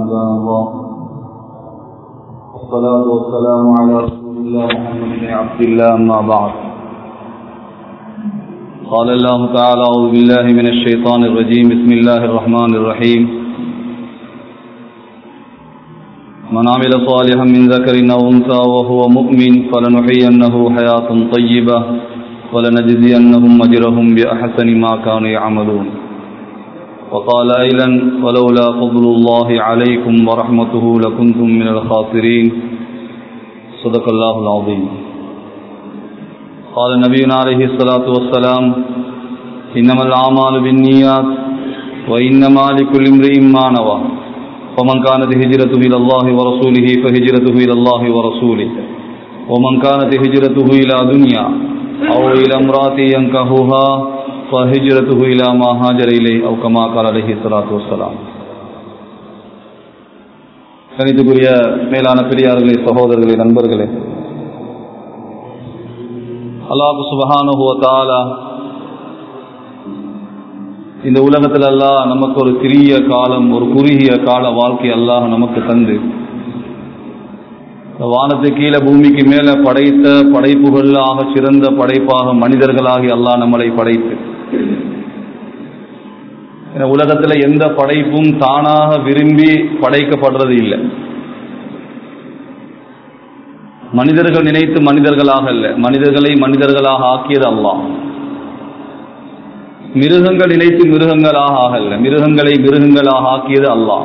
عباد الله والصلاة والسلام على رسول الله محمد بن عبد الله أما بعد قال الله تعالى أعوذ بالله من الشيطان الرجيم بسم الله الرحمن الرحيم من عمل صالحا من ذكر أو أنثى وهو مؤمن فلنحيينه حياة طيبة ولنجزينهم أجرهم بأحسن ما كانوا يعملون وقال أيضا ولولا فضل الله عليكم ورحمته لكنتم من الخاسرين صدق الله العظيم قال نبينا عليه الصلاة والسلام إنما الأعمال بالنيات وإنما لكل امرئ ما نوى ومن كانت هجرته إلى الله ورسوله فهجرته إلى الله ورسوله ومن كانت هجرته إلى دنيا أو إلى امرأة ينكهها فهجرته إلى ما هاجر إليه أو كما قال عليه الصلاة والسلام கணித்துக்குரிய மேலான பெரியார்களே சகோதரர்களே நண்பர்களே அல்லாஹு சுபஹானுவத்தாலா இந்த உலகத்தில் அல்லாஹ் நமக்கு ஒரு சிறிய காலம் ஒரு குறுகிய கால வாழ்க்கை அல்லாஹ் நமக்கு தந்து வானத்து கீழே பூமிக்கு மேல படைத்த படைப்புகள் ஆக சிறந்த படைப்பாக மனிதர்களாகி அல்லாஹ் நம்மளை படைத்து உலகத்துல எந்த படைப்பும் தானாக விரும்பி படைக்கப்படுறது இல்லை மனிதர்கள் நினைத்து மனிதர்களாக அல்ல மனிதர்களை மனிதர்களாக ஆக்கியது அல்லாஹ் மிருகங்கள் நினைத்து மிருகங்களாக ஆகல்ல மிருகங்களை மிருகங்களாக ஆக்கியது அல்லாஹ்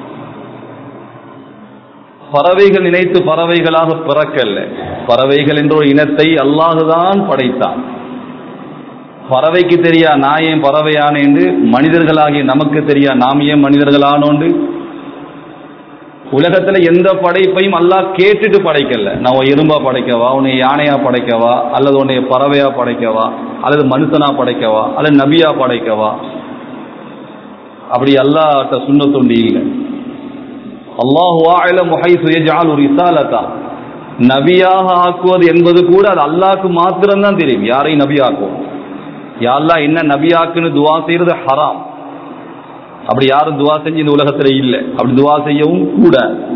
பறவைகள் நினைத்து பறவைகளாக பிறக்கல்ல பறவைகள் என்ற ஒரு இனத்தை அல்லாஹுதான் படைத்தான் பறவைக்கு தெரியா நான் ஏன் பறவையான என்று மனிதர்களாகிய நமக்கு தெரியா நாம் ஏன் மனிதர்களானோண்டு உலகத்துல எந்த படைப்பையும் அல்லாஹ் கேட்டுட்டு படைக்கல நான் எறும்பா படைக்கவா உன்னை யானையா படைக்கவா அல்லது உன்னை பறவையா படைக்கவா அல்லது மனுஷனா படைக்கவா அல்லது நபியா படைக்கவா அப்படி அல்லாட்ட சுண்ணத்துண்டி இல்லை அல்லாஹு ரிசாலத்தா நபியாக ஆக்குவது என்பது கூட அது அல்லாஹ்க்கு மாத்திரம்தான் தெரியும் யாரையும் நபி ஆக்குவோம் யாரெல்லா என்ன நபியாக்குன்னு துவா செய்யறது ஹராம் அப்படி யாரும் துவா செஞ்சு இந்த உலகத்துல இல்லை அப்படி துவா செய்யவும் கூட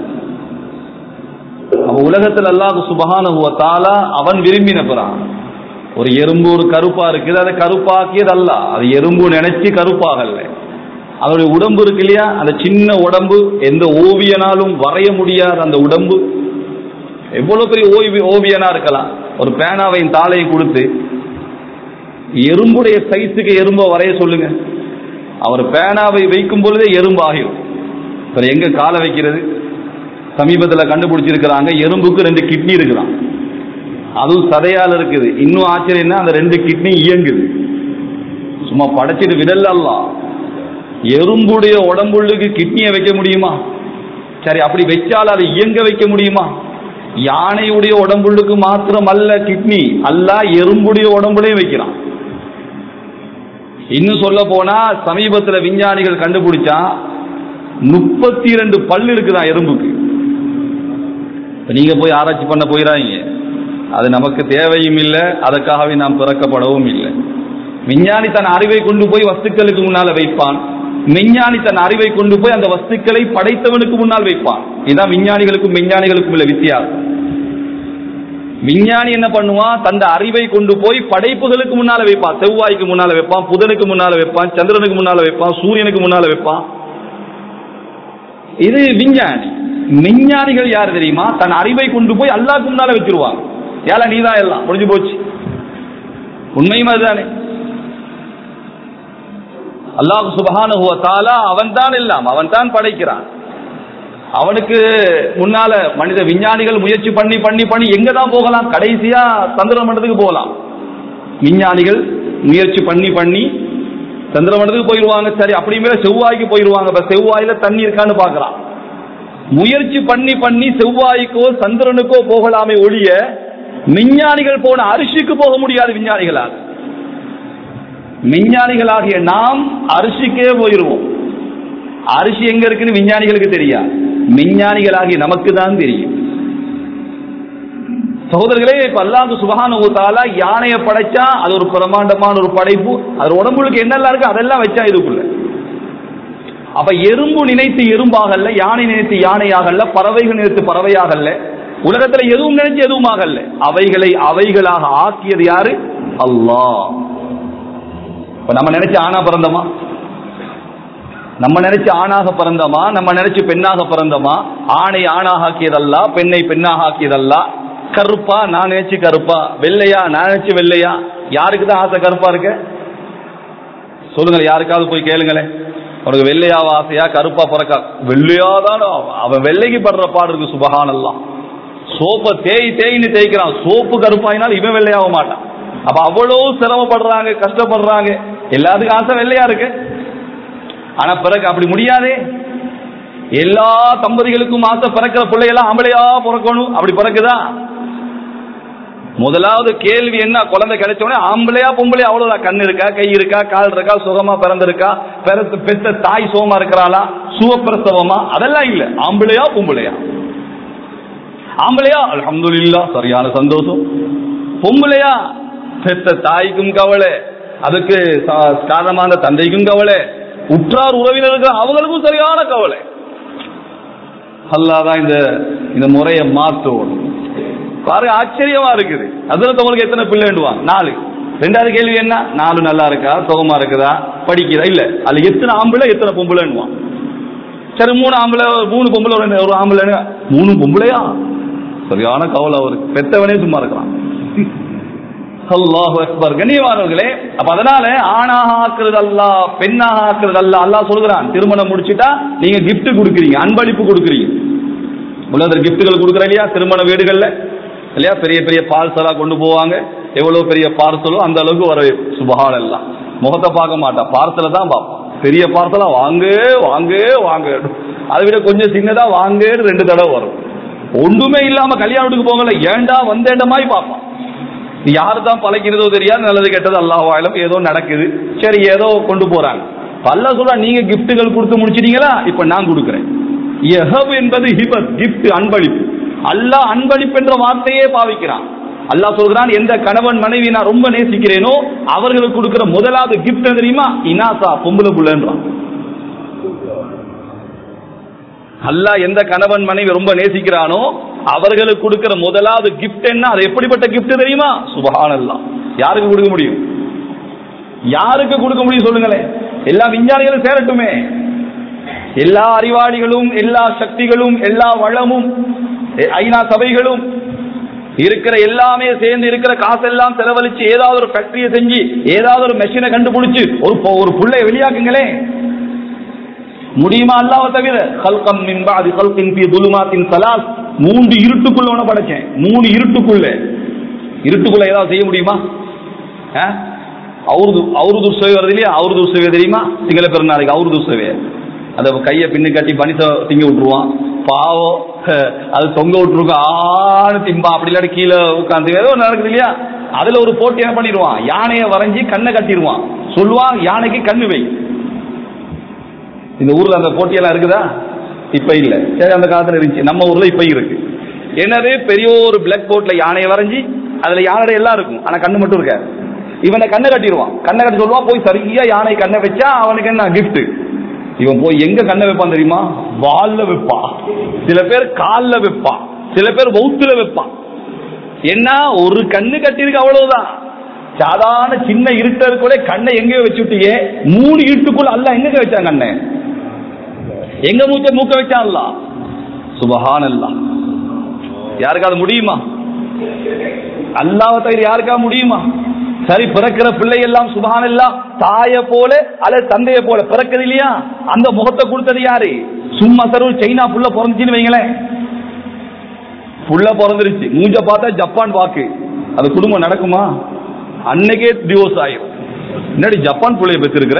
அவ உலகத்துல அல்லாஹ் சுபகான அவன் விரும்பின பிறான் ஒரு எறும்பு ஒரு கருப்பா இருக்குது அதை கருப்பாக்கியது அல்ல அது எறும்பு நினைச்சு கருப்பாகல அதனுடைய உடம்பு இருக்கு இல்லையா அந்த சின்ன உடம்பு எந்த ஓவியனாலும் வரைய முடியாத அந்த உடம்பு எவ்வளவு பெரிய ஓய்வு ஓவியனா இருக்கலாம் ஒரு பேனாவையும் தாளையும் கொடுத்து எறும்புடைய சைஸுக்கு எறும்ப வரைய சொல்லுங்க அவர் பேனாவை வைக்கும் பொழுதே எறும்பு ஆகிடும் அப்புறம் எங்க காலை வைக்கிறது சமீபத்தில் கண்டுபிடிச்சிருக்கிறாங்க எறும்புக்கு ரெண்டு கிட்னி இருக்குதான் அதுவும் சதையால் இருக்குது இன்னும் ஆச்சரியம்னா அந்த ரெண்டு கிட்னி இயங்குது சும்மா படைச்சிட்டு விடலாம் எறும்புடைய உடம்புள்ளுக்கு கிட்னியை வைக்க முடியுமா சரி அப்படி வச்சால் அதை இயங்க வைக்க முடியுமா யானையுடைய உடம்புள்ளுக்கு மாத்திரம் அல்ல கிட்னி அல்ல எறும்புடைய உடம்புலையும் வைக்கிறான் இன்னும் சொல்ல போனா சமீபத்தில் விஞ்ஞானிகள் கண்டுபிடிச்சா முப்பத்தி ரெண்டு பல் இருக்குதான் எறும்புக்கு நீங்க போய் ஆராய்ச்சி பண்ண போயிடாதீங்க அது நமக்கு தேவையும் இல்லை அதற்காகவே நாம் பிறக்கப்படவும் இல்லை விஞ்ஞானி தன் அறிவை கொண்டு போய் வஸ்துக்களுக்கு முன்னால வைப்பான் விஞ்ஞானி தன் அறிவை கொண்டு போய் அந்த வஸ்துக்களை படைத்தவனுக்கு முன்னால் வைப்பான் இதுதான் விஞ்ஞானிகளுக்கும் விஞ்ஞானிகளுக்கும் உள்ள வித்தியாசம் விஞ்ஞானி என்ன பண்ணுவான் தந்த அறிவை கொண்டு போய் படைப்புகளுக்கு முன்னால வைப்பான் செவ்வாய்க்கு முன்னால வைப்பான் புதனுக்கு முன்னால வைப்பான் சந்திரனுக்கு முன்னால வைப்பான் சூரியனுக்கு முன்னால வைப்பான் இது விஞ்ஞானி விஞ்ஞானிகள் யார் தெரியுமா தன் அறிவை கொண்டு போய் அல்லாக்கு முன்னால வச்சிருவாங்க ஏல நீதான் எல்லாம் முடிஞ்சு போச்சு உண்மையும் அதுதானே அல்லாஹ் சுபகான அவன் தான் எல்லாம் அவன் தான் படைக்கிறான் அவனுக்கு முன்னால மனித விஞ்ஞானிகள் முயற்சி பண்ணி பண்ணி பண்ணி எங்க தான் போகலாம் கடைசியா சந்திர மண்டலத்துக்கு போகலாம் விஞ்ஞானிகள் முயற்சி பண்ணி பண்ணி சந்திர மண்டலத்துக்கு போயிடுவாங்க சரி அப்படி மேல செவ்வாய்க்கு போயிடுவாங்க இப்ப செவ்வாயில தண்ணி இருக்கான்னு பாக்குறான் முயற்சி பண்ணி பண்ணி செவ்வாய்க்கோ சந்திரனுக்கோ போகலாமே ஒழிய விஞ்ஞானிகள் போன அரிசிக்கு போக முடியாது விஞ்ஞானிகளால் விஞ்ஞானிகளாகிய நாம் அரிசிக்கே போயிடுவோம் அரிசி எங்க இருக்குன்னு விஞ்ஞானிகளுக்கு தெரியாது விஞ்ஞானிகளாகிய நமக்கு தான் தெரியும் சகோதரர்களே இப்ப அல்லாஹ் சுபஹான தாலா யானையை படைச்சா அது ஒரு பிரமாண்டமான ஒரு படைப்பு அது உடம்புக்கு என்னெல்லாம் இருக்கு அதெல்லாம் வச்சா இதுக்குள்ள அப்ப எறும்பு நினைத்து எறும்பாகல்ல யானை நினைத்து யானையாகல்ல பறவைகள் நினைத்து பறவையாகல்ல உலகத்துல எதுவும் நினைச்சு எதுவும் ஆகல்ல அவைகளை அவைகளாக ஆக்கியது யாரு அல்லாஹ் இப்ப நம்ம நினைச்சு ஆணா பிறந்தோமா நம்ம நினைச்சு ஆணாக பிறந்தோமா நம்ம நினைச்சு பெண்ணாக பிறந்தோமா ஆணை ஆணாக ஆக்கியதல்ல பெண்ணை பெண்ணாக ஆக்கியதல்ல கருப்பா நான் நினைச்சு கருப்பா வெள்ளையா நான் நினைச்சு வெள்ளையா யாருக்கு தான் ஆசை கருப்பா இருக்கு சொல்லுங்க யாருக்காவது போய் கேளுங்களேன் உனக்கு வெள்ளையாவ ஆசையா கருப்பா பிறக்கா வெள்ளையாதான் அவன் வெள்ளைக்கு படுற பாடு இருக்கு சுபகானல்லாம் சோப்பை தேய் தேய்னு தேய்க்கிறான் சோப்பு கருப்பாயினால் இவன் வெள்ளையாக மாட்டான் அப்ப அவ்வளவு சிரமப்படுறாங்க கஷ்டப்படுறாங்க எல்லாத்துக்கும் ஆசை வெள்ளையா இருக்கு ஆனா பிறகு அப்படி முடியாதே எல்லா தம்பதிகளுக்கும் ஆசை பிறக்கிற பிள்ளையெல்லாம் ஆம்பளையா பிறக்கணும் அப்படி பிறக்குதா முதலாவது கேள்வி என்ன குழந்தை கிடைச்ச உடனே ஆம்பளையா பொம்பளையா அவ்வளவுதான் கண் இருக்கா கை இருக்கா கால் இருக்கா சுகமா பிறந்திருக்கா பிறத்து பெத்த தாய் சுகமா இருக்கிறாளா சுவப்பிரசவமா அதெல்லாம் இல்ல ஆம்பளையா பொம்பளையா ஆம்பளையா அல்ஹம்துலில்லா சரியான சந்தோஷம் பொம்பளையா பெத்த தாய்க்கும் கவலை அதுக்கு சா- காரணமான தந்தைக்கும் கவலை உற்றார் உறவினருக்கு அவங்களுக்கும் சரியான கவலை அல்லாதான் இந்த இந்த முறையை மாத்துவோம் பாருங்க ஆச்சரியமா இருக்குது அதுல உங்களுக்கு எத்தனை பிள்ளை வேண்டுவான் நாலு ரெண்டாவது கேள்வி என்ன நாலு நல்லா இருக்கா சுகமா இருக்குதா படிக்கிறா இல்ல அதுல எத்தனை ஆம்பளை எத்தனை பொம்பளைன்னுவான் சரி மூணு ஆம்பளை மூணு பொம்பளை ஒரு ஒரு ஆம்பளை மூணு பொம்பளையா சரியான கவலை அவருக்கு பெத்தவனே சும்மா இருக்கிறான் அல்லாஹ் அக்பர் கண்ணியமானவர்களே அப்ப அதனால ஆணாக ஆக்குறது அல்ல பெண்ணாக ஆக்குறது அல்ல அல்லாஹ் சொல்கிறான் திருமணம் முடிச்சிட்டா நீங்க gift கொடுக்குறீங்க அன்பளிப்பு கொடுக்குறீங்க உலகத்தில் கிஃப்ட்டுகள் கொடுக்குற இல்லையா திருமண வீடுகள்ல இல்லையா பெரிய பெரிய பார்சலா கொண்டு போவாங்க எவ்வளவு பெரிய பார்சலோ அந்த அளவுக்கு வர சுபகான் எல்லாம் முகத்தை பார்க்க மாட்டான் பார்சலை தான் பார்ப்பான் பெரிய பார்சலா வாங்க வாங்க வாங்க அதை விட கொஞ்சம் சின்னதா வாங்கன்னு ரெண்டு தடவை வரும் ஒன்றுமே இல்லாம கல்யாணத்துக்கு போகல ஏன்டா வந்தேண்ட மாதிரி பார்ப்பான் யாரு தான் பழைக்கிறதோ தெரியாது நல்லது கெட்டது அல்லாஹ் ஏதோ நடக்குது சரி ஏதோ கொண்டு போறாங்க பல்ல சொல்ற நீங்க கிஃப்ட்டுகள் கொடுத்து முடிச்சிட்டீங்களா இப்ப நான் கொடுக்குறேன் எஹப் என்பது ஹிபத் கிஃப்ட் அன்பளிப்பு அல்லாஹ் அன்பளிப்பு என்ற வார்த்தையே பாவிக்கிறான் அல்லாஹ் சொல்கிறான் எந்த கணவன் மனைவி நான் ரொம்ப நேசிக்கிறேனோ அவர்களுக்கு கொடுக்கிற முதலாவது கிஃப்ட் தெரியுமா இனாசா பொம்பளை புள்ளன்றான் அல்லாஹ் எந்த கணவன் மனைவி ரொம்ப நேசிக்கிறானோ அவர்களுக்கு கொடுக்கிற முதலாவது கிஃப்ட் என்ன அது எப்படிப்பட்ட கிஃப்ட் தெரியுமா சுபஹானல்லாஹ் யாருக்கு கொடுக்க முடியும் யாருக்கு கொடுக்க முடியும் சொல்லுங்களேன் எல்லா விஞ்ஞானிகளும் சேரட்டுமே எல்லா அறிவாளிகளும் எல்லா சக்திகளும் எல்லா வளமும் எ- ஐநா சபைகளும் இருக்கிற எல்லாமே சேர்ந்து இருக்கிற காசெல்லாம் செலவழிச்சு ஏதாவது ஒரு ஃபேக்டரியை செஞ்சு ஏதாவது ஒரு மெஷினை கண்டுபிடிச்சு ஒரு பொ- ஒரு புள்ளைய வெளியாக்குங்களேன் முடியுமா அல்லாஹ் தவிர கல்கம் மின் பாதி கல்கின் பி துலுமாத்தின் சலாஸ் மூன்று இருட்டுக்குள்ள உன படைச்சேன் மூணு இருட்டுக்குள்ள இருட்டுக்குள்ள ஏதாவது செய்ய முடியுமா ஆ? அவுருது அவுருது உற்சவை வருது இல்லையா அவுருது உற்சவை தெரியுமா சிங்கள பெருநாளைக்கு அவுருது உற்சவை அந்த கையை பின்னு கட்டி பனிச திங்க விட்டுருவான் பாவம் ஹ, அது தொங்க விட்டுருக்கும் ஆணு திம்பா அப்படி இல்லாட்டி கீழே உட்காந்து ஏதோ ஒண்ணு நடக்குது இல்லையா அதுல ஒரு போட்டி என்ன பண்ணிடுவான் யானையை வரைஞ்சி கண்ணை கட்டிடுவான் சொல்லுவான் யானைக்கு கண்ணு வை இந்த ஊர்ல அந்த போட்டியெல்லாம் இருக்குதா இப்ப இல்ல சரி அந்த காலத்துல இருந்துச்சு நம்ம ஊர்ல இப்ப இருக்கு என்னது பெரிய ஒரு பிளாக் போர்ட்ல யானையை வரைஞ்சி அதுல யானை எல்லாம் இருக்கும் ஆனா கண்ணு மட்டும் இருக்காது இவனை கண்ணை கட்டிடுவான் கண்ணை கட்டி சொல்லுவான் போய் சரியா யானை கண்ணை வச்சா அவனுக்கு என்ன gift இவன் போய் எங்க கண்ணை வைப்பான் தெரியுமா வால்ல வைப்பான் சில பேர் கால்ல வைப்பான் சில பேர் வௌத்துல வைப்பான் என்ன ஒரு கண்ணு கட்டிருக்கு அவ்வளவுதான் சாதாரண சின்ன இருட்டருக்குள்ளே கண்ணை எங்கேயோ வச்சு விட்டீங்க மூணு இருட்டுக்குள்ள அல்ல எங்க வச்சான் கண்ணை எங்க மூச்ச மூக்க வச்சான் அல்ல சுபஹான் அல்லா யாருக்காவது முடியுமா அல்லாஹ் தவிர யாருக்கா முடியுமா சரி பிறக்கிற பிள்ளை எல்லாம் சுபஹான் அல்லா தாய போல அல்லது தந்தைய போல பிறக்குது இல்லையா அந்த முகத்தை கொடுத்தது யாரு சும்மா சர்வ சைனா புள்ள பிறந்துச்சுன்னு வைங்களேன் புள்ள பிறந்துருச்சு மூஞ்ச பார்த்தா ஜப்பான் வாக்கு அது குடும்பம் நடக்குமா அன்னைக்கே டிவோர்ஸ் ஆயிரும் என்னடி ஜப்பான் புள்ளைய பெற்றிருக்கிற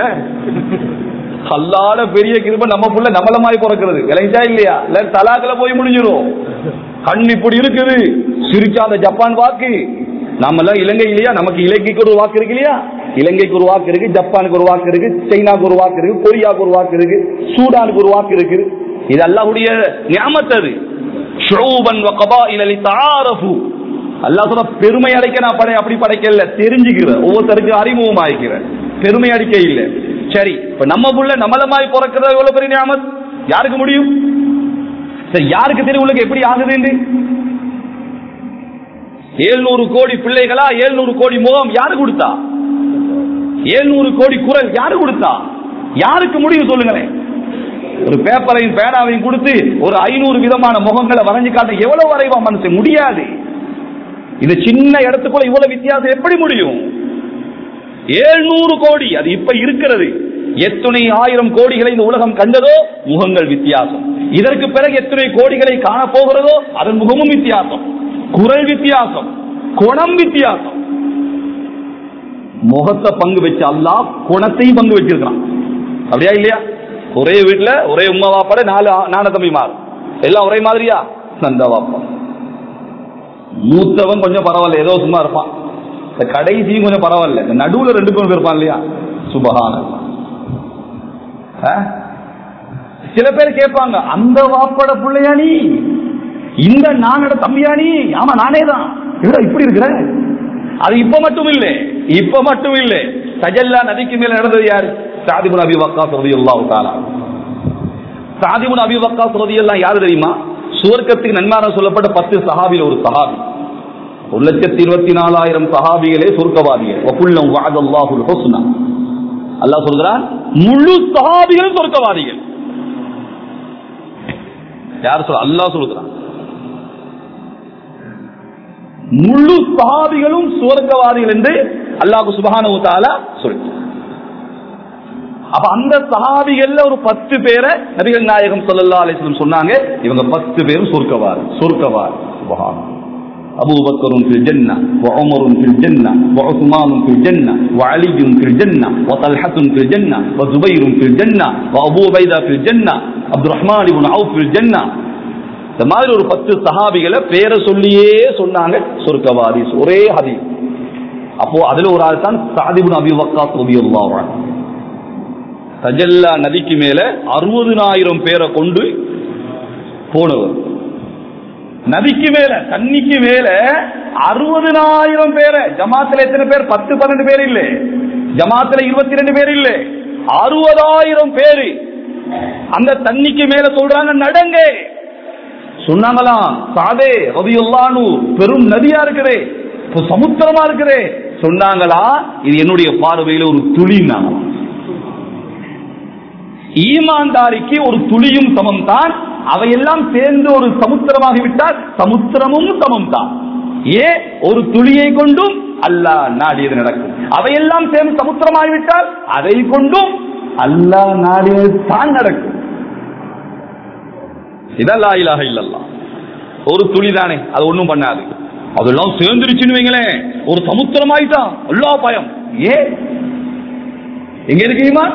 அல்லாத பெரிய கிருப நம்ம புள்ள நம்மள மாதிரி பிறக்கிறது விளைஞ்சா இல்லையா இல்ல தலாக்குல போய் முடிஞ்சிரும் கண் இப்படி இருக்குது சிரிச்சா அந்த ஜப்பான் வாக்கு நாம எல்லாம் இலங்கை இல்லையா நமக்கு இலங்கைக்கு ஒரு வாக்கு இருக்கு இல்லையா இலங்கைக்கு ஒரு வாக்கு இருக்கு ஜப்பானுக்கு ஒரு வாக்கு இருக்கு சைனாக்கு ஒரு வாக்கு இருக்கு கொரியாவுக்கு ஒரு வாக்கு இருக்கு சூடானுக்கு ஒரு வாக்கு இருக்கு இது அல்லாஹ்வுடைய நியாமத் அது ஷுஊபன் வ கபாயில லிதஆரஃபு அல்லாஹ் சொல்ல பெருமை அடைக்க நான் படை அப்படி படைக்கல தெரிஞ்சுக்கிற ஒவ்வொருத்தருக்கு அறிமுகம் ஆயிக்கிற பெருமை அடிக்க இல்ல சரி இப்ப நம்ம புள்ள நம்மளமாய் பிறக்கிறது எவ்வளவு பெரிய நியாமத் யாருக்கு முடியும் சரி யாருக்கு தெரியும் உங்களுக்கு எப்படி ஆகுது ஏழ்நூறு கோடி பிள்ளைகளா ஏழ்நூறு கோடி முகம் யாரு கொடுத்தா ஏழ்நூறு கோடி குரல் யாரு கொடுத்தா யாருக்கு முடியும் சொல்லுங்களேன் ஒரு பேப்பரையும் பேனாவையும் கொடுத்து ஒரு ஐநூறு விதமான முகங்களை வரைஞ்சு காட்ட எவ்வளவு வரைவா மனுஷன் முடியாது இந்த சின்ன இடத்துக்குள்ள இவ்வளவு வித்தியாசம் எப்படி முடியும் ஏழ்நூறு கோடி அது இப்ப இருக்கிறது எத்தனை ஆயிரம் கோடிகளை இந்த உலகம் கண்டதோ முகங்கள் வித்தியாசம் இதற்கு பிறகு எத்தனை கோடிகளை காண போகிறதோ அதன் முகமும் வித்தியாசம் குரல் வித்தியாசம் குணம் வித்தியாசம் முகத்தை பங்கு வச்ச அல்லா குணத்தையும் பங்கு வச்சிருக்கான் அப்படியா இல்லையா ஒரே வீட்டுல ஒரே உமா வாப்பாட நாலு நான தம்பி மாறும் எல்லாம் ஒரே மாதிரியா நந்த வாப்பா மூத்தவன் கொஞ்சம் பரவாயில்ல ஏதோ சும்மா இருப்பான் இந்த கடைசியும் கொஞ்சம் பரவாயில்ல இந்த நடுவுல ரெண்டு பேரும் இருப்பான் இல்லையா சுபகான சில பேர் கேட்பாங்க அந்த வாப்பட பிள்ளையா நீ இந்த நானோட தம்பியா நீ ஆமா நானே தான் இப்படி இருக்கிற அது இப்ப மட்டும் இல்லை இப்ப மட்டும் இல்லை சஜல்லா நதிக்கு மேல நடந்தது யாரு சாதிபுன் அபி வக்காஸ் ரலியல்லாஹு தஆலா சாதிபுன் அபி வக்காஸ் ரலியல்லாஹு யாரு தெரியுமா சுவர்க்கத்துக்கு நன்மார சொல்லப்பட்ட பத்து சஹாபில ஒரு சஹாபி ஒரு லட்சத்தி இருபத்தி நாலாயிரம் சஹாபிகளே சொர்க்கவாதிகள் வகுல்லம் வாதல்லாஹுல் ஹுஸ்னா அல்லாஹ் சொல்கிறான் முழு சஹாபிகளும் சொர்க்கவாதிகள் யார் சொல்ல அல்லாஹ் சொல்கிறான் முழு சஹாபிகளும் சுவர்க்கவாதிகள் என்று அல்லாஹு சுபஹானஹு தஆலா சொல்றான் அப்ப அந்த சஹாபிகள்ல ஒரு பத்து பேரை நபிகள் நாயகம் ஸல்லல்லாஹு அலைஹி வஸல்லம் சொன்னாங்க இவங்க பத்து பேரும் சொர்க்கவாதி சொர்க்கவாதி சுபஹான் أبو بكر في الجنة وعمر في الجنة وعثمان في الجنة وعلي في الجنة وطلحة في الجنة وزبير في الجنة وأبو عبيدة في الجنة عبد الرحمن بن عوف في الجنة இந்த மாதிரி ஒரு பத்து சஹாபிகளை பேரை சொல்லியே சொன்னாங்க சொர்க்கவாதி ஒரே ஹதி அப்போ அதுல ஒரு ஆள் தான் சாதிபுன் அபி வக்காஸ் ரலியல்லாஹு அன்ஹு தஜல்லா நதிக்கு மேல அறுபதுனாயிரம் பேரை கொண்டு போனவர் நதிக்கு மேல தண்ணிக்கு மேல அறுபதுனாயிரம் பேரை ஜமாத்துல எத்தனை பேர் பத்து பன்னெண்டு பேர் இல்ல ஜமாத்துல இருபத்தி ரெண்டு பேர் இல்ல அறுபதாயிரம் பேரு அந்த தண்ணிக்கு மேல சொல்றாங்க நடங்க சொன்னாங்களாம் சாதே ரதியுல்லானு பெரும் நதியா இருக்குதே சமுத்திரமா இருக்குதே சொன்னாங்களா இது என்னுடைய பார்வையில ஒரு துளினாங்களாம் ஈமான்தாரிக்கு ஒரு துளியும் சமம் தான் அவையெல்லாம் சேர்ந்து ஒரு சமுத்திரமாகிவிட்டால் சமுத்திரமும் சமம் தான் ஏ ஒரு துளியை கொண்டும் அல்லாஹ் நாடியது நடக்கும் அவையெல்லாம் சேர்ந்து சமுத்திரமாகிவிட்டால் அதை கொண்டும் அல்லாஹ் நாடியது தான் நடக்கும் இதெல்லாம் இலாக இல்லல்லா ஒரு துளி தானே அது ஒண்ணும் பண்ணாது அதெல்லாம் சேர்ந்துருச்சுன்னு வைங்களேன் ஒரு சமுத்திரமாயிட்டான் எல்லா பயம் ஏ எங்க இருக்கீமா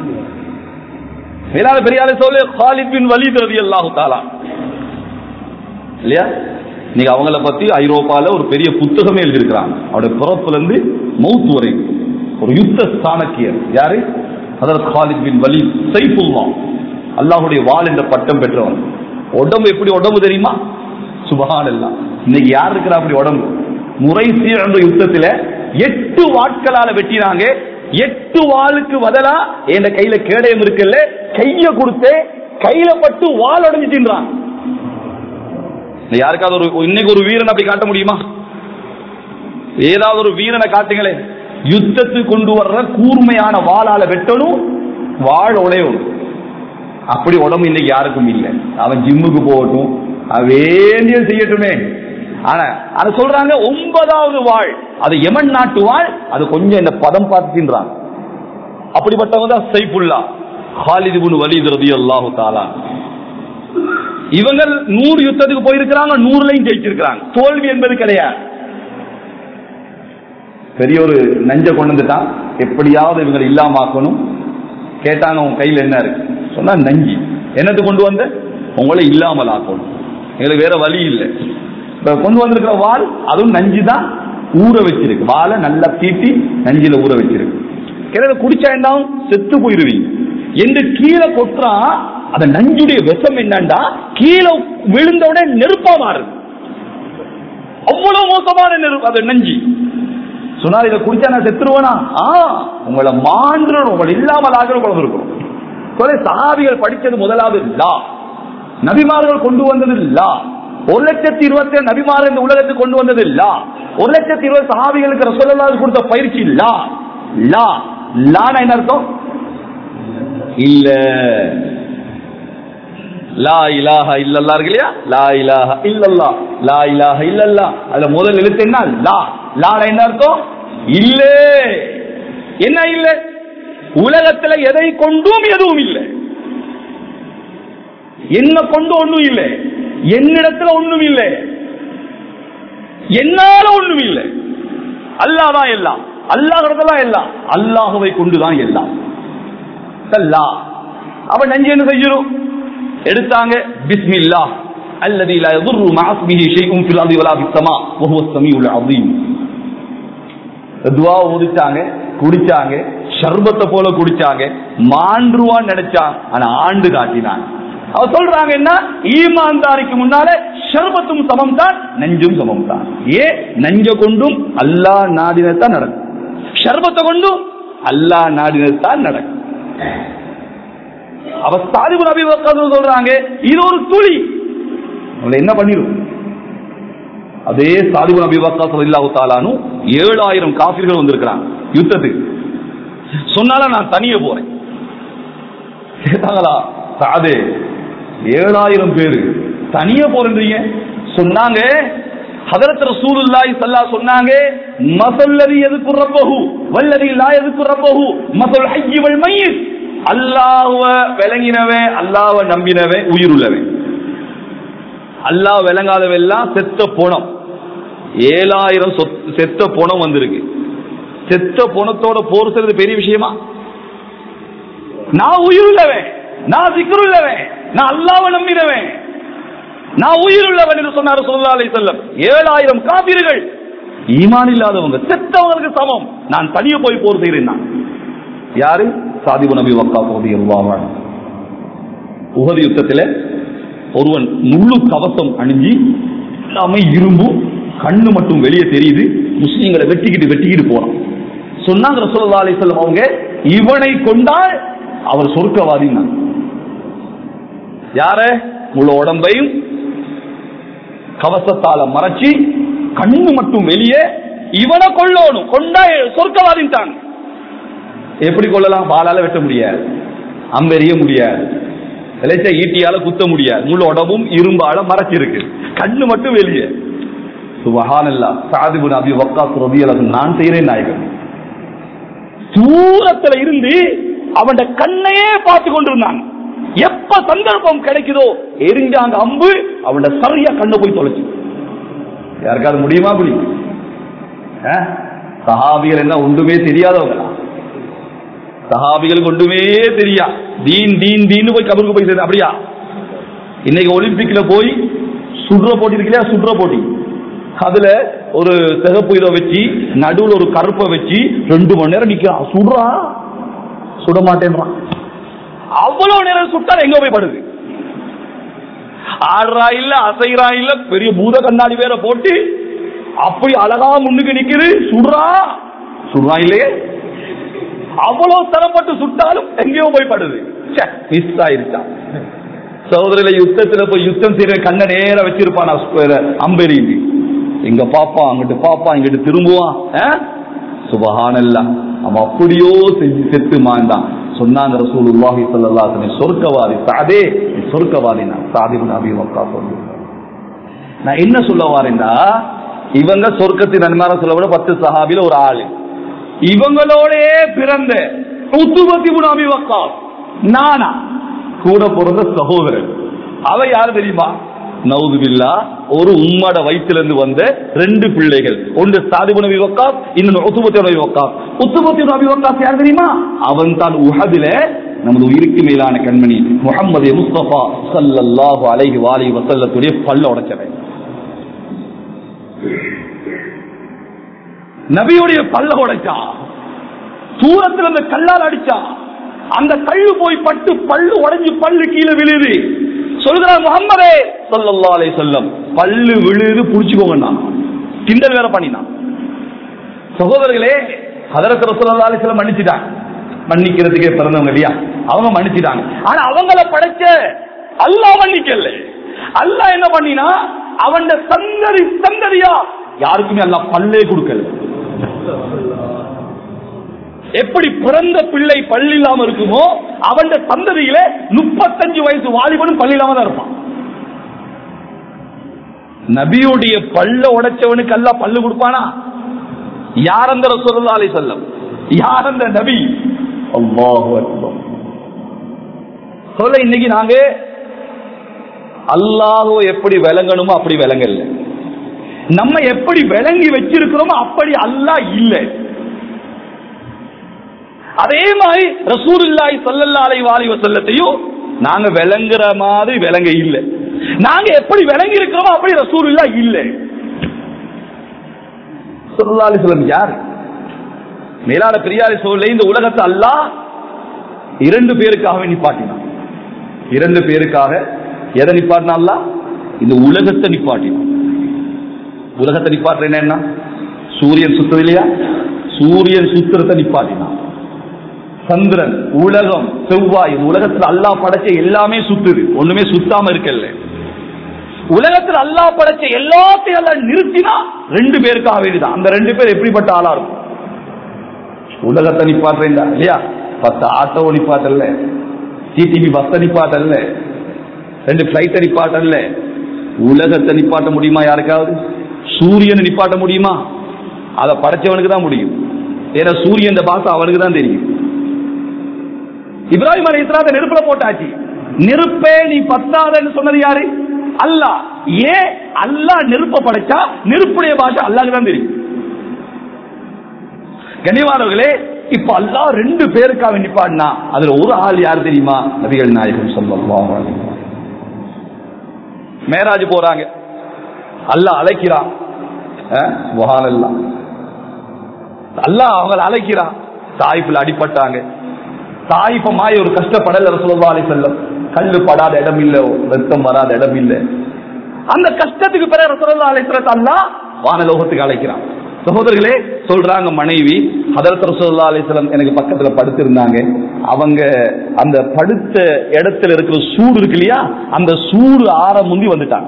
மேலான பெரியால சொல்லு ஹாலித் பின் வலீத் ரலியல்லாஹு தஆலா இல்லையா நீங்க அவங்கள பத்தி ஐரோப்பால ஒரு பெரிய புத்தகமே எழுதியிருக்கிறாங்க அவருடைய பிறப்புல இருந்து மௌத் வரை ஒரு யுத்த சாணக்கியர் யாரு அதற்கு ஹாலித் பின் வலீத் சைஃபுல்லா அல்லாஹ்வுடைய வாள் என்ற பட்டம் பெற்றவன் உடம்பு எப்படி உடம்பு தெரியுமா சுபஹான் எல்லாம் இன்னைக்கு யார் இருக்கிறா அப்படி உடம்பு முறை என்ற யுத்தத்துல எட்டு வாட்களால வெட்டினாங்க எட்டு வாளுக்கு பதிலா என் கையில கேடயம் இருக்குல்ல கைய கொடுத்து கையில பட்டு வால் அடைஞ்சிட்டான் யாருக்காவது ஒரு இன்னைக்கு ஒரு வீரன் அப்படி காட்ட முடியுமா ஏதாவது ஒரு வீரனை காட்டுங்களே யுத்தத்துக்கு கொண்டு வர்ற கூர்மையான வாளால வெட்டணும் வாழ் உழையணும் அப்படி உடம்பு இன்னைக்கு யாருக்கும் இல்லை அவன் ஜிம்முக்கு போகட்டும் அவன் வேண்டியது செய்யட்டுமே ஆனா அதை சொல்றாங்க ஒன்பதாவது வாழ் அது எமன் நாட்டு வாழ் அது கொஞ்சம் இந்த பதம் பார்த்து தின்றான் அப்படிப்பட்டவங்க தான் சைஃபுல்லா ஹாலிது பின் வலீத் ரலியல்லாஹு தஆலா இவங்க நூறு யுத்தத்துக்கு போயிருக்கிறாங்க நூறுலையும் ஜெயிச்சிருக்கிறாங்க தோல்வி என்பது கிடையாது பெரிய ஒரு நஞ்ச கொண்டு வந்துட்டான் எப்படியாவது இவங்களை இல்லாமாக்கணும் கேட்டாங்க உன் கையில் என்ன இருக்கு சொன்னா நஞ்சி என்னது கொண்டு வந்த உங்களை இல்லாமல் ஆக்கணும் எங்களுக்கு வேற வழி இல்லை இப்ப கொண்டு வந்திருக்கிற வால் அதுவும் நஞ்சு தான் ஊற வச்சிருக்கு வாழை நல்லா தீட்டி நஞ்சில ஊற வச்சிருக்கு கிணறு குடிச்சா என்ன செத்து போயிருவீங்க என்று கீழே கொட்டுறா அந்த நஞ்சுடைய விஷம் என்னண்டா கீழே விழுந்த உடனே நெருப்பா மாறுது அவ்வளவு மோசமான நெருப்பு அது நஞ்சு சொன்னார் இதை குடிச்சா நான் செத்துருவேனா ஆ உங்களை மாண்டுறோம் உங்களை இல்லாமல் ஆகிற குழந்தை இருக்கும் சொல்ல சஹாபிகள் படிச்சது முதலாவது லா நபிமார்கள் கொண்டு வந்தது லா ஒரு லட்சத்தி இருபத்தி ஏழு நபிமார்கள் இந்த உலகத்துக்கு கொண்டு வந்தது லா ஒரு லட்சத்தி இருபது சஹாபிகளுக்கு ரசோல்லாவுக்கு கொடுத்த பயிற்சி லா லா லானா என்ன அர்த்தம் இல்ல லா இலாஹ இல்லல்லா இருக்கு இல்லையா லா இலாஹ இல்லல்லா லா இலாஹ இல்லல்லா அதுல முதல் எழுத்து என்ன லா லான என்ன அர்த்தம் இல்ல என்ன இல்ல உலகத்துல எதை கொண்டும் எதுவும் இல்லை என்ன கொண்டு ஒண்ணும் இல்லை என்னிடத்துல ஒண்ணும் இல்லை என்னால ஒண்ணும் இல்லை அல்லாதான் எல்லாம் அல்லாஹ்தான் எல்லாம் அல்லாஹுவை கொண்டுதான் எல்லாம் அல்லா அவன் நஞ்சு என்ன செய்யணும் எடுத்தாங்க பிஸ்மில்லா அல்லது லா யதுர்ரு மஅஸ்மிஹி ஷைஉன் ஃபில் அர்தி வலா ஃபிஸ் ஸமா வஹுவ ஸமீஉல் அஸீம் துவா ஓதிச்சாங்க குடிச்சாங்க ஷர்பத்தை போல குடிச்சாங்க மாண்டுருவான்னு நினைச்சான் ஆனா ஆண்டு காட்டினான் அவ சொல்றாங்க என்ன ஈமான்தாரிக்கு முன்னால ஷர்பத்தும் சமம் தான் நெஞ்சும் சமம் தான் ஏ நெஞ்ச கொண்டும் அல்லாஹ் நாடினத்தான் நடக்கும் ஷர்பத்தை கொண்டும் அல்லாஹ் நாடினத்தான் நடக்கும் அவ சாதிபு நபி வக்காஸ் சொல்றாங்க இது ஒரு துளி உங்களை என்ன பண்ணிரும் அதே சாதிபு நபி வக்காஸ் இல்லாஹு தாலானும் ஏழாயிரம் காபிர்கள் வந்திருக்கிறாங்க யுத்தத்துக்கு சொன்னால நான் தனியே போறேன் கேட்டாங்களா சாதே ஏழாயிரம் பேரு தனியா போறீங்க சொன்னாங்க ஹதரத் ரசூலுல்லாஹி ஸல்லல்லாஹு சொன்னாங்க மஸல்லதி யذكر ربه வல்லதி லா يذكر ربه மஸல் ஹய்ய் வல் மய்யித் அல்லாஹ்வ விளங்கினவன் அல்லாஹ்வ நம்பினவன் உயிருள்ளவன் அல்லாஹ் விளங்காதவெல்லாம் செத்த போனம் ஏழாயிரம் சொத்- செத்த போனம் வந்திருக்கு செத்த போனத்தோட போர் செய்யறது பெரிய விஷயமா நான் உயிருள்ளவன் நான் சிக்கருள்ளவன் நான் அல்லாஹ்வை நம்பினவன் நான் உயிருள்ளவன் என்று சொன்னார் சொல்லா அலை செல்லம் ஏழாயிரம் காபிர்கள் ஈமான் இல்லாதவங்க செத்தவங்களுக்கு சமம் நான் தனியே போய் போர் செய்கிறேன் நான் யாரு சாதிபு நபி வக்கா பகுதி உகது யுத்தத்தில் ஒருவன் முழு கவசம் அணிஞ்சி எல்லாமே இரும்பு கண்ணு மட்டும் வெளியே தெரியுது முஸ்லீம்களை வெட்டிக்கிட்டு வெட்டிக்கிட்டு போறான் சொன்னாங்க ரசூலுல்லாஹி அலைஹி வஸல்லம் அவங்க இவனை கொண்டால் அவர் சொர்க்கவாதி யார முழு உடம்பையும் கவசத்தால மறைச்சி கண்ணு மட்டும் வெளியே இவனை கொல்லணும் கொண்டா சொர்க்கவாதின்ட்டாங்க எப்படி கொள்ளலாம் பாலால வெட்ட முடியாது அம்பெறிய முடியாது இலைச்ச ஈட்டியால குத்த முடியாது முழு உடம்பும் இரும்பால மறைச்சிருக்கு கண்ணு மட்டும் வெளியே சுபஹானல்லா சாதிபுன் அபி வக்காஸ் ரதியலகு நான் செய்கிறேன் நாயகன் தூரத்துல இருந்து அவன் கண்ணையே பார்த்து கொண்டிருந்தான் எப்ப சந்தர்ப்பம் கிடைக்குதோ எரிஞ்சாங்க அம்பு அவன் சரியா கண்ணை போய் தொலைச்சு யாருக்காவது முடியுமா அப்படி ஆ? சஹாபிகள் என்ன ஒன்றுமே தெரியாதவங்களா சஹாபிகளுக்கு ஒன்றுமே தெரியா தீன் தீன் தீன்னு போய் கபருக்கு போய் சேர்ந்து அப்படியா இன்னைக்கு ஒலிம்பிக்ல போய் சுடுற போட்டி இருக்கு இல்லையா சுடுற போட்டி அதுல ஒரு சிகப்பு இதை வச்சு நடுவுல ஒரு கருப்பை வச்சு ரெண்டு மணி நேரம் நிக்கிறான் சுடுறான் சுட மாட்டேன்றான் அவ்வளவு நேரம் சுட்டா எங்க போய் படுது ஆடுறா இல்ல அசைறா இல்ல பெரிய பூத கண்ணாடி வேற போட்டு அப்படி அழகா முன்னுக்கு நிக்குது சுடுறா சுடுறா இல்லையே அவ்வளவு தரப்பட்டு சுட்டாலும் எங்கேயோ போய் படுது மிஸ் ஆயிருச்சா சகோதரில யுத்தத்துல போய் யுத்தம் செய்யற கண்ண நேர வச்சிருப்பான் அம்பெரி இங்க பாப்பான் அங்கிட்டு பாப்பான் இங்கிட்டு திரும்புவான் சுபஹானல்லா அவன் அப்படியோ செஞ்சு செத்து மாண்டான் சொன்னாங்க ரசூலுல்லாஹி ஸல்லல்லாஹு அலைஹி வஸல்லம் சொர்க்கவாதி சாதே நீ சொர்க்கவாதி நான் சாதிபுன் அபி வக்கா நான் என்ன சொல்ல வாரேன்டா இவங்க சொர்க்கத்தின் நன்மார சொல்ல விட பத்து சஹாபில ஒரு ஆளு இவங்களோடே பிறந்த உத்துபத்தி அபி வக்கா நானா கூட பிறந்த சகோதரன் அவ யாரு தெரியுமா நவுதுபில்லா ஒரு உம்மட வயிற்றுல இருந்து வந்த ரெண்டு பிள்ளைகள் ஒன்று சாதிபு நபி வக்காஸ் இன்னொன்று உத்துபத்தி நபி வக்காஸ் உத்துபத்தி நபி வக்காஸ் யார் தெரியுமா அவன் தான் உஹதில நமது உயிருக்கு மேலான கண்மணி முகமது முஸ்தபா சல்லல்லாஹு அலைஹி வாலி வசல்லத்துடைய பல்ல உடைச்சவன் நபியுடைய பல்ல உடைச்சா தூரத்தில் அந்த கல்லால் அடிச்சா அந்த கல்லு போய் பட்டு பல்லு உடைஞ்சு பல்லு கீழே விழுது சொல்கிறார் முகம்மதே சொல்லல்லா அலை சொல்லம் பல்லு விழுது புடிச்சுக்கோங்க கிண்டல் வேற பண்ணினான் சகோதரர்களே ஹதரத் ரசூலுல்லாஹி அலைஹி வஸல்லம் மன்னிச்சிட்டாங்க மன்னிக்கிறதுக்கே பிறந்தவங்க இல்லையா அவங்க மன்னிச்சிட்டாங்க ஆனா அவங்கள படைச்ச அல்லாஹ் மன்னிக்கல அல்லாஹ் என்ன பண்ணினா அவன் சந்ததி சந்ததியா யாருக்குமே அல்லாஹ் பல்லே கொடுக்கல எப்படி பிறந்த பிள்ளை பள்ளி இல்லாம இருக்குமோ அவன் சந்ததியில முப்பத்தஞ்சு வயசு வாலிபனும் பள்ளி இல்லாம தான் இருப்பான் நபியுடைய பல்ல உடைச்சவனுக்கு அல்ல பல்லு கொடுப்பானா யார் அந்த ரசூலுல்லாஹி அலைஹி வஸல்லம் யார் அந்த நபி அல்லாஹு அக்பர் சொல்ல இன்னைக்கு நாங்க அல்லாஹோ எப்படி விளங்கணுமோ அப்படி விளங்கல நம்ம எப்படி விளங்கி வச்சிருக்கிறோமோ அப்படி அல்லாஹ் இல்லை அதே மாதிரி ரசூலுல்லாஹி ஸல்லல்லாஹு அலைஹி வாலி வஸல்லத்தையும் நாங்க விளங்குற மாதிரி விளங்க இல்ல நாங்க எப்படி விளங்கி இருக்கிறோமோ அப்படி ரசூலுல்லாஹ் இல்ல ஸல்லல்லாஹு அலைஹி வஸல்லம் யார் மேலான பெரியாரை சொல்ல இந்த உலகத்தை அல்லாஹ் இரண்டு பேருக்காக நிப்பாட்டினான் இரண்டு பேருக்காக எதை நிப்பாட்டினா அல்லாஹ் இந்த உலகத்தை நிப்பாட்டினான் உலகத்தை நிப்பாட்டுற என்ன சூரியன் சுத்தது இல்லையா சூரியன் சுத்திரத்தை நிப்பாட்டினான் சந்திரன் உலகம் செவ்வாய் இந்த உலகத்துல அல்லாஹ் படைச்ச எல்லாமே சுத்துது ஒண்ணுமே சுத்தாம இருக்கல்ல உலகத்துல அல்லாஹ் படைச்ச எல்லாத்தையும் எல்லாம் நிறுத்தினா ரெண்டு பேருக்காக வேண்டிதான் அந்த ரெண்டு பேர் எப்படிப்பட்ட ஆளா இருக்கும் உலகத்தை நிப்பாட்டுறேன் இல்லையா பத்து ஆட்டோ நிப்பாட்டல்ல டிடிபி பஸ் நிப்பாட்டல்ல ரெண்டு பிளைட் நிப்பாட்டல்ல உலகத்தை நிப்பாட்ட முடியுமா யாருக்காவது சூரியனை நிப்பாட்ட முடியுமா அதை படைச்சவனுக்கு தான் முடியும் ஏன்னா சூரியன் பாச அவனுக்கு தான் தெரியும் இப்ராஹிம் அலி இஸ்லாத்தை நெருப்புல போட்டாச்சு நெருப்பே நீ பத்தாதன்னு சொன்னது யாரு அல்லாஹ் ஏன் அல்லாஹ் நெருப்ப படைச்சா நெருப்புடைய பாஷை அல்லாஹ்க்கு தான் தெரியும் கண்ணியமானவர்களே இப்ப அல்லாஹ் ரெண்டு பேருக்காக நிப்பாடினா அதுல ஒரு ஆள் யார் தெரியுமா நபிகள் நாயகம் சொல்லலாம் மேராஜ் போறாங்க அல்லாஹ் அழைக்கிறான் அல்லாஹ் அல்லாஹ் அவங்களை அழைக்கிறான் தாய்ப்புல அடிப்பட்டாங்க தாய்ப்ப மாய ஒரு கஷ்டப்படல ரசூலுல்லாஹி அலைஹி வஸல்லம் கல்லு படாத இடம் இல்ல ரத்தம் வராத இடம் இல்ல அந்த கஷ்டத்துக்கு பிறகு ரசூலுல்லாஹி அலைஹி வஸல்லம் அல்லாஹ் வானலோகத்துக்கு அழைக்கிறான் சகோதரர்களே சொல்றாங்க மனைவி ஹதரத் ரசூலுல்லாஹி அலைஹி வஸல்லம் எனக்கு பக்கத்துல படுத்திருந்தாங்க அவங்க அந்த படுத்த இடத்துல இருக்கிற சூடு இருக்கு இல்லையா அந்த சூடு ஆற முந்தி வந்துட்டாங்க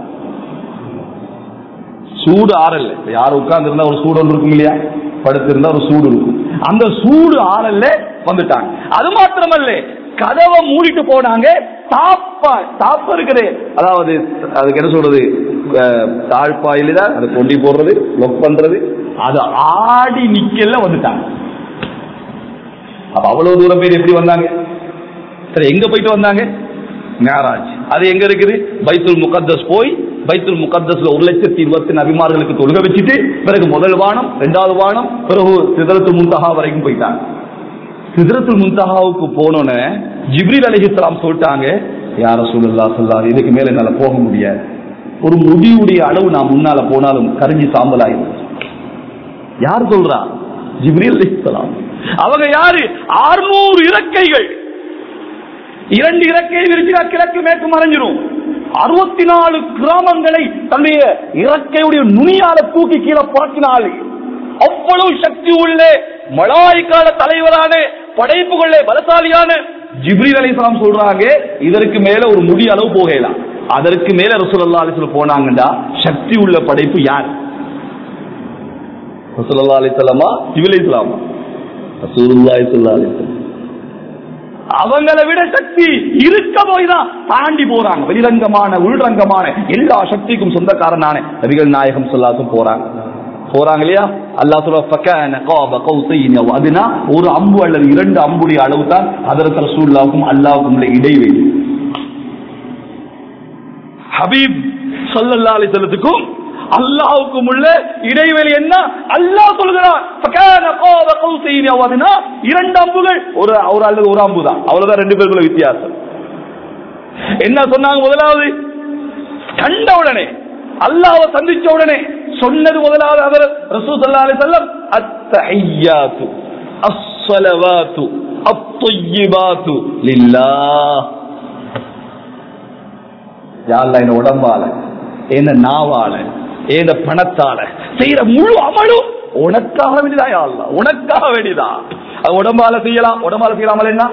சூடு ஆறல்ல யார் உட்கார்ந்து இருந்தா ஒரு சூடு ஒன்று இருக்கும் இல்லையா படுத்திருந்தா ஒரு சூடு இருக்கும் அந்த சூடு ஆறல்ல வந்துட்டாங்க அது மாத்திரமல்ல கதவை மூடிட்டு போனாங்க தாப்பா தாப்பா இருக்குது அதாவது அதுக்கு என்ன சொல்றது தாழ்பாயில தான் அதை கொண்டி போடுறது லொக் பண்றது அது ஆடி நிக்கல வந்துட்டாங்க அப்ப அவ்வளவு தூரம் பேர் எப்படி வந்தாங்க சரி எங்க போயிட்டு வந்தாங்க மேராஜ் அது எங்க இருக்குது பைத்துல் முகத்தஸ் போய் பைத்துல் முகத்தஸ்ல ஒரு லட்சத்தி இருபத்தி நபிமார்களுக்கு தொழுக வச்சுட்டு பிறகு முதல் வானம் இரண்டாவது வானம் பிறகு சிதறத்து முந்தகா வரைக்கும் போயிட்டாங்க சிதறத்துல் முந்தகாவுக்கு போனோன்னு ஜிப்ரில் அலிஹிஸ்லாம் சொல்லிட்டாங்க யார சூழல்லா சொல்லாது இதுக்கு மேல என்னால போக முடியாது ஒரு முடியுடைய அளவு நான் முன்னால போனாலும் கரிஞ்சி சாம்பல் ஆயிடும் யார் சொல்றா ஜிப்ரில் அலிஹிஸ்லாம் அவங்க யாரு ஆறுநூறு இறக்கைகள் இரண்டு இறக்கையை விரிச்சினா கிழக்கு மேற்கு மறைஞ்சிரும் அறுபத்தி நாலு கிராமங்களை தன்னுடைய இறக்கையுடைய நுனியால தூக்கி கீழே புறக்கினாள் அவ்வளவு சக்தி உள்ள மலாய்க்கால தலைவரான படைப்புகளே பலசாலியான ஜிப்ரீல் அலிஸ்லாம் சொல்றாங்க இதற்கு மேல ஒரு முடி அளவு போகலாம் அதற்கு மேல ரசூலுல்லா அலிஸ்லாம் போனாங்கடா சக்தி உள்ள படைப்பு யார் ரசூலுல்லா அலிஸ்லாமா ஜிப்ரீல் இஸ்லாமா ரசூலுல்லாஹி ஸல்லல்லாஹு அலைஹி வஸல்லம் அவங்களை விட சக்தி இருக்க போய் தான் தாண்டி போறாங்க வெளிரங்கமான உள்ரங்கமான எல்லா சக்திக்கும் சொந்தக்காரனான நபிகள் நாயகம் சொல்லாசும் போறாங்க போறாங்க இல்லையா அல்லா சொல்ல அதுனா ஒரு அம்பு அல்லது இரண்டு அம்புடைய அளவு தான் அதற்கு ரசூல்லாவுக்கும் அல்லாவுக்கும் உள்ள இடைவெளி ஹபீப் சொல்லல்லா அலிசல்லத்துக்கும் அல்லாவுக்கும் உள்ள இடைவெளி என்ன அல்லாஹ் சொல்கிறான் இரண்டு அம்புகள் ஒரு ஒரு அல்லது ஒரு அம்பு தான் அவ்வளவுதான் ரெண்டு பேருக்குள்ள வித்தியாசம் என்ன சொன்னாங்க முதலாவது கண்ட உடனே அல்லாவை சந்திச்ச உடனே சொன்னது முதலாவது அவர் ரசூ சல்லா அலி சொல்லம் அத்தஹியாத்து அஸ்ஸலவாத்து அத்தொய்யிபாத்து லில்லாஹ் யாழ்லா என்ன உடம்பால என்ன நாவால ஏத பணத்தால செய்யற முழு அமலும் உனக்காக வேண்டியதா யா அல்லாஹ் உனக்காக வேண்டியதா அது உடம்பால செய்யலாம் உடம்பால செய்யலாமல் என்ன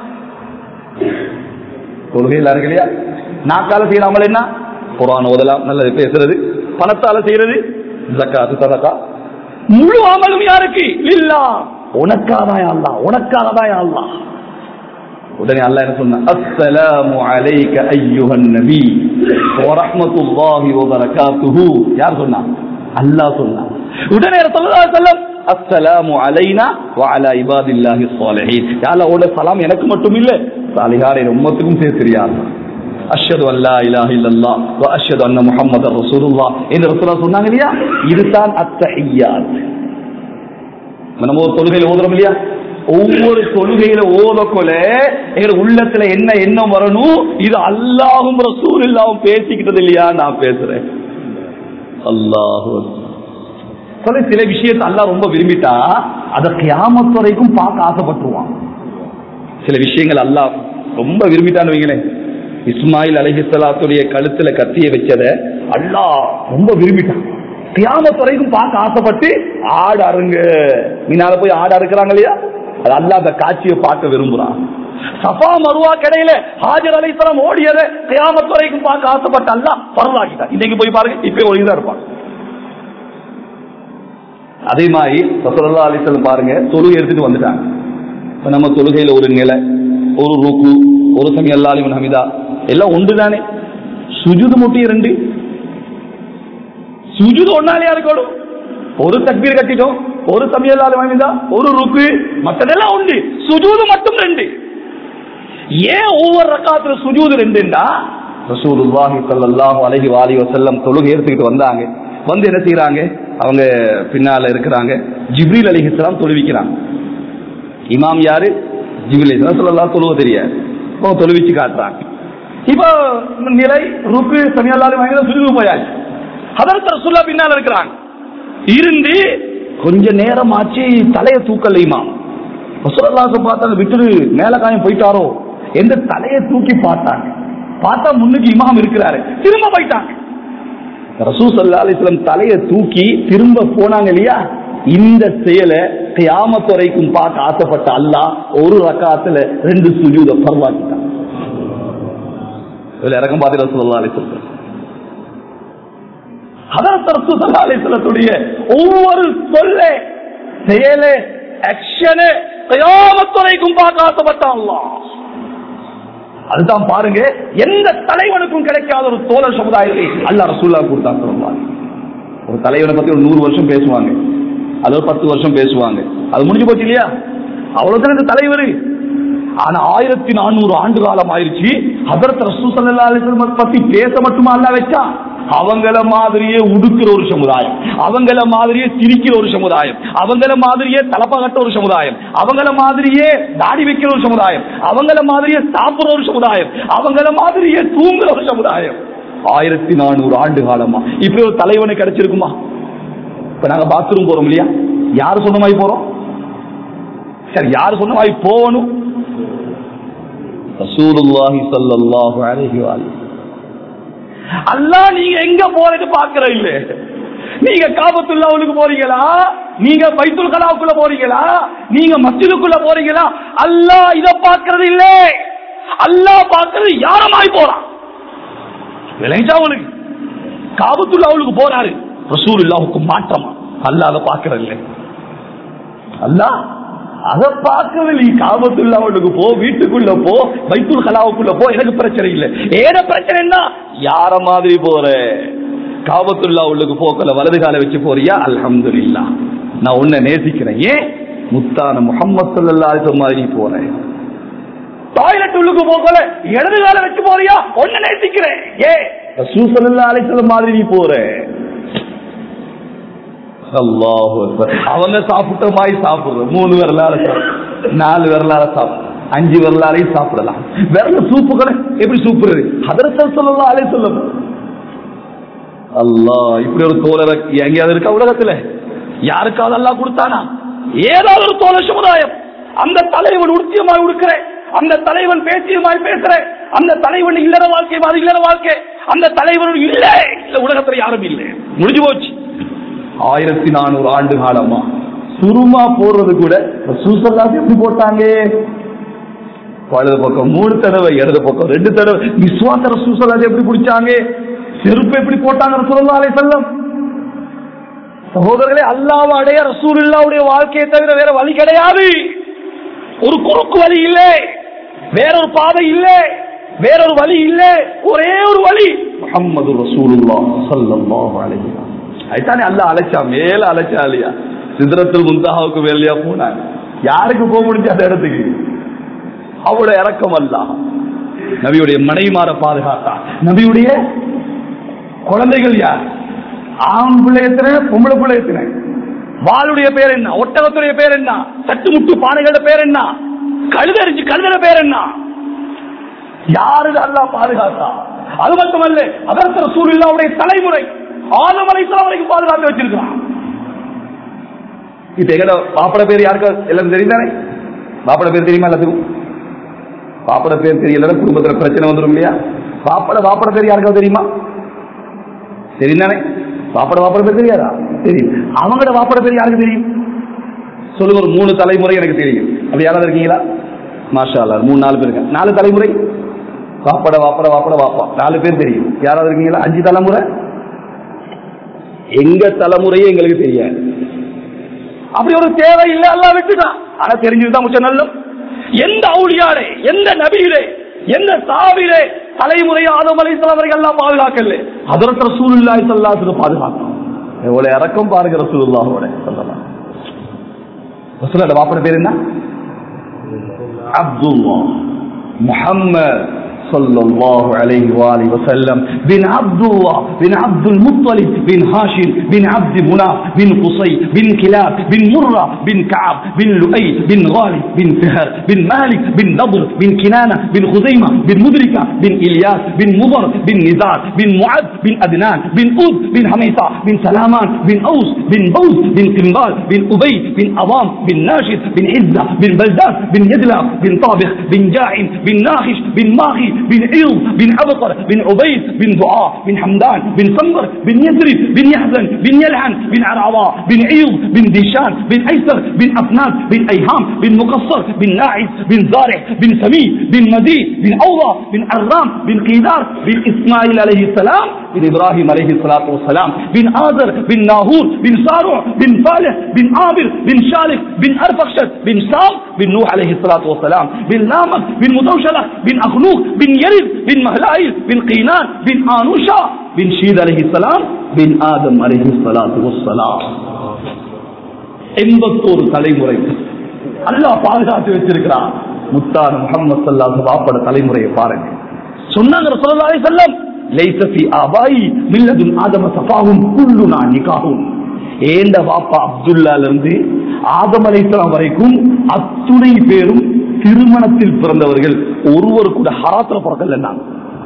தொழுகையில் இருக்கு இல்லையா நாக்கால செய்யலாமல் என்ன குரான் ஓதலாம் நல்லது பேசுறது பணத்தால செய்யறது ஜக்காத்து சதக்கா முழு அமலும் யாருக்கு இல்லா உனக்காதான் யா அல்லாஹ் உனக்காகதான் யா அல்லாஹ் உடனே அல்லாஹ் என்ன சொன்னா அஸ்ஸலாமு அலைக அய்யுஹன் நபி வ ரஹ்மத்துல்லாஹி வ பரகாத்துஹு யார் சொன்னா அல்லாஹ் சொன்னான் உடனே ரசூலுல்லாஹி ஸல்லல்லாஹு அலைஹி வஸல்லம் அஸ்ஸலாமு அலைனா வ அலா இபாதில்லாஹி ஸாலிஹீன் யா அல்லாஹ் உடைய சலாம் எனக்கு மட்டும் இல்ல சாலிஹான உம்மத்துக்கும் சேர்த்திரியா அஷ்ஹது அல்லா இலாஹ இல்லல்லாஹ் வ அஷ்ஹது அன்ன முஹம்மதர் ரசூலுல்லாஹ் என்று ரசூலுல்லாஹ் சொன்னாங்க இல்லையா இதுதான் அத்தஹியாத் நம்ம ஒரு தொழுகையில் ஓதுறோம் இல்லையா ஒவ்வொரு தொழுகையில ஓதக்கொல எங்க உள்ளத்துல என்ன எண்ணம் வரணும் இது அல்லாஹும் ரசூல் இல்லாவும் பேசிக்கிட்டது இல்லையா நான் பேசுறேன் அல்லாஹு சொல்ல சில விஷயத்தை அல்லாஹ் ரொம்ப விரும்பிட்டா அதை கியாமத்து வரைக்கும் பார்க்க ஆசைப்பட்டுருவான் சில விஷயங்கள் அல்லாஹ் ரொம்ப விரும்பிட்டான்னு வைங்களேன் இஸ்மாயில் அலைஹிஸ்ஸலாத்துடைய கழுத்துல கத்திய வச்சத அல்லாஹ் ரொம்ப விரும்பிட்டான் கியாமத்து வரைக்கும் பார்க்க ஆசைப்பட்டு ஆடு அருங்க மீனால போய் ஆடு அறுக்கிறாங்க இல்லையா அது அல்லாஹ் அந்த காட்சியை பார்க்க விரும்புறான் சஃபா மருவா கடையில ஹாஜர் அலைஹிஸ்ஸலாம் ஓடியதை கியாமத்து வரைக்கும் பார்க்க ஆசைப்பட்ட அல்லாஹ் பரவாக்கிட்டான் இன்னைக்கு போய் பாருங்க இப்ப ஒழுங்கா இருப்பான் அதே மாதிரி ரசூலுல்லாஹி அலைஹி வஸல்லம் பாருங்க தொழுகை எடுத்துட்டு வந்துட்டாங்க இப்ப நம்ம தொழுகையில ஒரு நிலை ஒரு ருக்கு ஒரு சமயம் அல்லாலிமன் ஹமிதா எல்லாம் ஒன்று தானே சுஜுது முட்டி ரெண்டு சுஜுது ஒன்னாலே இருக்கணும் ஒரு தக்பீர் கட்டிட்டோம் ஒரு சமயம் ஹமிதா ஒரு ருக்கு மற்றதெல்லாம் உண்டு சுஜூது மட்டும் ரெண்டு ஏன் ஒவ்வொரு ரக்காத்துல சுஜூது ரெண்டுண்டா ரசூலுல்லாஹி ஸல்லல்லாஹு அலைஹி வஆலிஹி வஸல்லம் தொழுகை எடுத்துக்கிட்டு வந்தாங்க வந்து என்ன செய்யறாங்க அவங்க பின்னால இருக்கிறாங்க ஜிப்ரீல் அலைஹிஸ்ஸலாம் தொழுவிக்கிறாங்க இமாம் யாரு ஜிப்ரீல் அலைஹிஸ்ஸலாம் ஸல்லல்லாஹு தொழுவ தெரியாது இப்போ தொழுவிச்சு காட்டுறாங்க இப்போ நிலை ருக்கு சமியல்லாலும் வாங்கி சுஜூது போயாச்சு ஹதரத் ரசூலுல்லாஹ் பின்னால இருக்கிறாங்க இருந்து கொஞ்ச நேரம் ஆச்சு தலையை தூக்கல இமாம் ரசூலுல்லாஹ் பார்த்தாங்க விட்டுரு மேல காயம் போயிட்டாரோ எந்த தலையை தூக்கி பார்த்தாங்க பார்த்தா முன்னுக்கு இமாம் இருக்கிறாரு திரும்ப போயிட்டாங்க ரசூ சல்லா அலிஸ்லம் தலையை தூக்கி திரும்ப போனாங்க இல்லையா இந்த செயலை கியாமத் வரைக்கும் பார்க்க ஆசைப்பட்ட அல்லாஹ் ஒரு ரக்காத்துல ரெண்டு சுஜூத பரவாக்கிட்டான் இதுல இறக்கம் பார்த்து ரசூல்லா அலிஸ்லம் அதற்கு ரசூ சல்லா அலிஸ்லத்துடைய ஒவ்வொரு சொல்ல செயலே ஆக்ஷனு கியாமத் வரைக்கும் பார்க்க ஆசைப்பட்ட அல்லாஹ் அதுதான் பாருங்க எந்த தலைவனுக்கும் கிடைக்காத ஒரு தோழர் சமுதாயத்தை அல்ல ரசூல்லா கொடுத்தாங்க சொல்லுவாங்க ஒரு தலைவனை பத்தி ஒரு நூறு வருஷம் பேசுவாங்க அது ஒரு பத்து வருஷம் பேசுவாங்க அது முடிஞ்சு போச்சு இல்லையா அவ்வளவுதான் இந்த தலைவர் ஆனா ஆயிரத்தி நானூறு ஆண்டு காலம் ஆயிருச்சு அதற்கு ரசூ சல்லா அலிஸ்லம் பத்தி பேச மட்டுமா அல்ல வச்சா அவங்கள மாதிரியே உடுக்கிற ஒரு சமுதாயம் அவங்கள மாதிரியே சிரிக்கிற ஒரு சமுதாயம் அவங்கள மாதிரியே தலப்பகட்ட ஒரு சமுதாயம் அவங்கள மாதிரியே தாடி வைக்கிற ஒரு சமுதாயம் அவங்கள மாதிரியே சாப்பிடுற ஒரு சமுதாயம் அவங்கள மாதிரியே தூங்குற ஒரு சமுதாயம் ஆயிரத்தி நானூறு ஆண்டு காலமா இப்படி ஒரு தலைவனை கிடைச்சிருக்குமா இப்ப நாங்க பாத்ரூம் போறோம் இல்லையா யாரு சொன்ன மாதிரி போறோம் சரி யாரு சொன்ன மாதிரி போகணும் ரசூலுல்லாஹி ஸல்லல்லாஹு அலைஹி வஸல்லம் அல்லாஹ் நீங்க எங்க போறது பாக்குற இல்ல நீங்க காபத்துல்லாவுக்கு போறீங்களா நீங்க பைத்துல் கலாவுக்குள்ள போறீங்களா நீங்க மஸ்ஜிதுக்குள்ள போறீங்களா அல்லாஹ் இத பாக்குறது இல்ல அல்லாஹ் பாக்குறது யாரமாய் போறான் விளைஞ்சா அவனுக்கு காபத்துல்லாவுக்கு போறாரு ரசூலுல்லாவுக்கு மாற்றமா அல்லாஹ் அதை பாக்குறது இல்லை அல்லாஹ் அதை பார்க்கறது நீ காபத்துல்லாவுக்கு போ வீட்டுக்குள்ள போ பைத்துல் கலாவுக்குள்ள போ எனக்கு பிரச்சனை இல்லை ஏன பிரச்சனைன்னா யார மாதிரி போற காபத்துல்லா உள்ளுக்கு போக்கல வலது கால வச்சு போறியா அல்ஹம்துலில்லா நான் உன்னை நேசிக்கிறேன் ஏன் முத்தான முகமது சல்லா மாதிரி போறேன் டாய்லெட் உள்ளுக்கு போக்கல இடது கால வச்சு போறியா உன்னை நேசிக்கிறேன் ஏ சூசல்லா அலிசல்லம் மாதிரி நீ போற அல்லாஹு அக்பர். அவங்க சாப்பிட்ட மாதிரி சாப்பிடுற மூணு விரலால சாப்பிடு நாலு விரலால சாப்பிடு அஞ்சு விரலாலையும் சாப்பிடலாம் விரல சூப்பு கூட எப்படி சூப்புறது அதரசல் சொல்லலாம் அலே சொல்லும் அல்லாஹ் இப்படி ஒரு தோழர் எங்கேயாவது இருக்கா உலகத்துல யாருக்காவது அல்லாஹ் கொடுத்தானா ஏதாவது ஒரு தோழர் சமுதாயம் அந்த தலைவன் உறுத்தியமாய் உடுக்கிறேன் அந்த தலைவன் பேச்சியமாய் பேசுறேன் அந்த தலைவன் இல்லற வாழ்க்கை மாதிரி இல்லற வாழ்க்கை அந்த தலைவன் இல்லை இந்த உலகத்துல யாரும் இல்லை முடிஞ்சு போச்சு ஆயிரத்தி நானூறு ஆண்டு காலமா சுருமா போடுறது கூட சூசல்லாஸ் எப்படி போட்டாங்க வலது பக்கம் மூணு தடவை இடது பக்கம் ரெண்டு தடவை விஸ்வாசர சூசல்லாஸ் எப்படி பிடிச்சாங்க செருப்பு எப்படி போட்டாங்க ரசூலுல்லாஹி அலைஹி வஸல்லம் சகோதரர்களே அல்லாஹ் அடைய ரசூலுல்லாவுடைய வாழ்க்கையை தவிர வேற வழி கிடையாது ஒரு குறுக்கு வழி இல்லை வேறொரு பாதை இல்லை வேறொரு வழி இல்லை ஒரே ஒரு வழி முகம்மது ரசூலுல்லாஹ் ஸல்லல்லாஹு அலைஹி வஸல்லம் அதுதானே அல்லாஹ் அழைச்சா மேல அழைச்சா இல்லையா சிதறத்தில் முந்தாவுக்கு வேலையா போனாங்க யாருக்கு போக முடிஞ்ச அந்த இடத்துக்கு அவளோட இறக்கம் அல்ல நபியுடைய மனைவிமார பாதுகாத்தா நபியுடைய குழந்தைகள் யார் ஆண் பிள்ளை எத்தனை பொம்பளை பிள்ளை எத்தனை வாளுடைய பேர் என்ன ஒட்டகத்துடைய பேர் என்ன தட்டுமுட்டு பானைகளோட பேர் என்ன கழுதறிஞ்சு கழுதர பேர் என்ன யாரு அல்லா பாதுகாத்தா அது மட்டுமல்ல அதற்கு சூழ்நிலாவுடைய தலைமுறை ஆலமலை வரைக்கும் பாதுகாத்து வச்சிருக்கான் இப்ப எங்கட பாப்பட பேர் யாருக்கு எல்லாம் தெரியுதானே பாப்பட பேர் தெரியுமா எல்லாத்துக்கும் பாப்பட பேர் தெரியல குடும்பத்துல பிரச்சனை வந்துடும் இல்லையா பாப்பட பாப்பட பேர் யாருக்காவது தெரியுமா தெரியுதானே பாப்பட பாப்பட பேர் தெரியாதா தெரியும் அவங்களோட பாப்பட பேர் யாருக்கு தெரியும் சொல்லுங்க ஒரு மூணு தலைமுறை எனக்கு தெரியும் அப்படி யாராவது இருக்கீங்களா மாஷா அல்லா மூணு நாலு பேர் இருக்காங்க நாலு தலைமுறை வாப்பட வாப்பட வாப்பட வாப்பா நாலு பேர் தெரியும் யாராவது இருக்கீங்களா அஞ்சு தலைமுறை எங்க தலைமுறையே எங்களுக்கு தெரியாது அப்படி ஒரு தேவை இல்லை அல்லா விட்டுதான் ஆனா தெரிஞ்சுதான் முச்ச நல்லம் எந்த அவுளியாரே எந்த நபியிலே எந்த சாவிலே தலைமுறை ஆதம் அலை தலைவர்கள் எல்லாம் பாதுகாக்கல அதற்கு ரசூலுல்லாஹி ஸல்லல்லாஹு அலைஹி பாதுகாக்கும் எவ்வளவு இறக்கம் பாருங்க ரசூலுல்லாஹோட சொல்லலாம் ரசூலோட வாப்பட பேர் என்ன அப்துல்லா முஹம்மது صلى الله عليه وآله وسلم بن عبد الله بن عبد المطلب بن هاشم بن عبد مناف بن قصي بن كلاب بن مرة بن كعب بن لؤي بن غالب بن فهر بن مالك بن نضر بن كنانة بن خزيمة بن مدركة بن إلياس بن مضر بن نزار بن معد بن أدنان بن أود بن حميصة بن سلامان بن أوس بن بوز بن قنبال بن أبي بن أضام بن ناشد بن عزة بن بلداد بن يدلع بن طابخ بن جاعم بن ناخش بن ماغي بن عيض بن عبقر بن عبيد بن دعاء بن حمدان بن صنبر بن يزرب بن يحزن بن يلعن بن عرعضاء بن عيض بن ديشان بن أيسر بن أفناد بن أيهام بن مقصر بن ناعس بن زارع بن سمي بن مدي بن أوضى بن عرام بن قيدار بن إسماعيل عليه السلام بن إبراهيم عليه الصلاة والسلام بن آذر بن ناهور بن صارع بن صالح بن عامر بن شالك بن أرفخشد بن سام بن نوح عليه الصلاة والسلام بن لامك بن مدوشلة بن أخنوق بن يرد بن مهلائل بن قينان بن آنوشا بن شيد عليه السلام بن آدم عليه الصلاة والسلام எண்பத்தோரு தலைமுறை அல்லாஹ் பாதுகாத்து வச்சிருக்கிறான் முத்தான முகமது சல்லாஹ் வாப்பட தலைமுறையை பாருங்க சொன்னாங்க ரசூலுல்லாஹி அலைஹி வஸல்லம் லைஸ ஃபீ ஆபாயி மில்லதுன் ஆதம சஃபாஹும் குல்லுனா நிகாஹும் ஏண்ட வாப்பா அப்துல்லால இருந்து ஆதம் அலைஹிஸ்ஸலாம் வரைக்கும் அத்துணை பேரும் திருமணத்தில் பிறந்தவர்கள் ஒருவர் கூட ஹராத்துல பிறக்கல நான்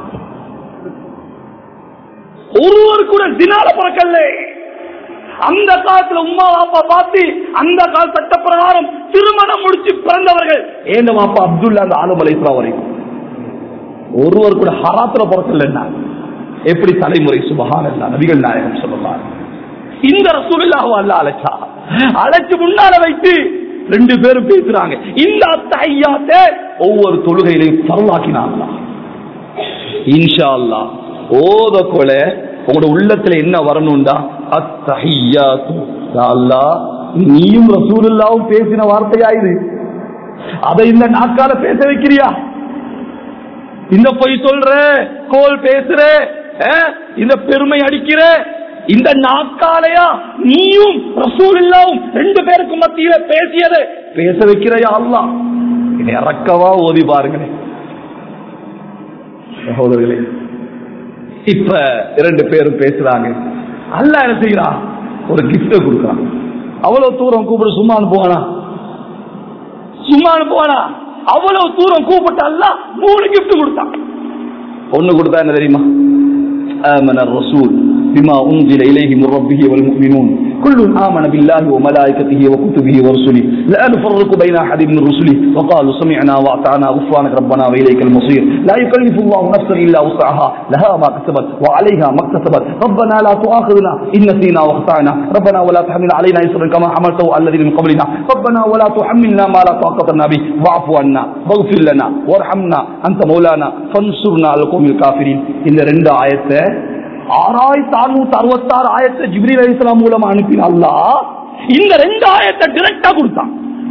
ஒருவர் கூட தினால பிறக்கல அந்த காலத்துல உமா வாப்பா பார்த்து அந்த கால சட்ட பிரகாரம் திருமணம் முடிச்சு பிறந்தவர்கள் ஏந்த வாப்பா அப்துல்லா அந்த ஆலம் அலைஹிஸ்ஸலாம் வரைக்கும் ஒருவர் கூட ஹராத்துல பிறக்கல எப்படி தலைமுறை சுபகான் நபிகள் நாயகம் சொல்லலாம் இந்த ரசூலுல்லாஹு அல்ல அழைச்சா அழைச்சு முன்னால வைத்து ரெண்டு பேரும் பேசுறாங்க இந்த அத்தையாத்த ஒவ்வொரு தொழுகையிலையும் பரவாக்கினாங்களா இன்ஷா அல்லா ஓத கொல உங்களோட உள்ளத்துல என்ன வரணும்டா அத்தஹியாத்து அல்லா நீயும் ரசூலுல்லாவும் பேசின வார்த்தையா இது அதை இந்த நாக்கால பேச வைக்கிறியா இந்த பொய் சொல்ற கோல் பேசுற அஹ், இந்த பெருமை அடிக்கிற இந்த நாக்காலையா நீயும் ரசூல் இல்லாவும் ரெண்டு பேருக்கு மத்தியில பேசியது பேச வைக்கிறையா அல்லா இதை இறக்கவா ஓதி பாருங்களேன் சகோதரர்களே இப்ப இரண்டு பேரும் பேசுறாங்க அல்ல என்ன செய்யறான் ஒரு கிஃப்ட கொடுக்கறான் அவ்வளவு தூரம் கூப்பிடு சும்மா அனுப்புவானா சும்மா அனுப்புவானா அவ்வளவு தூரம் கூப்பிட்டு அல்ல மூணு கிஃப்ட் கொடுத்தான் ஒண்ணு கொடுத்தா என்ன தெரியுமா آمن الرسول بما أنزل إليه من ربه والمؤمنون كل آمن بالله وملائكته وكتبه ورسله لا نفرق بين أحد من رسله وقالوا سمعنا وأطعنا غفرانك ربنا وإليك المصير لا يكلف الله نفسا إلا وسعها لها ما كسبت وعليها ما اكتسبت ربنا لا تؤاخذنا إن نسينا واخطأنا ربنا ولا تحمل علينا إصرا كما حملته على الذين من قبلنا ربنا ولا تحملنا ما لا طاقة لنا به واعف عنا واغفر لنا وارحمنا أنت مولانا فانصرنا على القوم الكافرين இந்த ரெண்டு ஆயத்தை ஆறாயிரத்தி அறுநூத்தி அறுபத்தாறு ஆயத்தை ஜிப்ரீல் அலிஸ்லாம் மூலமா அனுப்பின அல்லாஹ் இந்த ரெண்டு ஆயத்தை டிரெக்டா கொடுத்தான்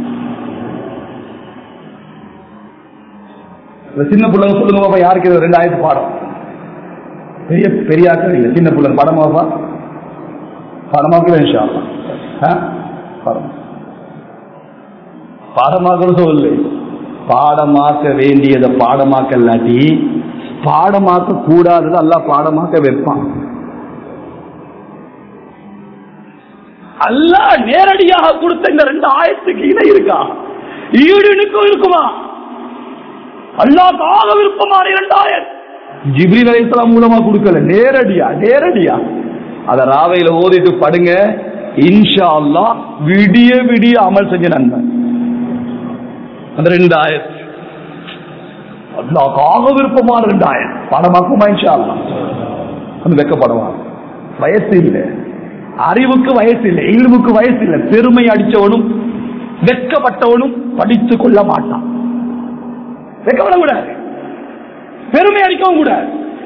இந்த சின்ன பிள்ளைங்க சொல்லுங்க பாப்பா யாருக்கு இது ரெண்டு ஆயிரத்து பாடம் பெரிய பெரியாக்கள் இல்லை சின்ன பிள்ளைங்க படமாப்பா படமாக்கல இன்ஷா அல்லாஹ். ஆ? படம் பாடமாக்கணும் சொல்லு பாடமாக்க வேண்டியதை பாடமாக்க இல்லாட்டி பாடமாக்க கூடாதது அல்லாஹ் பாடமாக்க வைப்பான் அல்லாஹ் நேரடியாக கொடுத்த இந்த ரெண்டு ஆயத்துக்கு இணை இருக்கா ஈடு இணுக்கும் இருக்குமா அல்லாஹ் ஆக விருப்பமான இரண்டு ஆயத் ஜிப்ரீல் அலைஹிஸ்ஸலாம் மூலமா கொடுக்கல நேரடியா நேரடியா அத ராவையில ஓதிட்டு படுங்க இன்ஷா அல்லாஹ் விடிய விடிய அமல் செஞ்ச நன்மை அந்த ரெண்டு ஆயத் அல்லாஹ் விருப்பமான ரெண்டு ஆயத் படமாக்குமா இன்ஷா அல்லாஹ் அது வெக்கப்படுவான் வயசு இல்லை அறிவுக்கு வயசு இல்லை இல்முக்கு வயசு இல்லை பெருமை அடிச்சவனும் வெட்கப்பட்டவனும் படித்துக் கொள்ள மாட்டான் வெட்கப்படக்கூடாது பெருமை அடிக்கவும் கூடாது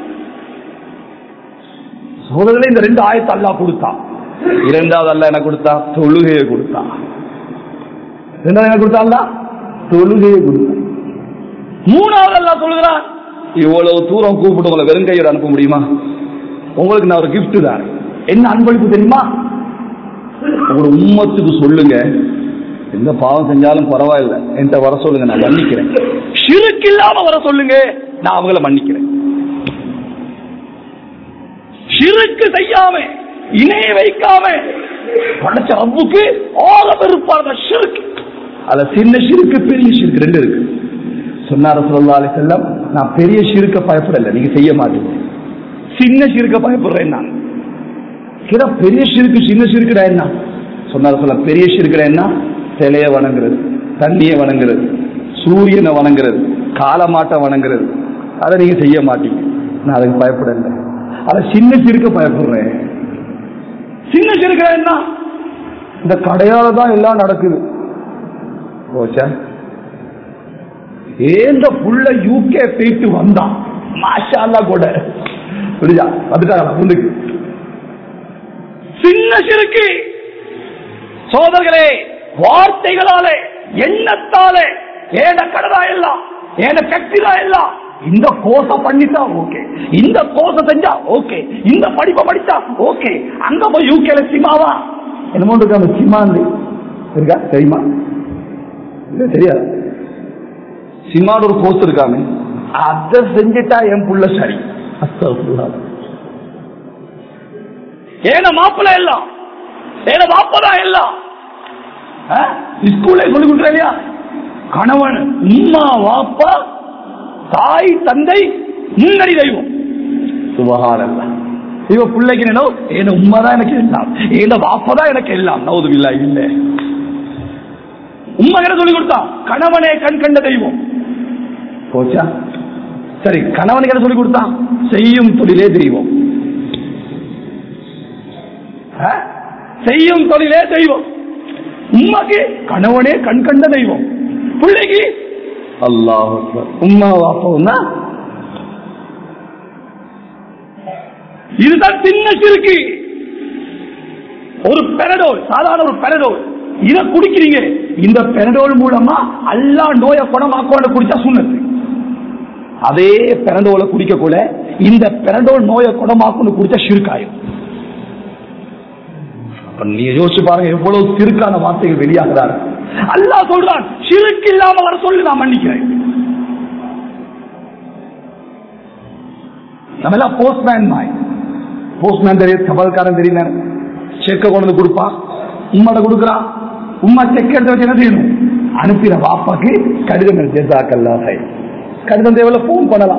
சோதரில் இந்த ரெண்டு ஆயத்தை அல்லாஹ் கொடுத்தான் இரண்டாவது அல்ல என்ன கொடுத்தா தொழுகையை கொடுத்தான் இரண்டாவது என்ன கொடுத்தா தொழுகையை கொடுத்தான் மூணாவது அல்லாஹ் சொல்லுகிறான் இவ்வளவு தூரம் கூப்பிட்டு உங்களை வெறும் கையோட அனுப்ப முடியுமா உங்களுக்கு நான் ஒரு gift தான் என்ன அன்பளிப்பு தெரியுமா உங்களோட உம்மத்துக்கு சொல்லுங்க எந்த பாவம் செஞ்சாலும் பரவாயில்ல என்கிட்ட வர சொல்லுங்க நான் மன்னிக்கிறேன் ஷிருக்கு இல்லாம வர சொல்லுங்க நான் அவங்கள மன்னிக்கிறேன் ஷிருக்கு செய்யாம இணைய வைக்காம படைச்ச ரப்புக்கு ஆக வெறுப்பான ஷிருக்கு அதுல சின்ன ஷிருக்கு பெரிய ஷிருக்கு ரெண்டு இருக்கு சொன்னார சொல்லா செல்லம் நான் பெரிய ஷிருக்க பயப்படல நீங்க செய்ய மாட்டீங்க சின்ன ஷிருக்க பயப்படுறேன் நான் கிட பெரிய ஷிருக்கு சின்ன ஷிருக்குடா என்ன சொன்னார சொல்ல பெரிய ஷிருக்குடா என்ன சிலைய வணங்குறது தண்ணியை வணங்குறது சூரியனை வணங்குறது காலமாட்டை வணங்குறது அதை நீங்க செய்ய மாட்டீங்க நான் அதுக்கு பயப்படல அத சின்ன சிறுக்க பயப்படுறேன் சின்ன சிறுக்க என்ன இந்த கடையால தான் எல்லாம் நடக்குது போச்சா ஏந்த புள்ள யூகே போயிட்டு வந்தான் மாஷா அல்லாஹ் கூட புரியுதா வந்துட்டாங்களா முன்னுக்கு சின்ன சிறுக்கு சோதர்களே வார்த்தைகளாலே எண்ணத்தாலே ஏன கடதா எல்லாம் ஏன கட்டிதா எல்லாம் இந்த கோச பண்ணிட்டா ஓகே இந்த கோச செஞ்சா ஓகே இந்த படிப்பை படிச்சா ஓகே அங்க போய் யூகேல சிமாவா என்னமோ இருக்கு அந்த சிமா இருக்கா தெரியுமா இல்ல தெரியாது சிமாட ஒரு கோர்ஸ் இருக்காமே அத செஞ்சுட்டா என் புள்ள சரி அஸ்தகுல்லாஹ். ஏன மாப்பிள்ள எல்லாம் ஏன மாப்பதா எல்லாம் ஸ்கூல்ல சொல்லி கொடுக்குற இல்லையா கணவன் உம்மா வாப்பா தாய் தந்தை முன்னணி தெய்வம் சுபகாரல்ல இவ பிள்ளைக்கு நினைவு என் உம்மா தான் எனக்கு எல்லாம் என் வாப்பா தான் எனக்கு எல்லாம் நவுது இல்ல இல்ல உம்மா என்ன சொல்லி கொடுத்தா கணவனே கண் கண்ட தெய்வம் போச்சா சரி கணவனுக்கு என்ன சொல்லி கொடுத்தான் செய்யும் தொழிலே தெய்வம் ஆ? செய்யும் தொழிலே தெய்வம் உம்மாக்கு கணவனே கண் கண்ட தெய்வம் பிள்ளைக்கு அல்லாஹ் உம்மா வாப்பா இதுதான் சின்ன சிறுக்கு ஒரு பெனடோல் சாதாரண ஒரு பெனடோல் இத குடிக்கிறீங்க இந்த பெனடோல் மூலமா எல்லா நோயை குணமாக்கோட குடிச்சா சுண்ணத்து அதே பெனடோலை குடிக்க கூட இந்த பெனடோல் நோயை குணமாக்கணும் குடிச்சா சிறுக்காயும் அப்ப நீங்க யோசிச்சு பாருங்க எவ்வளவு சிறுக்கான வார்த்தைகள் வெளியாகிறார் அல்லாஹ் சொல்றான் சிறுக்கு இல்லாம வர சொல்லி நான் மன்னிக்கிறேன் நம்ம எல்லாம் போஸ்ட்மேன் மாய் போஸ்ட்மேன் தெரியும் தபால்காரன் தெரியல செக்க கொண்டு வந்து கொடுப்பான் உம்மாட கொடுக்குறான் உம்மா செக் எடுத்து வச்சு என்ன செய்யணும் அனுப்பின வாப்பாக்கு கடிதம் ஜெசாக்கல்லாஹை கடிதம் தேவையில்ல போன் பண்ணலாம்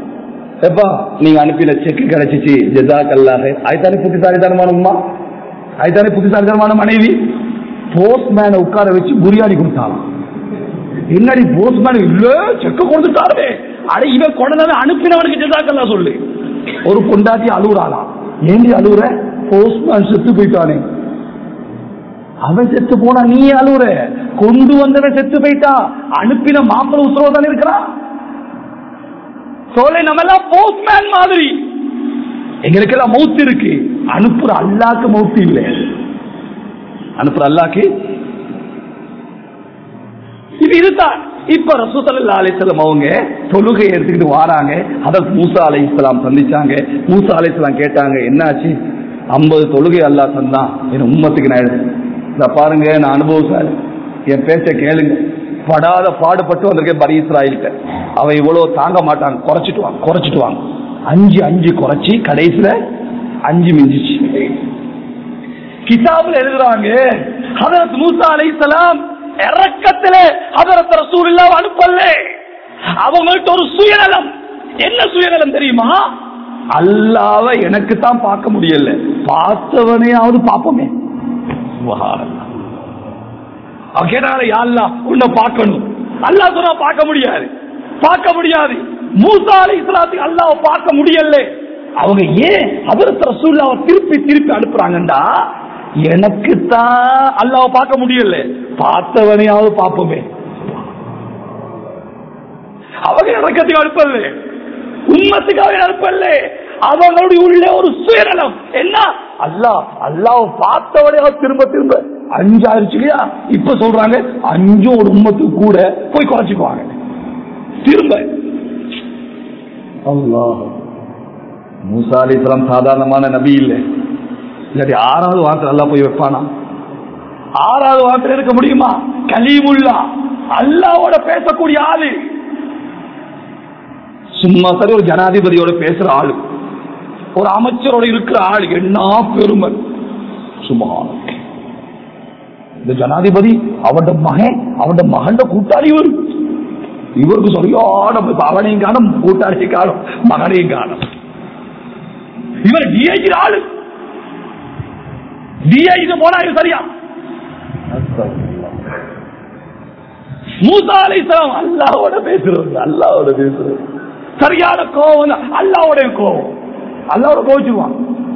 எப்பா நீங்க அனுப்பின செக் கிடைச்சிச்சு ஜெசாக்கல்லாஹை ஆய்த்தானே புத்திசாலித்தனமான உம்மா அதுதானே புத்திசாலித்தனமான மனைவி போஸ்ட்மேனை உட்கார வச்சு பிரியாணி கொடுத்தாலாம் என்னடி போஸ்ட்மேன் இல்ல செக்க கொடுத்துட்டாரு அட இவன் கொண்டதை அனுப்பினவனுக்கு ஜெதாக்கெல்லாம் சொல்லு ஒரு பொண்டாட்டி அழுகுறாளாம் ஏண்டி அழுகுற போஸ்ட்மேன் செத்து போயிட்டானே அவன் செத்து போனா நீ அழுகுற கொண்டு வந்தவன் செத்து போயிட்டா அனுப்பின மாப்பிள்ள உத்தரவு தானே இருக்கிறான் சோலை நம்ம எல்லாம் போஸ்ட்மேன் மாதிரி எங்களுக்கு எல்லாம் மௌத்து இருக்கு அனுப்புற அல்லாக்கு மௌத்து இல்லை அனுப்புற அல்லாக்கு இது இதுதான் இப்ப ரசூசல்லா அலிஸ்லாம் அவங்க தொழுகை எடுத்துக்கிட்டு வாராங்க அதற்கு மூசா அலை இஸ்லாம் சந்திச்சாங்க மூசா அலை இஸ்லாம் கேட்டாங்க என்னாச்சு ஐம்பது தொழுகை அல்லா தந்தான் என் உம்மத்துக்கு நான் எழுது இத பாருங்க நான் அனுபவசாலி என் பேச்ச கேளுங்க படாத பாடுபட்டு வந்திருக்கேன் பரி இஸ்ராயில்கிட்ட அவன் இவ்வளவு தாங்க மாட்டாங்க குறைச்சிட்டு வாங்க குறைச்சிட்டு வாங்க அஞ்சு அஞ்சு குறைச்சி கடைசியில அஞ்சு மிஞ்சிச்சு கிதாபில் எழுதுறாங்க ஹதரத் மூசா அலைஹிஸ்ஸலாம் இறக்கத்துல ஹதரத் ரசூலுல்லாஹ் அனுப்பல அவங்கள்ட்ட ஒரு சுயநலம் என்ன சுயநலம் தெரியுமா அல்லாஹ்வை எனக்கு தான் பார்க்க முடியல பார்த்தவனையாவது பார்ப்போமே சுப்ஹானல்லாஹ் அவன் கேட்டாங்க யா அல்லாஹ் உன்னை பார்க்கணும் அல்லாஹ் சொன்னா பார்க்க முடியாது பார்க்க முடியாது மூசா அலைஹிஸ்ஸலாத்துக்கு அல்லாஹ்வை பார்க்க முடியல அவங்க ஏன் ஹதரத் ரசூலுல்லாஹ்வை திருப்பி திருப்பி அனுப்புறாங்கடா எனக்கு தான் அல்லாஹ் பார்க்க முடியல பார்த்தவனையாவது பார்ப்போமே அவங்க இறக்கத்துக்கு அனுப்பல உண்மத்துக்காக அனுப்பல அவங்களுடைய உள்ள ஒரு சுயநலம் என்ன அல்லாஹ் அல்லாஹ் பார்த்தவனையாவது திரும்ப திரும்ப அஞ்சு ஆயிடுச்சு இல்லையா இப்ப சொல்றாங்க அஞ்சும் ஒரு உம்மத்துக்கு கூட போய் குறைச்சிக்குவாங்க திரும்ப அல்லாஹ் மூசா அலிஸ்லாம் சாதாரணமான நபி இல்லை இல்லாட்டி ஆறாவது வாரத்தில் அல்லா போய் வைப்பானா ஆறாவது வாரத்தில் இருக்க முடியுமா கலீமுல்லா அல்லாவோட பேசக்கூடிய ஆளு சும்மா சரி ஒரு ஜனாதிபதியோட பேசுற ஆளு ஒரு அமைச்சரோட இருக்கிற ஆளு என்ன பெருமை சும்மா இந்த ஜனாதிபதி அவட மகன் அவட மகண்ட கூட்டாளி இவரு இவருக்கு சரியான அவனையும் காணும் கூட்டாளியும் காணும் மகனையும் காணும் இவர் டிஐஜி ஆளு டிஐஜி போனா இது சரியா மூசா அலைஹிஸ்ஸலாம் அல்லாஹ்வோட பேசுறது அல்லாஹ்வோட பேசுறது சரியான கோவம் தான். அல்லாஹ்வோட கோவம் அல்லாஹ்வோட கோவிச்சுவான்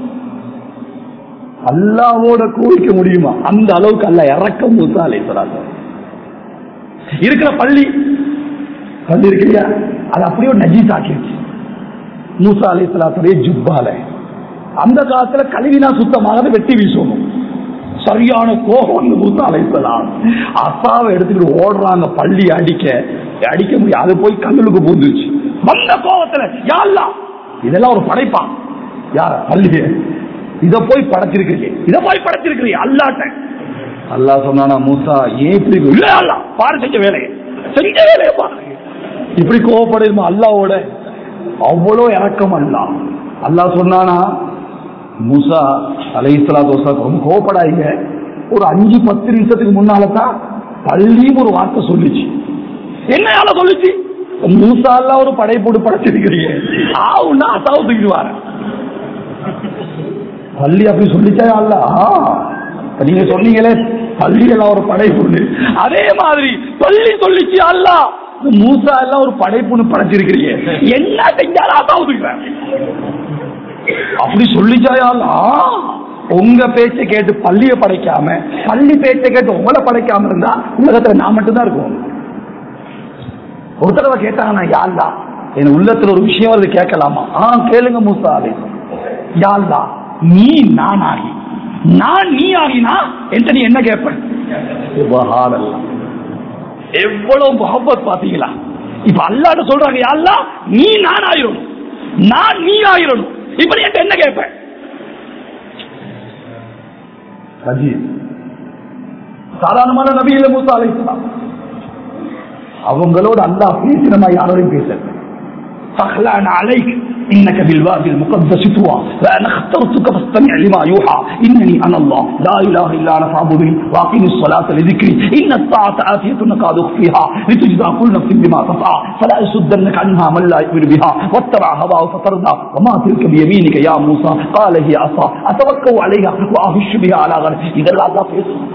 அல்லாஹ்வோட கோவிக்க முடியுமா அந்த அளவுக்கு அல்ல இறக்க மூசா அலைஹிஸ்ஸலாம் இருக்கிற பள்ளி பள்ளி இருக்கு இல்லையா அது அப்படியே ஒரு நஜீஸ் ஆக்கிடுச்சு மூசா அலைஹிஸ்ஸலாத்துடைய ஜுப்பால அந்த காலத்துல கழுவினா சுத்தமாக வெட்டி வீசணும் சரியான கோபம் வந்து மூசா அலைஹிஸ்ஸலாம் அசாவை எடுத்துக்கிட்டு ஓடுறாங்க பள்ளி அடிக்க அடிக்க முடியாது அது போய் கண்ணுக்கு பூந்துச்சு வந்த கோபத்துல யாழ்லா இதெல்லாம் ஒரு படைப்பா யார பள்ளிய இத போய் படைச்சிருக்கிறீங்க இத போய் படைச்சிருக்கிறீங்க அல்லாட்ட அல்லாஹ் சொன்னானா மூசா ஏன் இப்படி இல்ல அல்லா பாரு செஞ்ச வேலையை செஞ்ச வேலையை பாரு இப்படி கோவப்படுமா அல்லாவோட அவ்வளோ இறக்கம் அல்லா அல்லாஹ் சொன்னானா மூசா அலைஹிஸ்ஸலாத்து வஸலாம் ரொம்ப கோவப்படாதீங்க ஒரு அஞ்சு பத்து நிமிஷத்துக்கு முன்னால தான் பள்ளியும் ஒரு வார்த்தை சொல்லுச்சு என்ன ஆள சொல்லுச்சு மூசா எல்லாம் ஒரு படை போட்டு படைச்சிருக்கிறீங்க ஆவுன்னா அசாவு தூக்கிடுவாரு பள்ளி அப்படி சொல்லிச்சா அல்ல இப்ப நீங்க சொன்னீங்களே பள்ளி எல்லாம் ஒரு படைப்புன்னு அதே மாதிரி பள்ளி சொல்லிச்சு அல்ல மூசா எல்லாம் ஒரு படைப்புன்னு படைச்சிருக்கிறீங்க என்ன செஞ்சாலும் அசாவுதுக்கிறேன் அப்படி சொல்லிச்சாயால் உங்க பேச்ச கேட்டு பள்ளிய படைக்காம பள்ளி பேச்ச கேட்டு உங்களை படைக்காம இருந்தா உலகத்துல நான் மட்டும்தான் இருக்கும் ஒரு தடவை கேட்டாங்க நான் யாழ்லா என் உள்ளத்துல ஒரு விஷயம் வருது கேட்கலாமா ஆ கேளுங்க மூசா அலை யாழ்லா நீ நான் ஆகி நான் நீ ஆகினா என்கிட்ட நீ என்ன கேட்ப சுபஹானல்லாஹ். எவ்வளவு முகப்பத் பாத்தீங்களா இப்ப அல்லாட்ட சொல்றாங்க யாழ்லா நீ நான் ஆயிரணும் நான் நீ ஆயிரணும் இப்ப நீ என்கிட்ட என்ன கேட்ப ரஜீஸ் சாதாரணமான நபி இல்ல மூசா அலைஹிஸ்ஸலாம் அவங்களோட அல்லாஹ் பேசினமா யாரோடையும் பேசல சஹ்லான் அலைக் إنك بالوادي المقدس طوى فأنا اخترتك فاستمع لما يوحى إنني أنا الله لا إله إلا أنا فاعبدني وأقم الصلاة لذكري إن الساعة آتية قد أخفيها لتجزى كل نفس بما تسعى فلا يصدنك عنها من لا يؤمن بها واتبع هواه فتردى وما تلك بيمينك يا موسى قال هي عصا أتوكل عليها وأهش بها على غنم إذا لا الله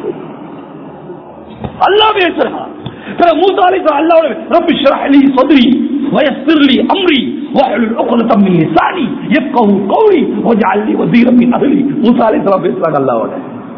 الله பேசுறான் பிற மூசா அலைஹிஸ்ஸலாம் அல்லாஹ்வோட ரப்பி ஷ்ரஹ் லி ஸத்ரி வயஸ்ஸிர் லி அம்ரி வஹ்லுல் உக்தம் மின் லிசானி யஃப்கஹு கௌலி வஜ்அல் லி வஸீரம் மின் அஹ்லி மூசா அலைஹிஸ்ஸலாம் பேசுறாங்க அல்லாஹ்வோட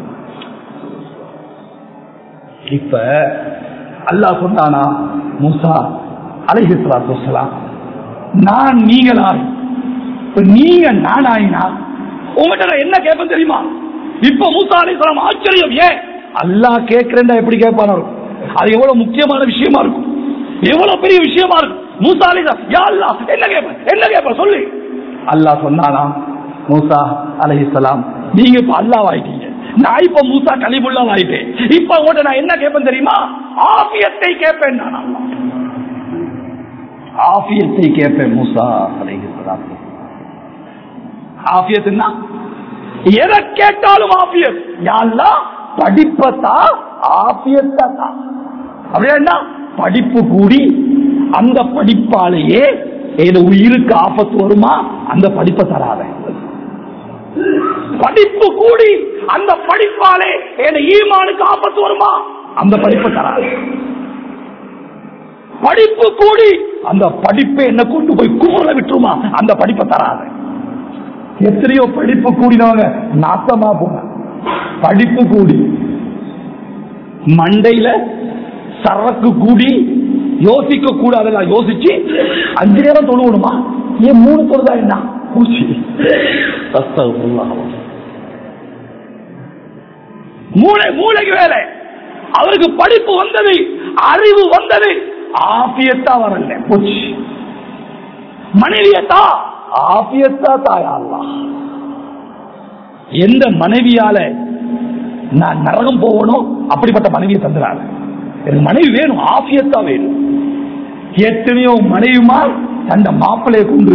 இப்ப அல்லாஹ் சொன்னானா மூசா அலைஹிஸ்ஸலாத்து வஸ்ஸலாம் நான் நீங்களாய் இப்ப நீங்க நானாயினா உங்ககிட்ட நான் என்ன கேட்பேன் தெரியுமா இப்ப மூசா அலைஹிஸ்ஸலாம் ஆச்சரியம் ஏன் அல்லாஹ் கேட்கிறேன்டா எப்படி கேட்பானோ அது எவ்வளவு முக்கியமான விஷயமா இருக்கும் எவ்வளவு பெரிய விஷயமா இருக்கும் மூசா அலைஹிஸ்ஸலாம் யா அல்லாஹ் என்ன கேட்ப என்ன கேட்ப சொல்லு அல்லாஹ் சொன்னானா மூசா அலைஹிஸ்ஸலாம் நீங்க இப்ப அல்லாஹ் ஆயிட்டீங்க நான் இப்ப மூசா கலிமுல்லா ஆயிட்டேன் இப்ப உங்கள்ட்ட நான் என்ன கேட்பேன் தெரியுமா ஆபியத்தை கேட்பேன் நான் அல்லாஹ் ஆபியத்தை கேட்பேன் மூசா அலைஹிஸ்ஸலாம் ஆபியத்துன்னா எதை கேட்டாலும் ஆபியத் யாழ்லா படிப்பத்தா ஆபியத்தா தான் அப்படின்னா என்ன? படிப்பு கூடி அந்த படிப்பாலேயே ஏதோ உயிருக்கு ஆபத்து வருமா அந்த படிப்பை தராத படிப்பு கூடி அந்த படிப்பாலே ஏதோ ஈமானுக்கு ஆபத்து வருமா அந்த படிப்பை தராத படிப்பு கூடி அந்த படிப்பை என்ன கொண்டு போய் கூற விட்டுருமா அந்த படிப்பை தராத எத்தனையோ படிப்பு கூடினவங்க நாசமா போன படிப்பு கூடி மண்டையில சரக்கு கூடி யோசிக்க கூடாதெல்லாம் யோசிச்சு அஞ்சு நேரம் தொழுவணுமா ஏன் மூணு தொழுதா என்ன பூச்சி அஸ்தகுல்லாஹ். மூளை மூளைக்கு வேலை அவருக்கு படிப்பு வந்தது அறிவு வந்தது ஆபியத்தா வரல போச்சு மனைவியத்தா ஆபியத்தா தாயா அல்லாஹ். எந்த மனைவியால நான் நரகம் போகணும் அப்படிப்பட்ட மனைவியை தந்துறாரு எனக்கு மனைவி வேணும் ஆபியத்தா வேணும் எத்தனையோ மனைவிமார் தந்த மாப்பிளைய கொண்டு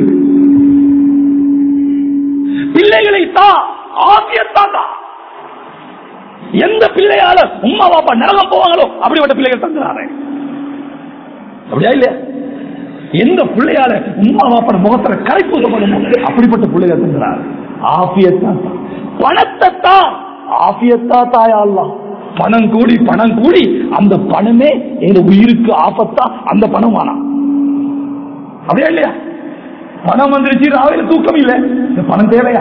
பிள்ளைகளை தான் ஆபியத்தா தான் எந்த பிள்ளையால உம்மா பாப்பா நரகம் போவாங்களோ அப்படிப்பட்ட பிள்ளைகள் தந்துறாரு அப்படியா இல்லையா எந்த பிள்ளையால உம்மா பாப்பா முகத்துல கரை பூசப்படும் அப்படிப்பட்ட பிள்ளைகள் தந்துறாரு ஆபியத்தா தான் பணத்தை தான் ஆபியத்தா தாயா அல்லாஹ். பணம் கூடி பணம் கூடி அந்த பணமே எங்க உயிருக்கு ஆபத்தா அந்த பணம் வேணாம் அப்படியா இல்லையா பணம் வந்துருச்சு ராவையில தூக்கம் இல்லை இந்த பணம் தேவையா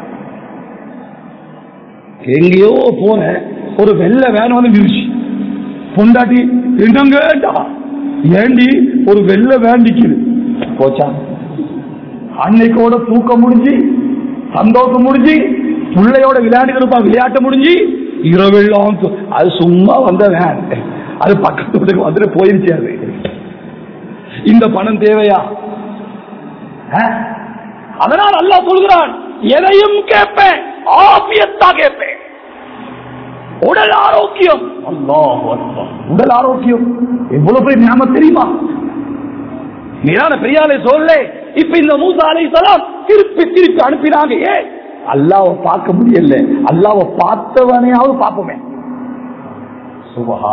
எங்கேயோ போற ஒரு வெள்ளை வேன் வந்து நிறுச்சு பொண்டாட்டி என்னங்கடா ஏண்டி ஒரு வெள்ளை வேன் நிக்குது போச்சா அன்னைக்கோட தூக்கம் முடிஞ்சு சந்தோஷம் முடிஞ்சு பிள்ளையோட விளையாண்டு இருப்பா விளையாட்ட முடிஞ்சு இரவெல்லாம் து- அது சும்மா வந்த வேன் அது பக்கத்து வீட்டுக்கு வந்துட்டு போயிருச்சு அது இந்த பணம் தேவையா ஆ? அதனால் அல்லாஹ் சொல்கிறான் எதையும் கேட்பேன் ஆபியத்தா கேட்பேன் உடல் ஆரோக்கியம் அல்லாஹ் உடல் ஆரோக்கியம் எவ்வளவு பெரிய ஞாபகம் தெரியுமா மீதான பெரியாலே சொல்ல இப்ப இந்த மூசா அலை திருப்பி திருப்பி அனுப்பினாங்க ஏன் அல்லாவை பார்க்க முடியல அல்லாவை பார்த்தவனையாவது பார்ப்போமே சுபஹா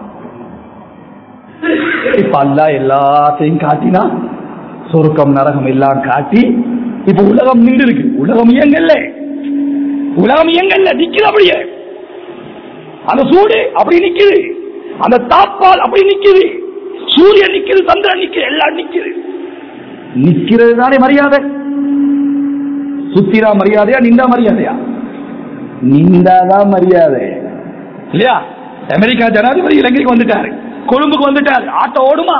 இப்ப அல்லா எல்லாத்தையும் காட்டினா சொருக்கம் நரகம் எல்லாம் காட்டி இப்ப உலகம் நின்று இருக்கு உலகம் இயங்கல்ல உலகம் இயங்கல்ல நிக்குது அப்படியே அந்த சூடு அப்படி நிக்குது அந்த தாப்பால் அப்படி நிக்குது சூரியன் நிக்குது சந்திரன் நிக்குது எல்லாம் நிக்குது நிக்கிறது தானே மரியாதை சுத்திரா மரியாதையா நின்றா மரியாதையா நின்றாதான் மரியாதை இல்லையா அமெரிக்கா ஜனாதிபதி இலங்கைக்கு வந்துட்டாரு கொழும்புக்கு வந்துட்டாரு ஆட்டோ ஓடுமா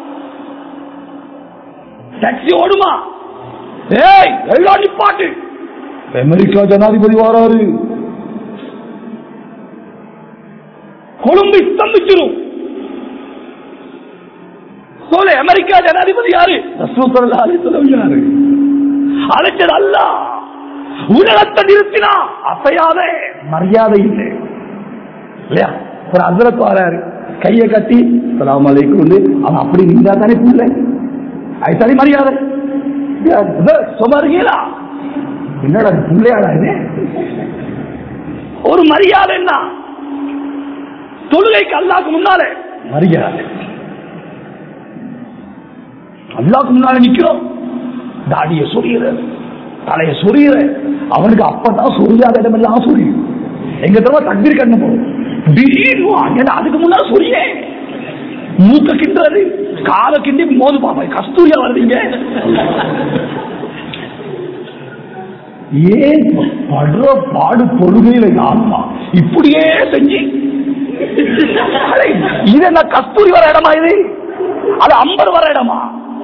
டாக்ஸி ஓடுமா ஏய் எல்லாம் நிப்பாட்டு அமெரிக்கா ஜனாதிபதி வராரு கொழும்பு ஸ்தம்பிச்சிரும் சொல்ல அமெரிக்கா ஜனாதிபதி யாரு ரசூலுல்லாஹி அலைஹி வஸல்லம் யாரு அழைச்சது அல்ல உலகத்தை நிறுத்தினா அசையாதே மரியாதை இல்லை இல்லையா ஒரு அசரத் வராரு கையை கட்டி சலாம் அலைக்கும் அவன் அப்படி நின்றா தானே பிள்ளை அது சரி மரியாதை சும்மா இருக்கீங்களா என்னடா இது பிள்ளையாடா இது ஒரு மரியாதை என்ன தொழுகைக்கு அல்லாக்கு முன்னாலே மரியாதை அல்லாக்கு முன்னால நிக்கிறோம் தாடிய சொரியுற தலைய சொரியுற அவனுக்கு அப்பதான் சொரியாத இடமெல்லாம் சொரியும் எங்க தடவை தண்ணீர் கண்ணு போகும் திடீர்னு அங்க அதுக்கு முன்னால சொரிய மூக்க கிண்டுறது கால கிண்டி மோது பாப்பா கஸ்தூரியா வருவீங்க ஏன் படுற பாடு பொறுமையில ஆத்மா இப்படியே செஞ்சு அடே, இது என்ன கஸ்தூரி வர இடமா இது அது அம்பர் வர இடமா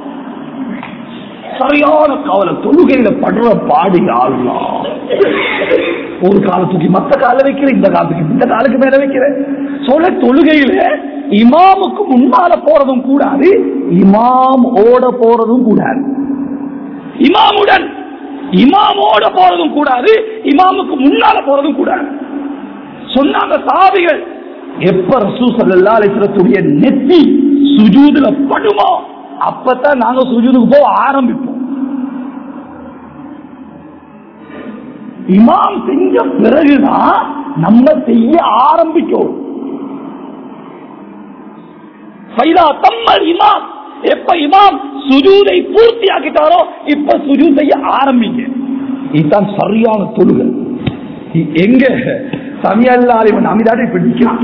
சரியான கவலை தொழுகையில படுற பாடு ஆள்லா ஒரு காலத்துக்கு மத்த கால வைக்கிற இந்த காலத்துக்கு இந்த காலுக்கு மேல வைக்கிற சொல்ல தொழுகையில இமாமுக்கு முன்னால போறதும் கூடாது இமாம் ஓட போறதும் கூடாது இமாமுடன் இமாமோட போறதும் கூடாது இமாமுக்கு முன்னால போறதும் கூடாது சொன்னாங்க சாவிகள் எப்ப ரசூ சல்லா அலிஸ்லத்துடைய நெத்தி சுஜூதுல படுமோ அப்பதான் நாங்க சுஜூதுக்கு போக ஆரம்பிப்போம் இமாம் செஞ்ச பிறகுதான் நம்ம செய்ய ஆரம்பிக்கும் ஃபைதா தம்மல் இமாம் எப்ப இமாம் சுஜூதை பூர்த்தி ஆக்கிட்டாரோ இப்ப சுஜூ செய்ய ஆரம்பிங்க இதுதான் சரியான தொழுகை இ- எங்க சமியல்லாலிவன் அமிதாடி பிடிக்கிறான்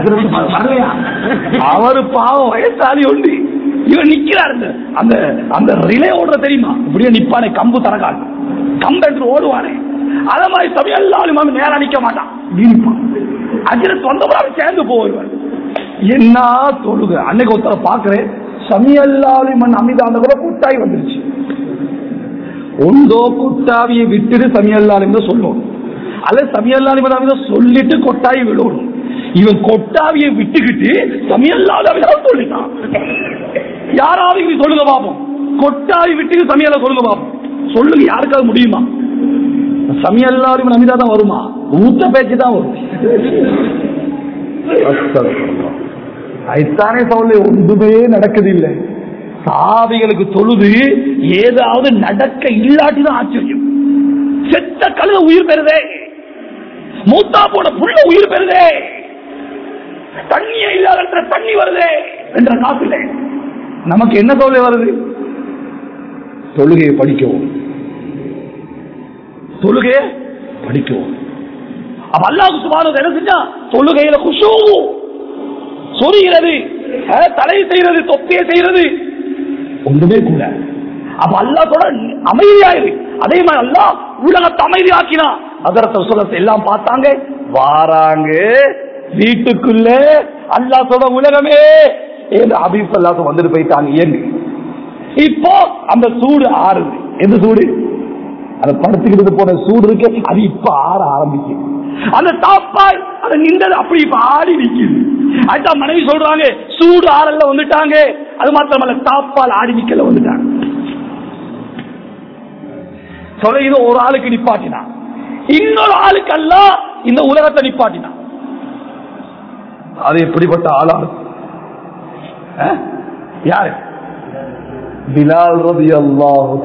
அவரு பாவம் வயசாலி உண்டு இவன் நிக்கிறார் இந்த- அந்த அந்த ரிலே ஓடுற தெரியுமா இப்படியே நிப்பானே கம்பு தரகால் கம்பென்று ஓடுவானே அத மாதிரி சமியல்லாலிவன் நேரா நிக்க மாட்டான் இப்படி நிப்பான் அஜிரத் வந்தவராக சேர்ந்து போவார் என்ன தொழுக அன்னைக்கு ஒருத்தர பாக்குறேன் சமியல்லாலிமன் அமிதாந்த கூட குட்டாய் வந்துருச்சு ஒன்றோ குட்டாவியை விட்டுட்டு சமியல்லாலிமன் சொல்லணும் அல்ல சமியல்லாலிமன் அமிதா சொல்லிட்டு கொட்டாய் விடணும் இவன் கொட்டாவியை விட்டுக்கிட்டு சமியல்லாலிமன் சொல்லிட்டான் யாராவது இப்படி சொல்லுங்க பாப்போம் கொட்டாவி விட்டு சமையல சொல்லுங்க பாப்போம் சொல்லுங்க யாருக்காவது முடியுமா சமையல்லாரும் நம்பிதா தான் வருமா ஊத்த பேச்சு தான் வரும் அதுதானே சொல்ல ஒன்றுமே நடக்குது இல்லை சாவிகளுக்கு தொழுது ஏதாவது நடக்க இல்லாட்டிதான் ஆச்சரியம் செத்த கழுத உயிர் பெறுதே மூத்தா போன புள்ள உயிர் பெறுதே தண்ணியே இல்லாத இடத்துல தண்ணி வருதே என்ற காப்பில்லை நமக்கு என்ன தொல்லை வருது தொழுகையை படிக்கவும் தொழுகையை படிக்கவும் அப்ப அல்லாஹ் சுபானது என்ன செஞ்சா தொழுகையில குஷூ சொரிகிறது அஹ், தலை செய்யறது தொப்பியை செய்யறது ஒன்றுமே கூட அப்ப அல்லாஹ் சொல்ற அமைதியாயிரு அதே மாதிரி அல்லாஹ் உலகத்தை அமைதியாக்கினா அதரத்த சொல்லத்தை எல்லாம் பார்த்தாங்க வாராங்க வீட்டுக்குள்ள அல்லாஹ் சொல்ற உலகமே ஏன் அபீப் அல்லாஹ் வந்துட்டு போயிட்டாங்க ஏன் இப்போ அந்த சூடு ஆறுது எந்த சூடு அந்த படுத்துக்கிட்டு போன சூடு இருக்கு அது இப்ப ஆற ஆரம்பிக்குது அந்த தாப்பாய் அது நின்றது அப்படி இப்ப ஆடி நிக்குது அதுதான் மனைவி சொல்றாங்க சூடு ஆறல்ல வந்துட்டாங்க அது மாத்திரமல்ல தாப்பால் ஆடி நிக்கல வந்துட்டாங்க சொல்ல இது ஒரு ஆளுக்கு நிப்பாட்டினான் இன்னொரு ஆளுக்கு அல்ல இந்த உலகத்தை நிப்பாட்டினான் அது எப்படிப்பட்ட ஆளா இருக்கும்? அஹ்? யாரு பிலால் ரதி அல்லாஹு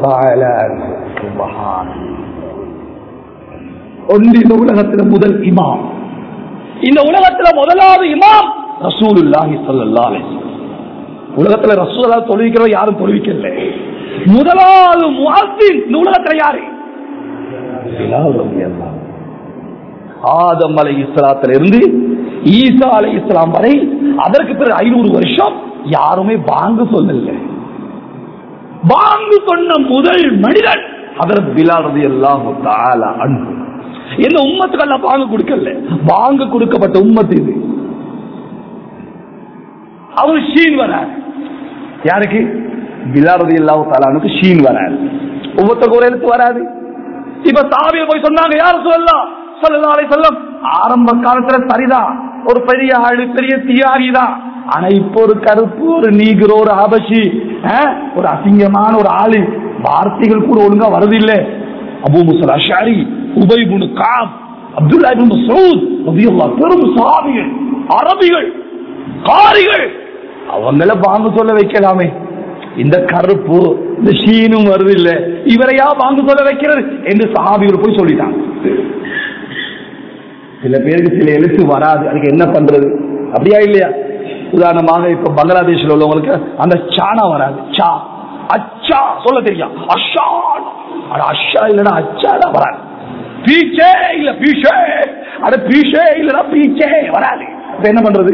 ஒன்று இந்த உலகத்துல முதல் இமாம் இந்த உலகத்துல முதலாவது இமாம் ரசூலுல்லாஹி ஸல்லல்லாஹு அலைஹி வஸல்லம். உலகத்துல ரசூலா தொழுவிக்கிறவங்க யாரும் தொழுவிக்கல முதலாவது முஅஸ்ஸின் இந்த உலகத்துல யாரு பிலால் ரலியல்லாஹு ஆதம் அலை இஸ்லாத்துல இருந்து ஈசா அலை இஸ்லாம் வரை அதற்கு பிறகு ஐநூறு வருஷம் யாருமே பாங்கு சொல்லல பாங்கு சொன்ன முதல் மனிதன் அதற்கு பிலால் ரதி அல்லாஹு தாலா அன்பு இந்த உம்மத்துக்கு அல்ல பாங்கு கொடுக்கல பாங்கு கொடுக்கப்பட்ட உம்மத்து இது அவர் ஷீன் வரார் யாருக்கு பிலால் ரதி அல்லாஹு தாலானுக்கு ஷீன் வரார் ஒவ்வொருத்தருக்கு ஒரு எழுத்து வராது இப்ப சாவியில் போய் சொன்னாங்க யார் சொல்லலாம் சொல்லலாம் அலை சொல்லம் ஆரம்ப காலத்துல சரிதான் ஒரு பெரிய ஆளு பெரிய தியாகி தான் ஆனா இப்போ ஒரு கருப்பு ஒரு நீகிற ஒரு அபசி அஹ், ஒரு அசிங்கமான ஒரு ஆளு வார்த்தைகள் கூட ஒழுங்கா வருதில்லை அபு முசல் அஷாரி உபைபுனு காப் அப்துல்லா இப்னு மஸ்ஊத் ரலியல்லாஹு பெரும் சஹாபிகள் அரபிகள் காரிகள் அவங்கள வாங்க சொல்ல வைக்கலாமே இந்த கருப்பு இந்த ஷீனும் வருது இல்ல இவரையா வாங்க சொல்ல வைக்கிறது என்று சஹாபிகள் போய் சொல்லிட்டாங்க சில பேருக்கு சில எழுத்து வராது அதுக்கு என்ன பண்றது அப்படியா இல்லையா உதாரணமாக இப்ப பங்களாதேஷ்ல உள்ளவங்களுக்கு அந்த சானா வராது சா அச்சா சொல்ல தெரியும் அஷா அட அஷா இல்லடா அச்சாடா வராது பீச்சே இல்ல பீஷே அட பீஷே இல்லடா பீச்சே வராது இப்ப என்ன பண்றது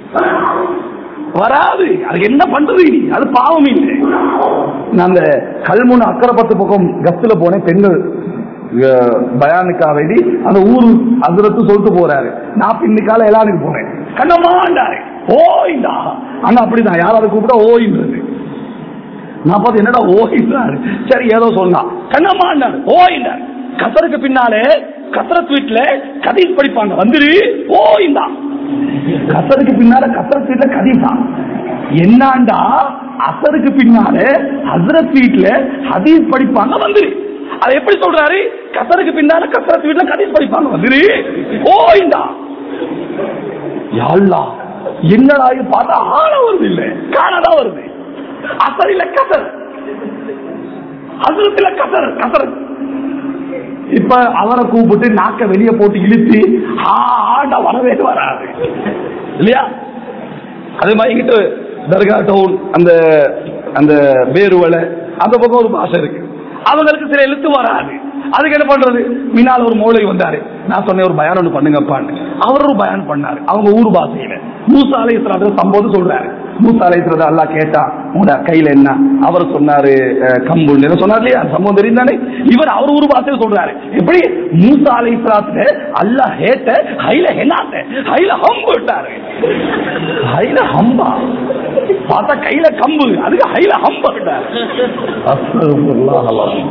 வராது அதுக்கு என்ன பண்றது இனி? அது பாவம் இல்லை நான் அந்த கல்முனை அக்கரைப்பத்து பக்கம் கஸ்துல போனேன் பெண்கள் அஹ், பயானுக்கா வேண்டி அந்த ஊரு அதிரத்து சொல்லிட்டு போறாரு நான் பின்னுக்கால எல்லாருக்கு போனேன் கண்ணம்மாண்டாரு ஓய்டா அண்ணா அப்படிதான் யாராவது கூப்பிட்டா ஓய்ன்றது நான் பார்த்து என்னடா ஓய்ன்றாரு சரி ஏதோ சொன்னா கண்ணம்மாண்டாரு ஓய்ண்டாரு கத்தருக்கு பின்னாலே கத்தரத் வீட்டுல கதீஸ் படிப்பாங்க வந்துரு ஓய்ந்தான் கத்தருக்கு பின்னால கத்தரத் வீட்டுல கதீஸா என்னாண்டா அசருக்கு பின்னால ஹசரத் வீட்டுல ஹதீஸ் படிப்பாங்க வந்துரு அதை எப்படி சொல்றாரு கத்தருக்கு பின்னால கத்தரத் வீட்டுல கதீஸ் படிப்பாங்க வந்துரு ஓய்ந்தா யாழ்லா என்னடா இது பார்த்தா ஆன வருது இல்ல காணதா வருது அசர் இல்ல கசர் ஹசரத் இல்ல கசர் கசர் இப்ப அவரை கூப்பிட்டு நாக்க வெளியே போட்டு இழுத்து ஆண்டா வரவே வராது இல்லையா அதே மாதிரி இங்கிட்டு தர்கா டவுன் அந்த அந்த பேருவலை அந்த பக்கம் ஒரு பாஷை இருக்கு அவங்களுக்கு சில எழுத்து வராது அதுக்கு என்ன பண்றது மினால் ஒரு மூளை வந்தாரு நான் சொன்னேன் ஒரு பயான் ஒண்ணு பண்ணுங்கப்பான்னு அவர் ஒரு பயான் பண்ணாரு அவங்க ஊர் பாஷையில மூசா அலையத்துல சம்போது சொல்றாரு மூசா அலையத்துல அல்லா கேட்டா உங்களோட கையில என்ன அவர் சொன்னாரு அஹ், கம்புன்னு என்ன சொன்னார் இல்லையா சம்பவம் தெரியும் தானே இவர் அவர் ஊர் பாஷையில சொல்றாரு எப்படி மூசா அலையத்துல அல்லா ஹேட்ட ஹைல ஹெனாத்த ஹைல ஹம்பு விட்டாரு ஹைல ஹம்பா பார்த்தா கையில கம்பு அதுக்கு ஹைல ஹம்பா விட்டாரு அஸ்தகுஃபிருல்லாஹ் அல்லாஹ்.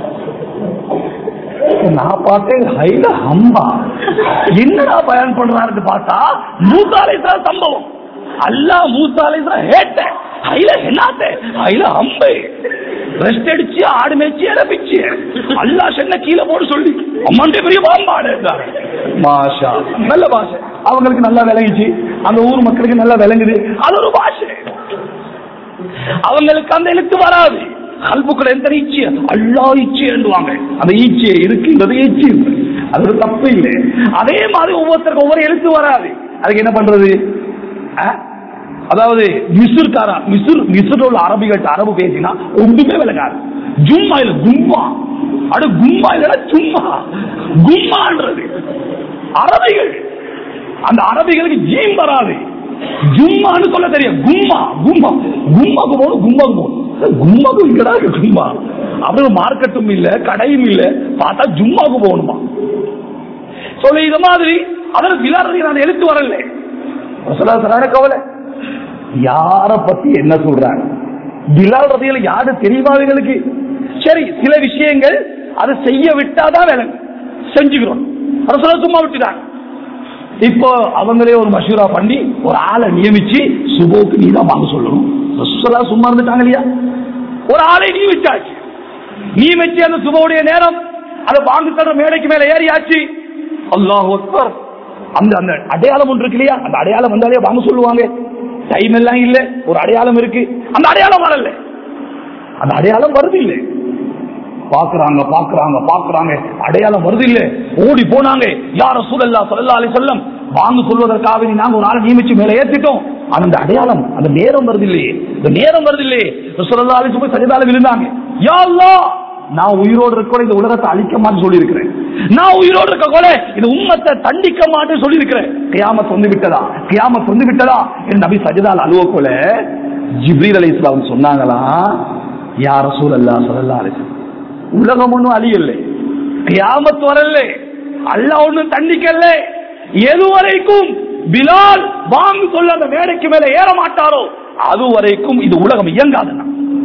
நான் பார்த்தேன் ஹைல ஹம்பா என்னடா பயன் பண்றாருன்னு பார்த்தா மூசாலேசா சம்பவம் அல்லா மூசாலேசா ஹேட்ட ஹைல ஹெனாத்த ஹைல ஹம்பே ரெஸ்ட் அடிச்சு ஆடு மேய்ச்சி இறப்பிச்சு அல்லா சென்ன கீழே போட்டு சொல்லி அம்மாண்டே பெரிய பாம்பாடு மாஷா நல்ல பாஷை அவங்களுக்கு நல்லா விளங்குச்சு அந்த ஊர் மக்களுக்கு நல்லா விளங்குது அது ஒரு பாஷை அவங்களுக்கு அந்த எழுத்து வராது கல்புக்கள் எந்த ஈச்சி அல்லா ஈச்சி என்றுவாங்க அந்த ஈச்சி இருக்குன்றது ஈச்சி அது ஒரு தப்பு இல்லை அதே மாதிரி ஒவ்வொருத்தருக்கும் ஒவ்வொரு எழுத்து வராது அதுக்கு என்ன பண்றது ஆ? அதாவது மிசுர்காரா மிசுர் மிசுர் உள்ள அரபிகள்ட்ட அரபு பேசினா ஒன்றுமே விளங்காது ஜும்மா இல்ல கும்மா அடு கும்மா இல்லடா சும்மா கும்மான்றது அரபிகள் அந்த அரபிகளுக்கு ஜீம் வராது ஜும்மான்னு சொல்ல தெரியும் கும்மா கும்மா கும்மாக்கு போகணும் கும்மாக்கு போகணும் கும்மாக்கு இங்கடா இருக்கு கும்மா அப்படி மார்க்கெட்டும் இல்ல கடையும் இல்ல பார்த்தா ஜும்மாக்கு போகணுமா சொல்ல இது மாதிரி அதில் விளாடுறதுக்கு நான் எழுத்து வரல ரசூலுல்லாஹி கவலை யார பத்தி என்ன சொல்றாங்க பிலால் ரதியில யாரு தெரியுமா அவங்களுக்கு சரி சில விஷயங்கள் அதை செய்ய விட்டாதான் வேலை செஞ்சுக்கிறோம் ரசூலுல்லாஹி சும்மா விட்டுட்டாங்க இப்போ அவங்களே ஒரு மஷூரா பண்ணி ஒரு ஆளை நியமிச்சு சுபோக்கு நீ தான் வாங்க சொல்லணும் ரசூலா சும்மா இருந்துட்டாங்க இல்லையா ஒரு ஆளை நியமிச்சாச்சு நியமிச்சு அந்த சுபோடைய நேரம் அதை வாங்க சொல்ற மேடைக்கு மேல ஏறியாச்சு அல்லாஹ் அக்பர் அந்த அந்த அடையாளம் ஒன்று இருக்கு இல்லையா அந்த அடையாளம் வந்தாலே வாங்க சொல்லுவாங்க டைம் எல்லாம் இல்ல ஒரு அடையாளம் இருக்கு அந்த அடையாளம் வரல அந்த அடையாளம் வருது இல்லை பாக்குறாங்க பாக்குறாங்க பாக்குறாங்க அடையாளம் வருது இல்ல ஓடி போனாங்க யார சூழல்லா சொல்லா அலி சொல்லம் வாங்க சொல்வதற்காக நாங்க ஒரு ஆளை நியமிச்சு மேல ஏத்திட்டோம் ஆனா அந்த அடையாளம் அந்த நேரம் வருது இல்லையே இந்த நேரம் வருது இல்லையே சொல்லா அலி போய் சரிதால விழுந்தாங்க யா அல்லாஹ், நான் உயிரோடு இருக்க இந்த உலகத்தை அழிக்க மாட்டேன்னு சொல்லி இருக்கிறேன் நான் உயிரோடு இருக்க கூட இந்த உம்மத்தை தண்டிக்க மாட்டேன்னு சொல்லி இருக்கிறேன் கியாமத் வந்து விட்டதா கியாமத் வந்து விட்டதா என் நபி சஜிதால் அலுவ போல ஜிப்ரீல் அலி இஸ்லாம் சொன்னாங்களா யார சூழல்லா சொல்லல்லா அலி உலகம் ஒண்ணும் அழியல கியாமத் வரல அல்லாஹ் ஒண்ணும் தண்டிக்கல எதுவரைக்கும் பிலால் வாங்க சொல்ல அந்த மேடைக்கு மேல ஏற மாட்டாரோ அது வரைக்கும் இது உலகம் இயங்காதுன்னா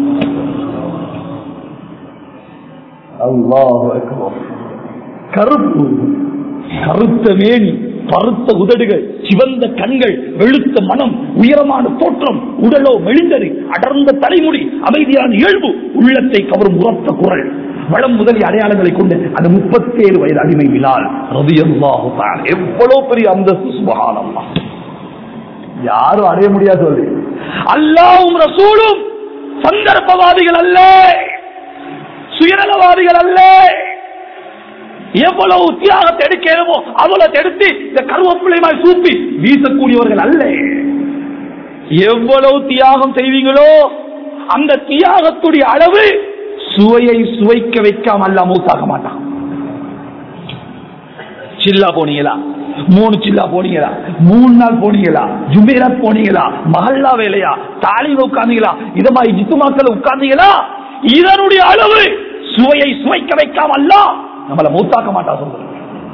அல்லாஹ் கருப்பு கருத்த மேனி பருத்த உதடுகள் சிவந்த கண்கள் வெளுத்த மனம் உயரமான தோற்றம் உடலோ மெலிந்தது அடர்ந்த தலைமுடி அமைதியான இயல்பு உள்ளத்தை கவரும் உரத்த குரல் வளம் முதலிய அடையாளங்களை கொண்டு அந்த முப்பத்தி ஏழு வயது அடிமை விழால் ரதியல்லாஹு தஆலா. எவ்வளவு பெரிய அந்தஸ்து சுபஹானல்லாஹ் யாரும் அடைய முடியாது சொல்லி அல்லாவும் ரசூலும் சந்தர்ப்பவாதிகள் அல்ல சுயநலவாதிகள் அல்ல எவ்வளவு தியாகத்தை எடுக்கிறோமோ அவ்வளவு எடுத்து இந்த கருவப்பிள்ளைமாய் சூப்பி வீசக்கூடியவர்கள் அல்ல எவ்வளவு தியாகம் செய்வீங்களோ அந்த தியாகத்துடைய அளவு சுவையை சுவைக்க வைக்காம அல்ல மூத்தாக மாட்டான் சில்லா போனீங்களா மூணு சில்லா போனீங்களா மூணு நாள் போனீங்களா ஜுமேராத் போனீங்களா மஹல்லா வேலையா தாலில உட்கார்ந்தீங்களா இத மாதிரி ஜித்துமாக்கள் உட்கார்ந்தீங்களா இதனுடைய அளவு சுவையை சுவைக்க வைக்காம அல்ல நம்மள மூத்தாக்க மாட்டா சொல்றது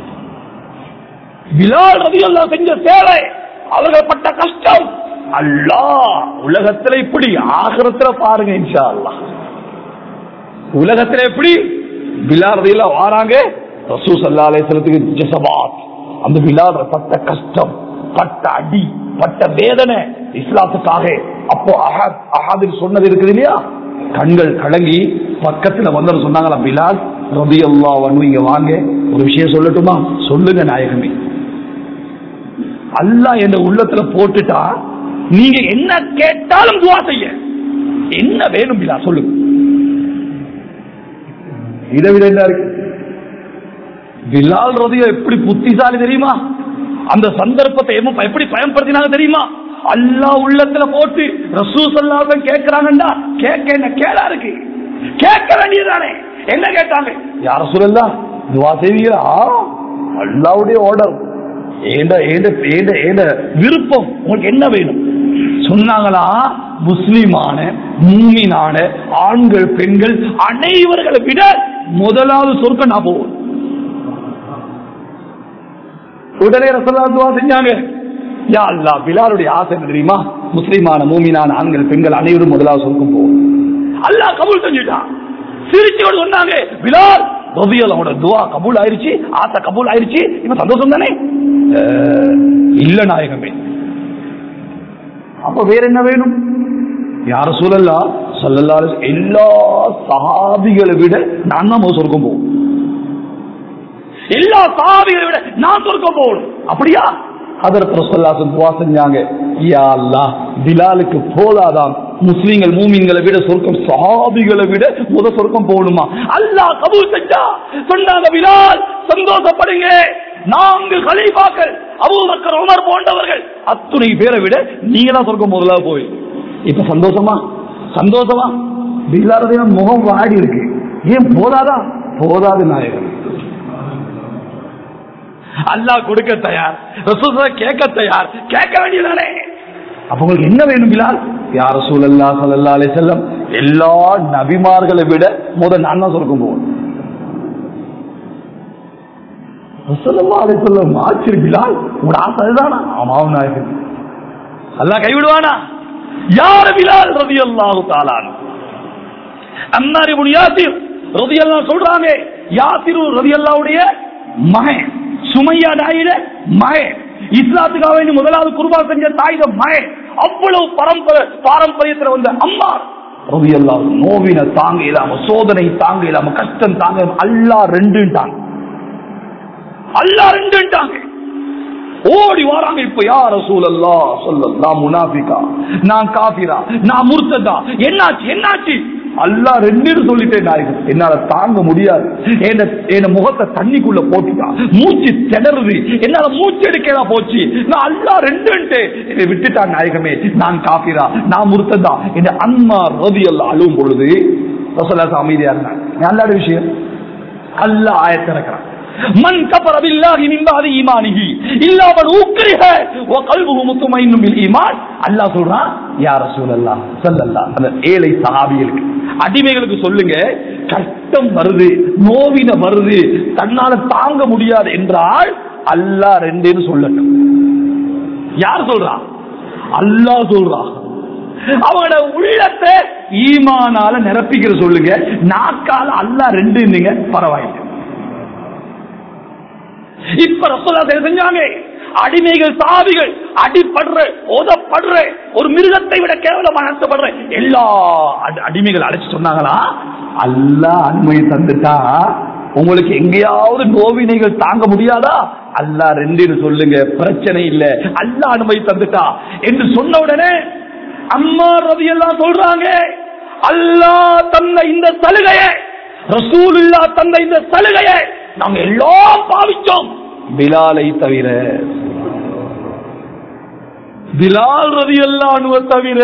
பிலால் ரவி செஞ்ச சேவை அவர்கள் பட்ட கஷ்டம் அல்லாஹ் உலகத்துல இப்படி ஆகிரத்துல பாருங்க இன்ஷா அல்லாஹ் உலகத்துல எப்படி பிலால் ரவி வாராங்க ரசூ சல்லா அலையத்துக்கு ஜசபாத் அந்த பிலால் பட்ட கஷ்டம் பட்ட அடி பட்ட வேதனை இஸ்லாத்துக்காக அப்போ அஹத் அஹாதில் சொன்னது இருக்குது இல்லையா கண்கள் கலங்கி பக்கத்துல வந்தவர் சொன்னாங்களா பிலால் ரபி அல்லா இங்க வாங்க ஒரு விஷயம் சொல்லட்டுமா சொல்லுங்க நாயகமே அல்லாஹ் என்ற உள்ளத்துல போட்டுட்டா நீங்க என்ன கேட்டாலும் துவா செய்ய என்ன வேணும் பிலா சொல்லுங்க இதை விட என்ன இருக்கு பிலால் ரதியோ எப்படி புத்திசாலி தெரியுமா அந்த சந்தர்ப்பத்தை எம்ம- எப்படி பயன்படுத்தினாங்க தெரியுமா அல்லா உள்ளத்துல போட்டு ரசூ சொல்லாத கேட்கிறாங்கடா கேட்க என்ன கேடா இருக்கு கேட்க வேண்டியதானே என்ன கேட்டாங்க யார சொல்லலாம் துவா செய்வீங்களா அல்லாவுடைய ஆர்டர் ஏண்ட ஏண்ட ஏண்ட ஏண்ட விருப்பம் உங்களுக்கு என்ன வேணும் சொன்னாங்களா முஸ்லிமான மூமினான ஆண்கள் பெண்கள் அனைவர்களை விட முதலாவது சொர்க்கம் நான் போவோம் உடனே ரசல்லா துவா செஞ்சாங்க யா அல்லா பிலாலுடைய ஆசை என்ன தெரியுமா முஸ்லிமான மூமினான ஆண்கள் பெண்கள் அனைவரும் முதலாவது சொர்க்கம் போவோம் அல்லாஹ் கபூல் செஞ்சுட்டான் சிரிச்சோடு சொன்னாங்க பிலால் ரபியலோட துவா கபூல் ஆயிருச்சு ஆசை கபூல் ஆயிருச்சு இவன் சந்தோஷம் தானே அஹ், இல்ல நாயகமே அப்ப வேற என்ன வேணும் யார சூழல்லா சொல்லல்லா எல்லா சஹாபிகளை விட நான் தான் முதல் சொர்க்கம் போவோம் எல்லா சாவிகளை விட நான் சொர்க்கம் போகணும் அப்படியா அதற்கு ரசல்லாசன் துவா செஞ்சாங்க யா அல்லாஹ் பிலாலுக்கு போதாதான் முஸ்லீம்கள் மூமின்களை விட சொர்க்கம் சாபிகளை விட முத சொர்க்கம் போகணுமா அல்லாஹ் கபூல் செஞ்சா சொன்னாங்க பிலால் சந்தோஷப்படுங்க நான்கு கலீஃபாக்கள் அபூபக்கர் உமர் போன்றவர்கள் அத்துணை பேரை விட நீங்க தான் சொர்க்கம் முதலாக போய் இப்ப சந்தோஷமா சந்தோஷமா பிலாலுடைய முகம் வாடி இருக்கு ஏன் போதாதா போதாது நாயகன் அல்லாஹ் கொடுக்க தயார் ரசூலா கேட்க தயார் கேட்க வேண்டியதானே அப்ப உங்களுக்கு என்ன வேணும் பிலால் யார் ரசூலல்லா சல்லா அலி செல்லம் எல்லா நபிமார்களை விட முத நான் தான் சொர்க்கம் போகணும் ரசூலுல்லாஹி அலைஹி வஸல்லம் ஆச்சரிய பிலால் உங்களோட ஆசை அதுதானா ஆமாம் நாயகன் அல்லாஹ் கைவிடுவானா யார் பிலால் ரலியல்லாஹு தஆலா அன்ஹு. அன்னார் இப்னு யாசிர் ரலியல்லாஹு சொல்றாங்க யாசிர் ரலியல்லாஹுடைய மகன் சுமையா நாயிட மகன் இஸ்லாத்துக்காக வேண்டி முதலாவது குர்பா செஞ்ச தாயிட மகன் அவ்வளவு பரம்பரை பாரம்பரியத்துல வந்த அம்மா ரலியல்லாஹு நோவின தாங்க இல்லாம சோதனை தாங்க இல்லாம கஷ்டம் தாங்க இல்லாம அல்லாஹ் ரெண்டுட்டாங்க அல்லாஹ் ரெண்டுட்டாங்க ஓடி வராங்க இப்ப யார சூழல்லா சொல்ல நான் முனாபிகா நான் காபிரா நான் முர்த்ததா என்னாச்சு என்னாச்சு அல்லா ரெண்டு சொல்லிட்டேன் நாயகன் என்னால தாங்க முடியாது என்ன என் முகத்தை தண்ணிக்குள்ள போட்டுட்டா மூச்சு திணறுது என்னால மூச்சு எடுக்கலா போச்சு நான் அல்லா ரெண்டு என்னை விட்டுட்டான் நாயகமே நான் காபிரா நான் முர்த்ததா என் அம்மா ரவி அல்லா அழுவும் பொழுது ரசலாச அமைதியா இருந்தாங்க நல்ல விஷயம் அல்லாஹ் ஆயத்திறக்கிறான் من كفر بالله من بعد ايمانه الا من اكره وقلبه مطمئن بالايمان அல்லாஹ் சொல்றான் யா ரசூலல்லாஹ் ஸல்லல்லாஹு அந்த ஏழை சஹாபிகளுக்கு அடிமைகளுக்கு சொல்லுங்க கஷ்டம் வருது நோவின வருது தன்னால தாங்க முடியாது என்றால் அல்லாஹ் ரெண்டுன்னு சொல்லட்டும் யார் சொல்றா அல்லாஹ் சொல்றான் அவங்களோட உள்ளத்தை ஈமானால நிரப்பிக்கிற சொல்லுங்க நாக்கால அல்லாஹ் ரெண்டு பரவாயில்லை இப்ப ரசோல்லா செஞ்சாங்க அடிமைகள் சாவிகள் அடிப்படுற ஓதப்படுற ஒரு மிருகத்தை விட கேவலமா நடத்தப்படுற எல்லா அடி- அடிமைகள் அழைச்சு சொன்னாங்களா அல்லா அனுமதி தந்துட்டா உங்களுக்கு எங்கேயாவது நோவினைகள் தாங்க முடியாதா அல்லா ரெண்டுன்னு சொல்லுங்க பிரச்சனை இல்ல அல்லா அனுமதி தந்துட்டா என்று சொன்ன உடனே அம்மா ரவி எல்லாம் சொல்றாங்க அல்லா தந்த இந்த சலுகையை ரசூலுல்லா தந்த இந்த சலுகையை நாங்க எல்லாம் பாவிச்சோம் பிலாலை தவிர பிலால் ரதி அல்லானுவ தவிர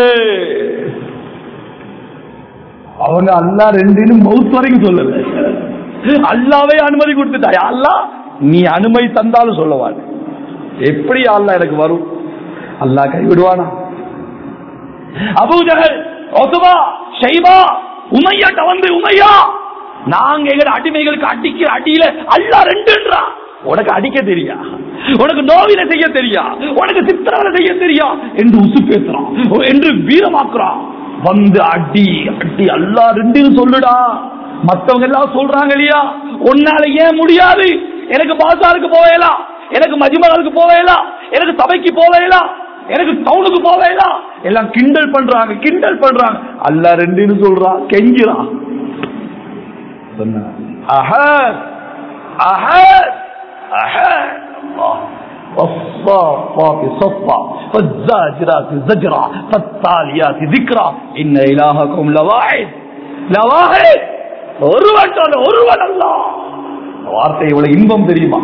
அவங்க அல்லா ரெண்டினும் மவுத் வரைக்கும் சொல்லல அல்லாவே அனுமதி கொடுத்துட்டாய் அல்லா நீ அனுமதி தந்தாலும் சொல்லவான் எப்படி அல்லா எனக்கு வரும் அல்லா கைவிடுவானா அபூஜகல் ஒத்துவா ஷைபா உமையாட்ட வந்து உமையா நாங்க எங்க அடிமைகளுக்கு அடிக்கிற அடியில அல்லா ரெண்டுன்றா உனக்கு அடிக்க தெரியா உனக்கு நோவில செய்ய தெரியா உனக்கு சித்திரவதை செய்ய தெரியா என்று உசு பேசுறான் என்று வீரமாக்குறான் வந்து அடி அடி அல்லா ரெண்டுன்னு சொல்லுடா மத்தவங்க எல்லாம் சொல்றாங்க இல்லையா உன்னால ஏன் முடியாது எனக்கு பாசாருக்கு போவேலாம் எனக்கு மஜிமலுக்கு போவேலாம் எனக்கு சபைக்கு போவேலாம் எனக்கு டவுனுக்கு போவேலாம் எல்லாம் கிண்டல் பண்றாங்க கிண்டல் பண்றாங்க அல்லா ரெண்டுன்னு சொல்றான் கெஞ்சிறான் சொன்னான் அஹத் அஹத் அஹத் அல்லாஹ் والصافات صفا فالزاجرات زجرا فالتاليات ذكرا إن إلهكم لواحد لواحد ஒருவன் சொல்ல ஒருவன் அல்ல வார்த்தை இவ்வளவு இன்பம் தெரியுமா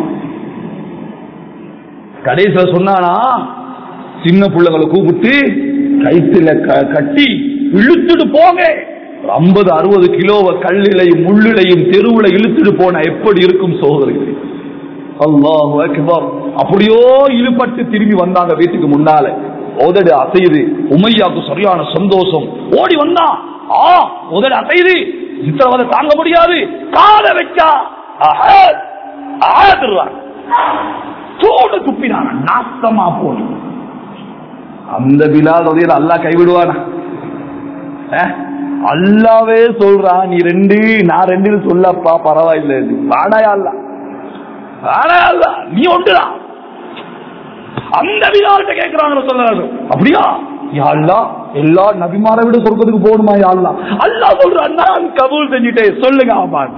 கடைசியில சொன்னானா சின்ன பிள்ளைகளை கூப்பிட்டு கைத்துல க- கட்டி இழுத்துட்டு போங்க ஐம்பது அறுபது கிலோவை கல்லிலையும் முள்ளிலையும் தெருவுல இழுத்துட்டு போன எப்படி இருக்கும் சோதரிகள் அல்லாஹு அக்பர் அப்படியோ இழுபட்டு திரும்பி வந்தாங்க வீட்டுக்கு முன்னால உதடு அசையுது உமையாக்கு சரியான சந்தோஷம் ஓடி வந்தான் ஆ உதடு அசையுது சித்திரவதை தாங்க முடியாது கால வச்சா அஹத், அஹத்றான். சூடு துப்பினாங்க நாசமா போன அந்த பிலால் அல்லாஹ் கைவிடுவானா அஹ், அல்லாவே சொல்றான் நீ ரெண்டு நான் ரெண்டு சொல்லப்பா பரவாயில்லை வாடாயா அல்ல வாடாயா அல்ல நீ ஒன்றுதான் அந்த விழாவிட்ட கேட்கிறாங்க சொல்றாரு அப்படியா யா அல்லாஹ், எல்லா நபிமாரை விட சொர்க்கத்துக்கு போகணுமா யா அல்லாஹ் அல்லாஹ் சொல்றான் நான் கபூல் செஞ்சுட்டேன் சொல்லுங்க ஆமான்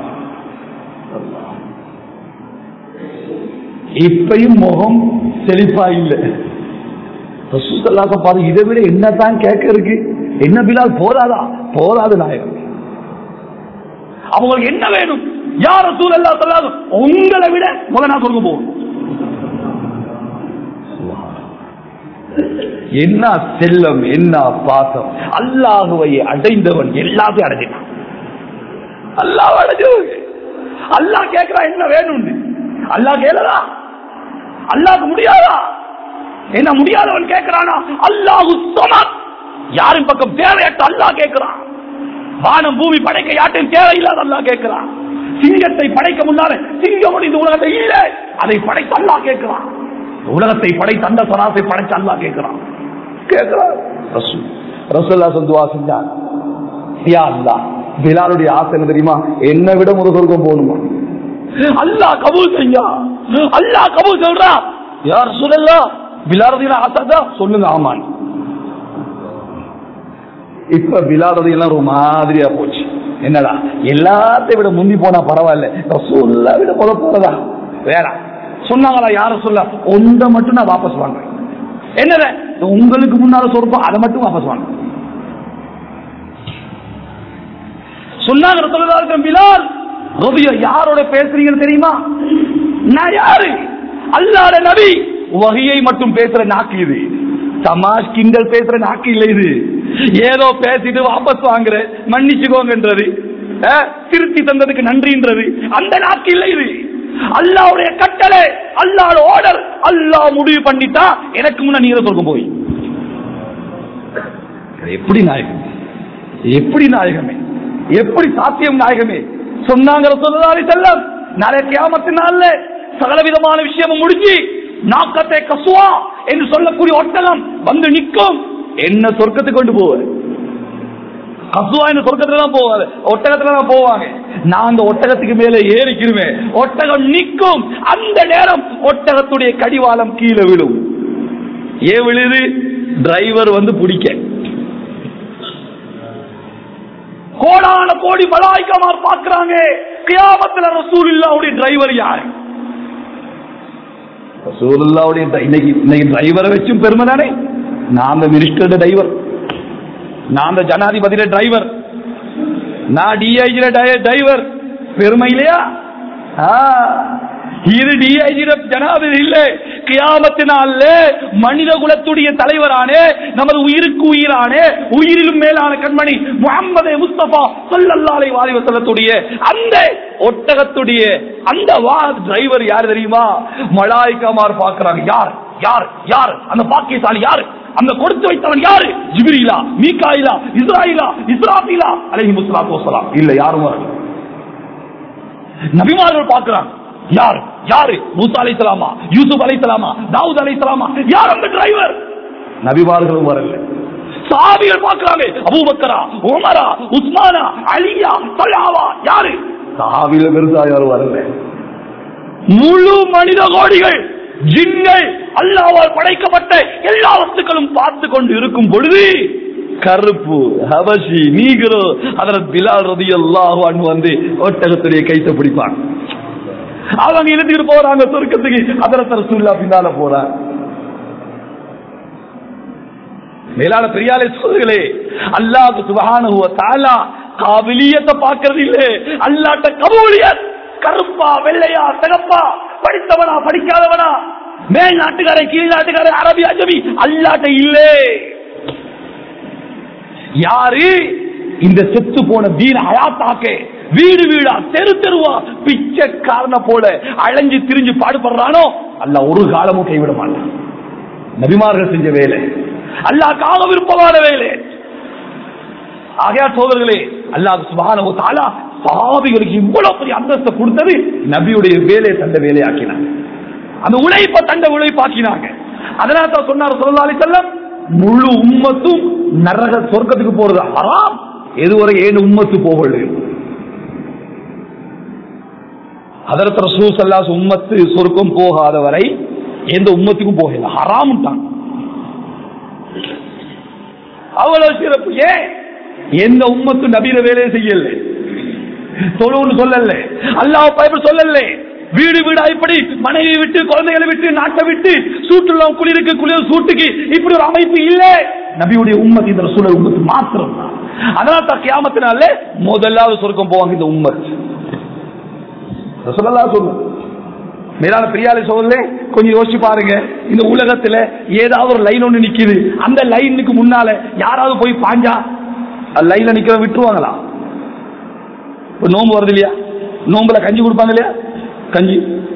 இப்பயும் முகம் செழிப்பா இல்ல ரசூசல்லாச பாரு இதை விட என்னதான் கேட்க இருக்கு என்ன பிலால் போதாதா போதாது நாயகம் அவங்களுக்கு என்ன வேணும் யார் ரசூல் அல்லா சொல்லாது உங்களை விட முத நான் சொல்ல போகணும் என்ன செல்லம் என்ன பாசம் அல்லாஹுவை அடைந்தவன் எல்லாத்தையும் அடைஞ்சிட்டான் அல்லாஹ் அடைஞ்சவங்க அல்லாஹ் கேட்கிறா என்ன வேணும் அல்லாஹ் கேளதா அல்லாஹ்க்கு முடியாதா என்ன முடியாதவன் கேட்கிறானா அல்லாஹு சமத் யாரின் பக்கம் தேவையற்ற அல்லாஹ் கேட்கிறான் வானம் பூமி படைக்க யாட்டும் தேவையில்லாத அல்லாஹ் கேட்கிறான் சிங்கத்தை படைக்க முன்னால சிங்கம் இந்த உலகத்தை இல்ல அதை படைத்த அல்லாஹ் கேட்கிறான் உலகத்தை படைத்த அந்த சராசை படைச்ச அல்லாஹ் கேட்கிறான் கேட்கிறான் ரசூல் ரசூல்லா துவா செஞ்சான் யா அல்லாஹ் பிலாலுடைய ஆசை என்ன தெரியுமா என்னை விட முத சொர்க்கம் போகணுமா அல்லாஹ் கபூல் செஞ்சா அல்லாஹ் கபூல் சொல்றா யார் சொல்லலாம் பிலாரதியில ஆசை சொல்லுங்க ஆமான் இப்ப பிலாரதி எல்லாம் ஒரு மாதிரியா போச்சு என்னடா எல்லாத்தையும் விட முந்தி போனா பரவாயில்ல ரசூல்லா விட போத போறதா வேற சொன்னாங்களா யார சொல்ல ஒன்றை மட்டும் நான் வாபஸ் வாங்குறேன் என்னத உங்களுக்கு முன்னால சொல்றோம் அதை மட்டும் வாபஸ் வாங்க சொன்னாங்க ரசூலுல்லாஹி அலைஹி பிலால் ரபியா யாரோட பேசுறீங்கன்னு தெரியுமா நான் யாரு அல்லாஹ்ட நபி வகையை மட்டும் பேசுற நாக்கு இது தமாஷ் கிண்டல் பேசுற நாக்கு இல்ல இது ஏதோ பேசிட்டு வாபஸ் வாங்குற மன்னிச்சுக்கோங்கன்றது அஹ், திருத்தி தந்ததுக்கு நன்றின்றது அந்த நாக்கு இல்ல இது அல்லாவுடைய கட்டளை அல்லாஹ் ஆர்டர் அல்லாஹ் முடிவு பண்ணிட்டா எனக்கு முன்ன நீங்க சொல்லும் போய் எப்படி நாயகம் எப்படி நாயகமே எப்படி சாத்தியம் நாயகமே சொன்னாங்க சொல்லி செல்லம் நாளை கியாமத்து நாள்ல சகல விதமான விஷயமும் முடிஞ்சு நாக்கத்தை கசுவா என்று சொல்லக்கூடிய ஒட்டகம் வந்து நிற்கும் என்ன சொர்க்கத்துக்கு கொண்டு போவார் கசுவா என்று சொர்க்கத்துல தான் போவாரு ஒட்டகத்துல தான் போவாங்க நான் அந்த ஒட்டகத்துக்கு மேல ஏறிக்கிருவேன் ஒட்டகம் நிற்கும் அந்த நேரம் ஒட்டகத்துடைய கடிவாளம் கீழே விழும் ஏன் விழுது டிரைவர் வந்து பிடிக்க கோடான கோடி மலாய்க்கமார் பார்க்கிறாங்க கியாமத்துல ரசூலுல்லாவுடைய டிரைவர் யாரு ரசூலுல்லாவுடைய dri- இன்னைக்கு இன்னைக்கு டிரைவரை வச்சும் பெருமை தானே நான் அந்த மினிஸ்டர் டிரைவர் நான் அந்த ஜனாதிபதியில டிரைவர் நான் டிஐஜி டிரைவர் பெருமை இல்லையா ஆ, இது டிஐஜி ஜனாதிபதி இல்ல கியாமத்தினால மனித குலத்துடைய தலைவரானே நமது உயிருக்கு உயிரானே உயிரிலும் மேலான கண்மணி முகமது முஸ்தபா சொல்லல்லாலை வாலிவ செல்லத்துடைய அந்த ஒட்டகத்துடைய அந்த வா டிரைவர் யார் தெரியுமா மலாய்க்காமார் பார்க்கறாங்க யார் யார் யார் அந்த பாக்கியசாலி யார் அந்த கொடுத்து வைத்தவன் யாரு ஜிபிரிலா மீகாயிலா இஸ்ராயிலா இஸ்ராஃபிலா அலைஹி முஸ்லாத்து வசலாம் இல்ல யாரும் வரல நபிமார்கள் பார்க்கிறாங்க யார் யாரு மூசா அலைஹிஸ்ஸலாமா யூசுப் அலைஹிஸ்ஸலாமா தாவூத் அலைஹிஸ்ஸலாமா யார் அந்த டிரைவர் நபிமார்களும் வரல சாபிகள் பார்க்கறாங்க அபூபக்கரா உமரா உஸ்மானா அலியா தல்ஹாவா யாரு சாபில பெருசா யாரும் வரல முழு மனித கோடிகள் ஜின்கள் அல்லாவால் படைக்கப்பட்ட எல்லா வஸ்துக்களும் பார்த்து கொண்டு இருக்கும் பொழுது கருப்பு ஹபஷி நீகிறோ அதற்கு பிலால் ரதி அல்லாஹு அன்பு வந்து ஒட்டகத்துடைய கைத்தை பிடிப்பாங்க அவங்க இழுத்துட்டு போறாங்க சொர்க்கத்துக்கு அதரத்தர சுல்லா பின்னால போறாங்க மேலான பெரியாலே சொல்லுகளே அல்லாஹ் சுபஹானஹு வ தஆலா காபிலியத்தை பார்க்கறது இல்ல அல்லாட்ட கபூலியத் கருப்பா வெள்ளையா சிகப்பா படித்தவனா படிக்காதவனா மேல் நாட்டுக்காரன் கீழ் நாட்டுக்காரன் அரபி அஜமி அல்லாட்ட இல்லே யாரு இந்த செத்து போன தீன ஹயாத்தாக்க வீடு வீடா தெரு தெருவா பிச்சைக்காரன போல அலைஞ்சு திரிஞ்சு பாடுபடுறானோ அல்ல ஒரு காலமும் கைவிட மாட்டான் நபிமார்கள் செஞ்ச வேலை அல்லாஹ் கால விருப்பமான வேலை ஆகையா சோதர்களே அல்லாஹ் சுபஹானஹு தஆலா சஹாபிகளுக்கு இவ்வளவு பெரிய அந்தஸ்தை கொடுத்தது நபியுடைய வேலையை தந்த வேலையாக்கினாங்க அந்த உழைப்பை தந்த உழைப்பாக்கினாங்க அதனால தான் சொன்னார் ஸல்லல்லாஹு அலைஹி வஸல்லம் முழு உம்மத்தும் நரக சொர்க்கத்துக்கு போறது ஹராம் எதுவரை ஏன் உம்மத்து போகல அதற்கு ரசூல் ஸல்லல்லாஹு உம்மத்து சொர்க்கம் போகாத வரை எந்த உம்மத்துக்கும் போகல ஹராம்ட்டாங்க அவ்வளவு சிறப்பு ஏன் எந்த உம்மத்து நபீர வேலையை செய்யல தொழுன்னு சொல்லல அல்லாஹ் பயப்பட சொல்லல வீடு வீடா இப்படி மனைவி விட்டு குழந்தைகளை விட்டு நாட்டை விட்டு சூட்டுள்ள குளிருக்கு குளிர் சூட்டுக்கு இப்படி ஒரு அமைப்பு இல்ல நபியுடைய உம்மத் இந்த சூழல் உம்மத்து மாத்திரம் தான் அதனால தான் கியாமத்தினால முதலாவது சொர்க்கம் போவாங்க இந்த உம்மத் சொல்லலாம் சொல்லு மேலான பெரியாலை சொல்லல கொஞ்சம் யோசிச்சு பாருங்க இந்த உலகத்துல ஏதாவது ஒரு லைன் ஒண்ணு நிக்குது அந்த லைனுக்கு முன்னால யாராவது போய் பாஞ்சா லைன்ல நிக்கிற விட்டுருவாங்களா இப்ப நோம்பு வருது இல்லையா நோம்புல கஞ்சி கொடுப்பாங்க இல்லையா கஞ்சி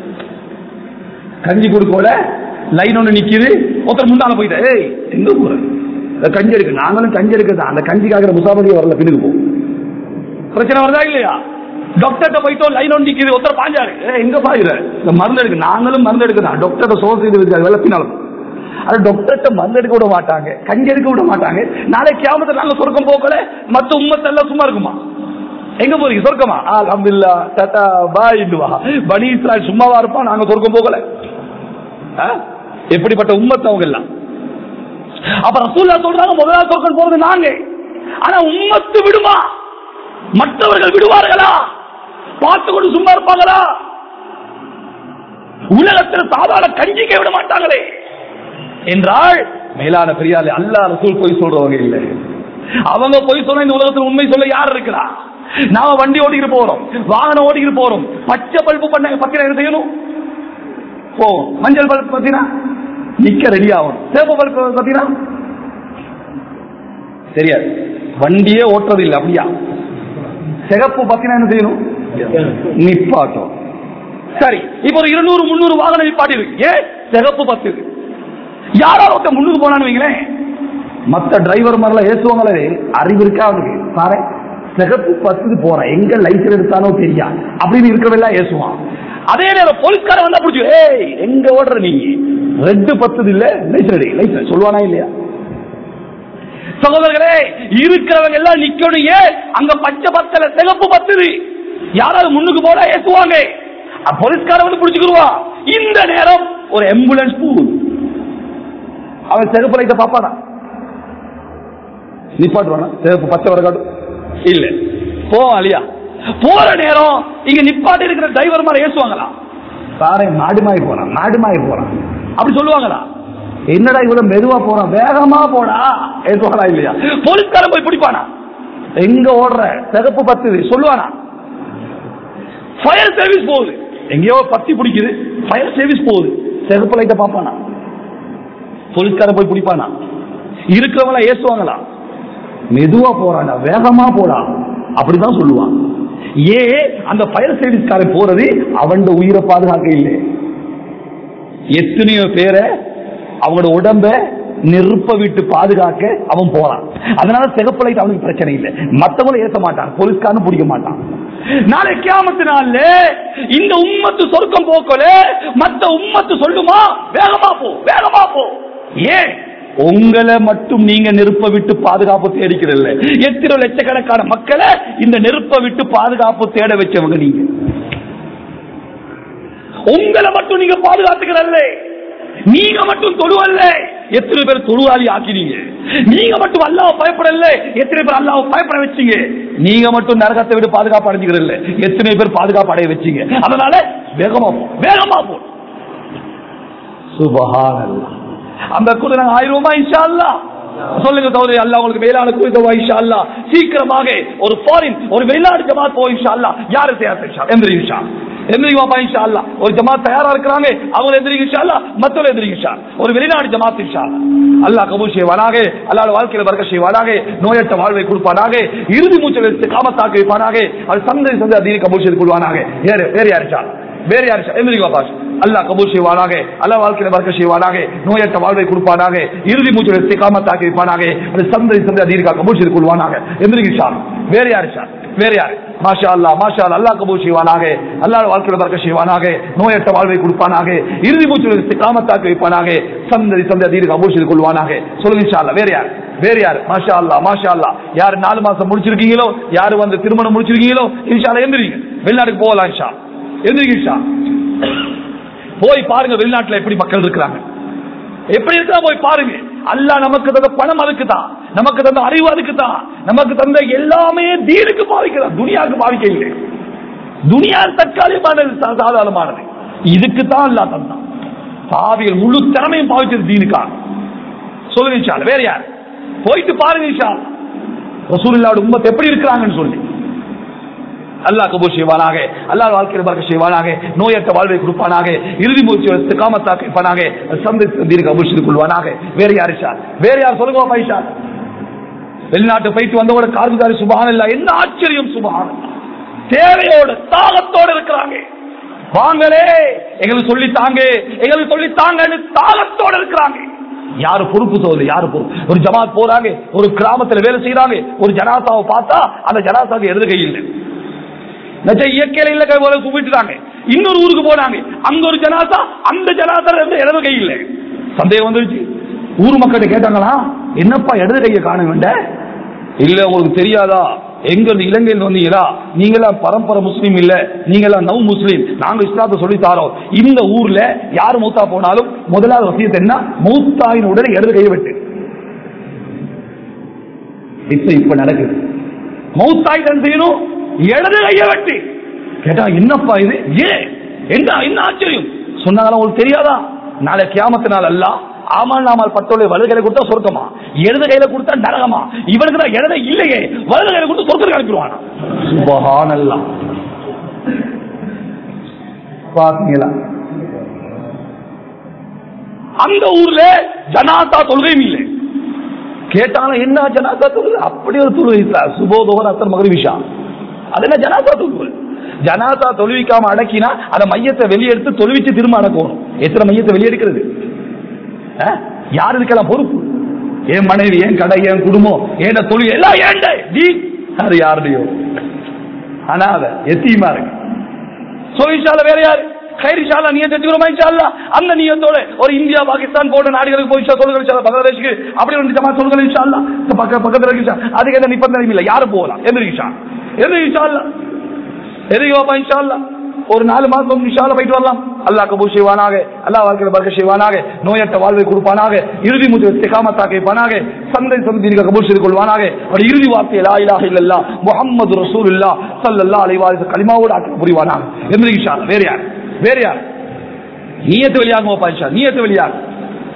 கஞ்சி கொடுக்கோல லைன் ஒண்ணு நிக்குது ஒருத்தர் முன்னால போயிட்டா ஏய் எங்க போற இந்த கஞ்சி எடுக்க நாங்களும் கஞ்சி எடுக்கிறதா அந்த கஞ்சிக்காக முசாபதியை வரல பின்னுக்கு போ பிரச்சனை வருதா இல்லையா டாக்டர்கிட்ட போயிட்டோம் லைன் ஒன்று நிக்குது ஒருத்தர் பாஞ்சாரு ஏய், எங்க பாயுற இந்த மருந்து எடுக்க நாங்களும் மருந்து எடுக்கிறோம் டாக்டர்கிட்ட சோர்ஸ் செய்து வச்சாரு வெள்ளப்பினாலும் அது டாக்டர்கிட்ட மருந்து எடுக்க விட மாட்டாங்க கஞ்சி எடுக்க விட மாட்டாங்க நாளை கியாமத்தை நாங்க சொர்க்கம் போக்கல மத்த உம்மத்தெல்லாம் சும்மா இருக்குமா எங்க போறீங்க சொர்க்கமா அல்ஹம்துலில்லாஹ் டாடா பாய் வா பனி இஸ்ராயல் சும்மாவா இருப்பான் நாங்க சொர்க்கம் போகல ஆ? எப்படிப்பட்ட உம்மத் அவங்க எல்லாம் அப்ப ரசூல்லா சொல்றாங்க முதலாவது சொர்க்கம் போறது நாங்க ஆனா உம்மத்து விடுமா மற்றவர்கள் விடுவார்களா பார்த்து கொண்டு சும்மா இருப்பாங்களா உலகத்தில் சாதாரண கஞ்சிக்க விட மாட்டாங்களே என்றால் மேலான பெரியாலே அல்லாஹ் ரசூல் போய் சொல்றவங்க இல்லை அவங்க போய் சொன்ன இந்த உலகத்தில் உண்மை சொல்ல யார் இருக்கிறா நாம வண்டி ஓட்டிக்கிட்டு போறோம் வாகனம் ஓட்டிக்கிட்டு போறோம் பச்சை பல்பு பண்ண பத்திரம் என்ன செய்யணும் போவோம் மஞ்சள் பல்பு பத்தினா நிக்க ரெடி ஆகும் சேப்பு பல்பு பத்தினா தெரியாது வண்டியே ஓட்டுறது இல்லை அப்படியா சிகப்பு பத்தினா என்ன செய்யணும் நிப்பாட்டும் சரி இப்ப ஒரு இருநூறு முந்நூறு வாகனம் நிப்பாட்டி இருக்கு ஏன் சிகப்பு பத்து யாராவது ஒருத்தன் முன்னுக்கு போனான்னு வைங்களேன் மத்த டிரைவர் மாதிரிலாம் ஏசுவாங்களே அறிவு இருக்கா அவனுக்கு பாரு சிகப்பு பத்துக்கு போறேன் எங்க லைசன்ஸ் எடுத்தானோ தெரியா அப்படின்னு இருக்கிறவெல்லாம் ஏசுவான் அதே நேரம் போலீஸ்காரன் வந்தா பிடிச்சி ஏய் எங்க ஓடுற நீ ரெட்டு பத்துது இல்ல லைசன்ஸ் எடு லைசன்ஸ் சொல்லுவானா இல்லையா சகோதரர்களே இருக்கிறவங்க எல்லாம் நிக்கணும் ஏன் அங்க பச்சை பத்தல சிகப்பு பத்துது யாராவது முன்னுக்கு போனா ஏசுவாங்க அப்ப போலீஸ்காரன் வந்து பிடிச்சுக்குருவா இந்த நேரம் ஒரு ஆம்புலன்ஸ் போகுது அவன் சிகப்பு லைட்ட பாப்பானா நிப்பாட்டுவானா சிகப்பு பச்சை வர காட்டும் இல்ல போவான் இல்லையா போற நேரம் இங்க நிப்பாட்டி இருக்கிற டிரைவர் மாதிரி ஏசுவாங்களா சாரே மாடுமாய் போறான் மாடுமாய் போறான் அப்படி சொல்லுவாங்களா என்னடா இவ்வளவு மெதுவா போறான் வேகமா போடா ஏசுவாங்களா இல்லையா போலீஸ்காரன் போய் பிடிப்பானா எங்க ஓடுற சிகப்பு பத்துது சொல்லுவானா ஃபயர் சர்வீஸ் போகுது எங்கேயோ பத்தி பிடிக்குது ஃபயர் சர்வீஸ் போகுது சிகப்பு லைட்டை பார்ப்பானா போலீஸ்கார போய் பிடிப்பானா இருக்கிறவங்கள ஏசுவாங்களா மெதுவா போறானா வேகமா போடா அப்படிதான் சொல்லுவான் ஏன் அந்த ஃபயர் சர்வீஸ்காரன் போறது அவன் உயிரை பாதுகாக்க இல்லை எத்தனையோ பேரை அவங்களோட உடம்ப நெருப்ப விட்டு பாதுகாக்க அவன் போறான் அதனால சிகப்பு லைட் அவனுக்கு பிரச்சனை இல்லை மத்தவங்களும் ஏச மாட்டான் போலீஸ்காரனும் பிடிக்க மாட்டான் நாளை கியாமத்து நாள்ல இந்த உம்மத்து சொர்க்கம் போக்கல மத்த உம்மத்து சொல்லுமா வேகமா போ வேகமா போ ஏன் உங்களை மட்டும் நீங்க நெருப்ப விட்டு பாதுகாப்பு தேடிக்கிறதில்ல எத்தனை லட்சக்கணக்கான மக்களை இந்த நெருப்ப விட்டு பாதுகாப்பு தேட வச்சவங்க நீங்க உங்களை மட்டும் நீங்க பாதுகாத்துக்கிறல்ல நீங்க மட்டும் தொழுவல்ல எத்தனை பேர் தொழுவாளி ஆக்கினீங்க நீங்க மட்டும் அல்லாஹ் பயப்படல எத்தனை பேர் அல்லாஹ் பயப்பட வச்சீங்க நீங்க மட்டும் நரகத்தை விட்டு பாதுகாப்பு அடைஞ்சுக்கிறல்ல எத்தனை பேர் பாதுகாப்பு அடைய வச்சீங்க அதனால வேகமா போ வேகமா போ சுபஹானல்லாஹ் அந்த கூட நாங்க ஆயிரமா இன்ஷா அல்லாஹ் சொல்லுங்க சௌதரி அல்லாஹ் உங்களுக்கு மேலான குறித்தவா இன்ஷா அல்லாஹ் சீக்கிரமாக ஒரு ஃபாரின் ஒரு வெளிநாடு ஜமாத் போ இன்ஷா அல்லாஹ் யாரு தயார் இன்ஷா எந்திரி இன்ஷா எந்திரிங்க பாப்பா இன்ஷா அல்லாஹ் ஒரு ஜமாத் தயாரா இருக்கிறாங்க அவங்க எந்திரிங்க இன்ஷா அல்லாஹ் மத்தவங்க எந்திரிங்க இன்ஷா ஒரு வெளிநாடு ஜமாத் இன்ஷா அல்லாஹ் அல்லாஹ் கபூல் செய்வானாக அல்லாஹ் வாழ்க்கையில பறக்க செய்வானாக நோயற்ற வாழ்வை கொடுப்பானாக இறுதி மூச்சல் எடுத்து காமத்தாக்க வைப்பானாக அது சந்தை சந்தை அதிக கபூல் செய்து கொள்வானாக வேறு வேறு யார் இன்ஷா அல்லாஹ்? வேறு யார் இன்ஷா? எந்திரிங்க பாப்பா அல்லாஹ் கபூல் செய்வானாக அல்லாஹ் வாழ்க்கையில பறக்க செய்வானாக நோயற்ற வாழ்வை கொடுப்பானாக இறுதி மூச்சல் எடுத்து காமத்தாக்க வைப்பானாக அது சந்தை சந்தை அதிக கபூல் செய்து கொள்வானாக எந்திரிங்க இன்ஷா அல்லாஹ். வேறு யார் இன்ஷா? வேறு யார் மாஷா அல்லா மாஷா அல்லா அல்லாஹ் கபூல் செய்வானாக அல்லாஹ் வாழ்க்கையில பறக்க செய்வானாக நோயற்ற வாழ்வை கொடுப்பானாக இறுதி மூச்சு காமத்தாக்க வைப்பானாக சந்ததி சந்ததி அதிக கபூல் செய்து கொள்வானாக சொல்லுங்க இன்ஷா அல்லாஹ். வேறு யார் வேறு யார் மாஷா அல்லா மாஷா அல்லா யார் நாலு மாசம் முடிச்சிருக்கீங்களோ யாரு வந்து திருமணம் முடிச்சிருக்கீங்களோ இன்ஷா அல்லாஹ் எந்திரிங்க வெளிநாட்டுக்கு போகலாம் இன்ஷா எந்திரிங்க இன்ஷா போய் பாருங்க வெளிநாட்டுல எப்படி மக்கள் இருக்கிறாங்க எப்படி இருக்கா போய் பாருங்க அல்லாஹ் நமக்கு தந்த பணம் அதுக்கு தான் நமக்கு தந்த அறிவு அதுக்கு தான் நமக்கு தந்த எல்லாமே தீனுக்கு பாவிக்கிறான் துனியாவுக்கு பாவிக்க இல்லை துனியா தற்காலிகமானது சா- சாதாரணமானது இதுக்கு தான் அல்லாஹ் தந்தான் பாவிகள் முழு திறமையும் பாவிச்சது தீனுக்காக சொல்லுங்க இன்ஷா அல்லாஹ். வேற யார் போயிட்டு பாருங்க இன்ஷா அல்லாஹ். ரசூலுல்லாஹ்வுடைய உம்மத் எப்படி இருக்கிறாங்கன்னு சொல்லி அல்லாஹ் கபூர் செய்வானாக அல்லாஹ் வாழ்க்கையில் பார்க்க செய்வானாக நோயற்ற வாழ்வை கொடுப்பானாக இறுதி மூச்சு எடுத்து காமத்தாக்க வைப்பானாக சந்தை தீர்க்க கபூர் செய்து கொள்வானாக வேற யார் ஷா வேற யார் சொல்லுங்க பைஷா வெளிநாட்டு போயிட்டு வந்தவோட கார்குதாரி சுபகான் இல்ல என்ன ஆச்சரியம் சுபகான் தேவையோட தாகத்தோட இருக்கிறாங்க வாங்களே எங்களுக்கு சொல்லி தாங்க எங்களுக்கு சொல்லி தாங்கன்னு தாகத்தோட இருக்கிறாங்க யாரு பொறுப்பு தோது யாரு பொறுப்பு ஒரு ஜமாத் போறாங்க ஒரு கிராமத்துல வேலை செய்யறாங்க ஒரு ஜனாசாவை பார்த்தா அந்த ஜனாசாவுக்கு எழுத கையில் நச்ச இயற்கையில இல்ல கை போல கும்பிட்டுட்டாங்க இன்னொரு ஊருக்கு போனாங்க அங்க ஒரு ஜனாசா அந்த ஜனாசா இருந்து இடது கை இல்ல சந்தேகம் வந்துருச்சு ஊர் மக்கள்கிட்ட கேட்டாங்களா என்னப்பா இடது கையை காண வேண்ட இல்ல உங்களுக்கு தெரியாதா எங்க இருந்து இலங்கையில் வந்தீங்களா நீங்களாம் பரம்பரை முஸ்லீம் இல்ல நீங்களாம் நவ் முஸ்லீம் நாங்க இஸ்லாத்தை சொல்லி தாரோம் இந்த ஊர்ல யார் மூத்தா போனாலும் முதலாவது வசியத்தை என்ன மூத்தாயின் உடனே இடது கையை வெட்டு இப்ப இப்ப நடக்குது மௌத்தாய் தான் செய்யணும் இடது கைய வெட்டி கேட்டா என்னப்பா இது ஏன் என்ன என்ன ஆச்சரியம் சொன்னாங்களா உங்களுக்கு தெரியாதா நாளை கியாமத்து நாள் அல்ல ஆமால் நாமால் பத்தோடைய வலது கையில கொடுத்தா சொர்க்கமா இடது கையில கொடுத்தா நரகமா இவனுக்கு தான் இடது இல்லையே வலது கையில கொடுத்து சொர்க்கத்துக்கு அனுப்பிடுவானா சுபஹானல்லாஹ் பாத்தீங்களா அந்த ஊர்ல ஜனாதா தொழுகையும் இல்லை கேட்டாலும் என்ன ஜனாதா தொழுகை அப்படி ஒரு தொழுகை சார் சுபோதோகர் அத்தர் மகரிவிஷா அது என்ன ஜனாதா தொழுகை ஜனாதா தொழுவிக்காம அடக்கினா அந்த மையத்தை வெளியெடுத்து தொழுவிச்சு திரும்ப அடக்கணும் எத்தனை மையத்தை வெளியெடுக்கிறது ஆ? யார் இதுக்கெல்லாம் பொறுப்பு என் மனைவி என் கடை என் குடும்பம் ஏன் தொழில் எல்லாம் ஏண்ட நீ அது யாருடையோ அனாத எத்தியமா இருக்கு சோ இன்ஷால்ல வேற யாரு கைர் இன்ஷால்லா நீ தெரிஞ்சுக்கிறோமா இன்ஷால்லா அந்த நியத்தோட ஒரு இந்தியா பாகிஸ்தான் போன்ற நாடுகளுக்கு போய் சொல்லுங்க இன்ஷால்லா பங்களாதேஷ்க்கு அப்படி ஒரு ஜமா சொல்லுங்க இன்ஷால்லா இந்த பக்க பக்கத்துல இருக்கு இன்ஷா. அதுக்கு எந்த நிபந்தனை இல்ல யாரும் போகலாம் எதிரி இன்ஷா எதிரி இன்ஷால்லா எதிரி பாப்பா இன்ஷால்லா ஒரு நாலு மாசம் இன்ஷால்லா போயிட்டு வரலாம் அல்லாஹ் கபூல் செய்வானாக அல்லாஹ் வாழ்க்கையில் பறக்க செய்வானாக நோயற்ற வாழ்வை கொடுப்பானாக இறுதி மூச்சு திகாமத்தாக்க வைப்பானாக சந்தை சந்தி கபூல் செய்து கொள்வானாக அவர் இறுதி வார்த்தை லா இலாஹ இல்லல்லா முஹம்மது ரசூலுல்லா ஸல்லல்லாஹு அலைஹி வஸல்லம் கலிமாவோடு ஆட்சி புரிவானாக எந்திரி இன்ஷா அல்லாஹ். வேற யார் வேற யார் நீயத்து வெளியாகும் பாஷா நீயத்து வெளியாகும்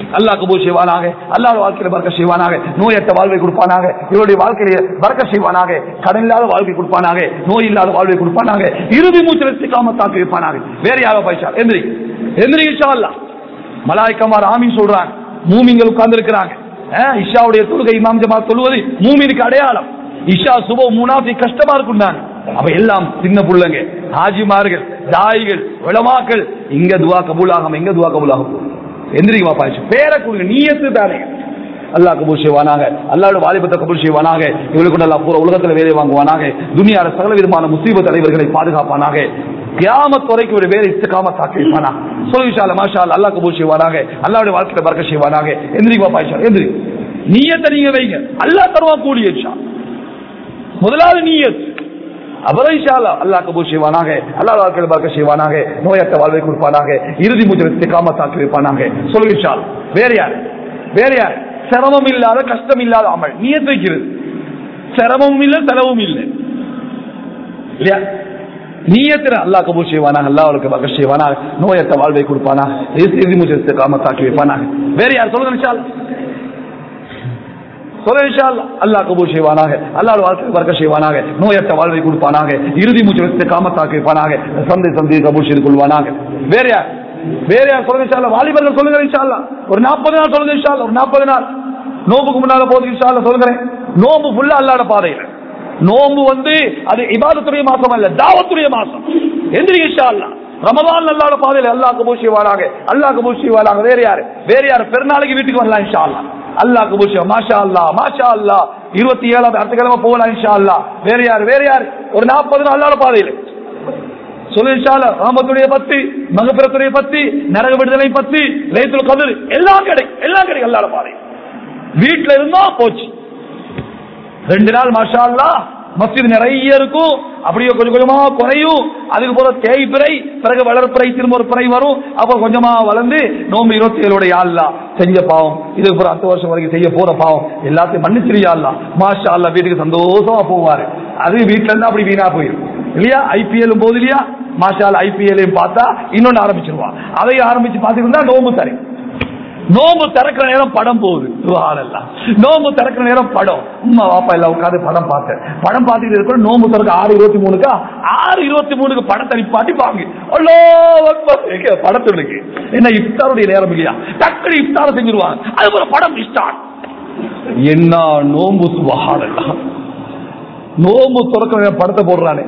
அல்லாஹ் கபூல் செய்வானாக அல்லாஹ் வாழ்க்கையில பறக்க செய்வானாக நோயற்ற வாழ்வை கொடுப்பானாக இவருடைய வாழ்க்கையில பறக்க செய்வானாக கடன் இல்லாத வாழ்க்கை கொடுப்பானாக நோய் இல்லாத வாழ்வை கொடுப்பானாக இறுதி மூச்சில் சிக்காம தாக்கி வைப்பானாக வேற யாரோ பைசா எந்திரி எந்திரி இன்ஷா அல்லாஹ் மலாய்க்கமார் ஆமீன் சொல்றாங்க மூமிங்கள் உட்கார்ந்து இருக்கிறாங்க இஷாவுடைய தொழுகை இமாம் ஜமாத் தொழுவது மூமினுக்கு அடையாளம் இஷா சுப முனாஃபி கஷ்டமா இருக்குண்டாங்க அப்ப எல்லாம் சின்ன புள்ளங்க ஹாஜிமார்கள் தாய்கள் விளமாக்கள் இங்க துவா கபூலாகும் எங்க துவா கபூலாகும் எந்திரிக்கு வாப்பா பேர கொடுங்க நீயத்து தானே அல்லாஹ் கபூல் செய்வானாக அல்லாஹ்வோட வாலிபத்தை கபூல் செய்வானாக இவளுக்கு நல்லா பூரா உலகத்துல வேலை வாங்குவானாக துனியார சகல விதமான முசீபத் தலைவர்களை பாதுகாப்பானாக கியாமத் வரைக்கும் ஒரு வேலை இஸ்திகாம தாக்கி வைப்பானா சொல்லு விஷால மாஷா அல்லாஹ் அல்லாஹ் கபூல் செய்வானாக அல்லாஹ்வுடைய வாழ்க்கையில பறக்க செய்வானாக எந்திரிக்கு வாப்பா இன்ஷா எந்திரி நீயத்தை நீங்க வைங்க அல்லாஹ் தருவா கூடிய இன்ஷா முதலாவது நீயத் அப்புறம் இன்ஷா அல்லாஹ் அல்லாஹ் கபூல் செய்வானாக அல்லாஹ் வாழ்க்கையில பார்க்க செய்வானாக நோயற்ற வாழ்வை கொடுப்பானாக இறுதி மூச்சு காம தாக்கி வைப்பானாக சொல்லுங்க இன்ஷா அல்லாஹ். வேற யார் வேற யார் சிரமம் இல்லாத கஷ்டம் இல்லாத அமல் நீயத் வைக்கிறது சிரமமும் இல்லை செலவும் இல்லை இல்லையா நீயத்தில் அல்லாஹ் கபூல் செய்வானாக அல்லாஹ் அவருக்கு பகர் செய்வானாக நோயற்ற வாழ்வை கொடுப்பானாக இறுதி மூச்சு காம தாக்கி வைப்பானாக வேற யார் சொல்லுங்க இன்ஷா அல்லாஹ். சொல்ல இன்ஷா அல்லாஹ். அல்லாஹ் கபூல் செய்வானாக அல்லாஹ் வாழ்க்கை வர்க்க செய்வானாக நோயற்ற வாழ்வை கொடுப்பானாக இறுதி மூச்சு வைத்து காமத்தாக்கி வைப்பானாக சந்தை சந்தை கபூல் செய்து கொள்வானாக வேற யார் வேற யார் சொல்லுங்க இன்ஷா அல்லாஹ். வாலிபர்கள் சொல்லுங்க இன்ஷா அல்லாஹ். ஒரு நாற்பது நாள் சொல்லுங்க இன்ஷா அல்லாஹ். ஒரு நாற்பது நாள் நோம்புக்கு முன்னால போது இன்ஷா அல்லாஹ் சொல்லுகிறேன் நோம்பு ஃபுல்லா அல்லாட பாதையில் நோம்பு வந்து அது இபாதத்துடைய மாசம் அல்ல தாவத்துடைய மாசம் எந்திரி இன்ஷா அல்லாஹ். ரமதான் அல்லாட பாதையில் அல்லாஹ் கபூல் செய்வானாக அல்லாஹ் கபூல் செய்வானாக வேற யாரு வேற யாரு பெருநாளைக்கு வீட்டுக்கு வரலாம் இன்ஷா அல்லாஹ் அல்லாஹ் கபூல் செய்வா மாஷா அல்லாஹ் மாஷா அல்லாஹ் இருபத்தி ஏழாவது அடுத்த கிழமை போகலாம் இன்ஷா அல்லாஹ் வேற யாரு வேற யாரு ஒரு நாற்பது நாள் அல்லாட பாதையில் சொல்லு இன்ஷா அல்லாஹ் ராமத்துடைய பத்தி மகபிரத்துடைய பத்தி நரக விடுதலை பத்தி லைத்துல் கதிர் எல்லாம் கிடைக்கும் எல்லாம் கிடைக்கும் அல்லாட பாதை வீட்டுல இருந்தா போச்சு ரெண்டு நாள் மாஷா அல்லாஹ் மஸ்ஜித் நிறைய இருக்கும் அப்படியே கொஞ்சம் கொஞ்சமா குறையும் அதுக்கு போல தேய் பிறை பிறகு வளர்ப்பிறை திரும்ப ஒரு பிறை வரும் அப்ப கொஞ்சமா வளர்ந்து நோம்பு இருபத்தி ஏழோட யாழ்லா செஞ்ச பாவம் இதுக்கு பிறகு அடுத்த வருஷம் வரைக்கும் செய்ய போற பாவம் எல்லாத்தையும் மன்னிச்சிரியாள்லாம் மாஷா அல்லா வீட்டுக்கு சந்தோஷமா போவாரு அது வீட்டுல இருந்து அப்படி வீணா போயிடும் இல்லையா ஐபிஎல் போது இல்லையா மாஷா ஐபிஎல்லையும் பார்த்தா இன்னொன்னு ஆரம்பிச்சிருவான் அதையும் ஆரம்பிச்சு பார்த்துட்டு இருந்தா நோம்பு சரி நோம்பு திறக்கிற நேரம் படம் போகுது சுகானல்லாம் நோம்பு திறக்கிற நேரம் படம் உமா வாப்பா எல்லாம் உட்காந்து படம் பார்த்தேன் படம் பார்த்துட்டு இருக்கிற நோம்பு திறக்க ஆறு இருபத்தி மூணுக்கா ஆறு இருபத்தி மூணுக்கு படத்தை நிப்பாட்டி பாங்க அல்லோ படத்துக்கு என்ன இஃப்தாருடைய நேரம் இல்லையா டக்குனு இஃப்தார செஞ்சிருவாங்க அது ஒரு படம் ஸ்டார்ட் என்ன நோம்பு சுகானல்லாம் நோம்பு திறக்கிற நேரம் படத்தை போடுறானே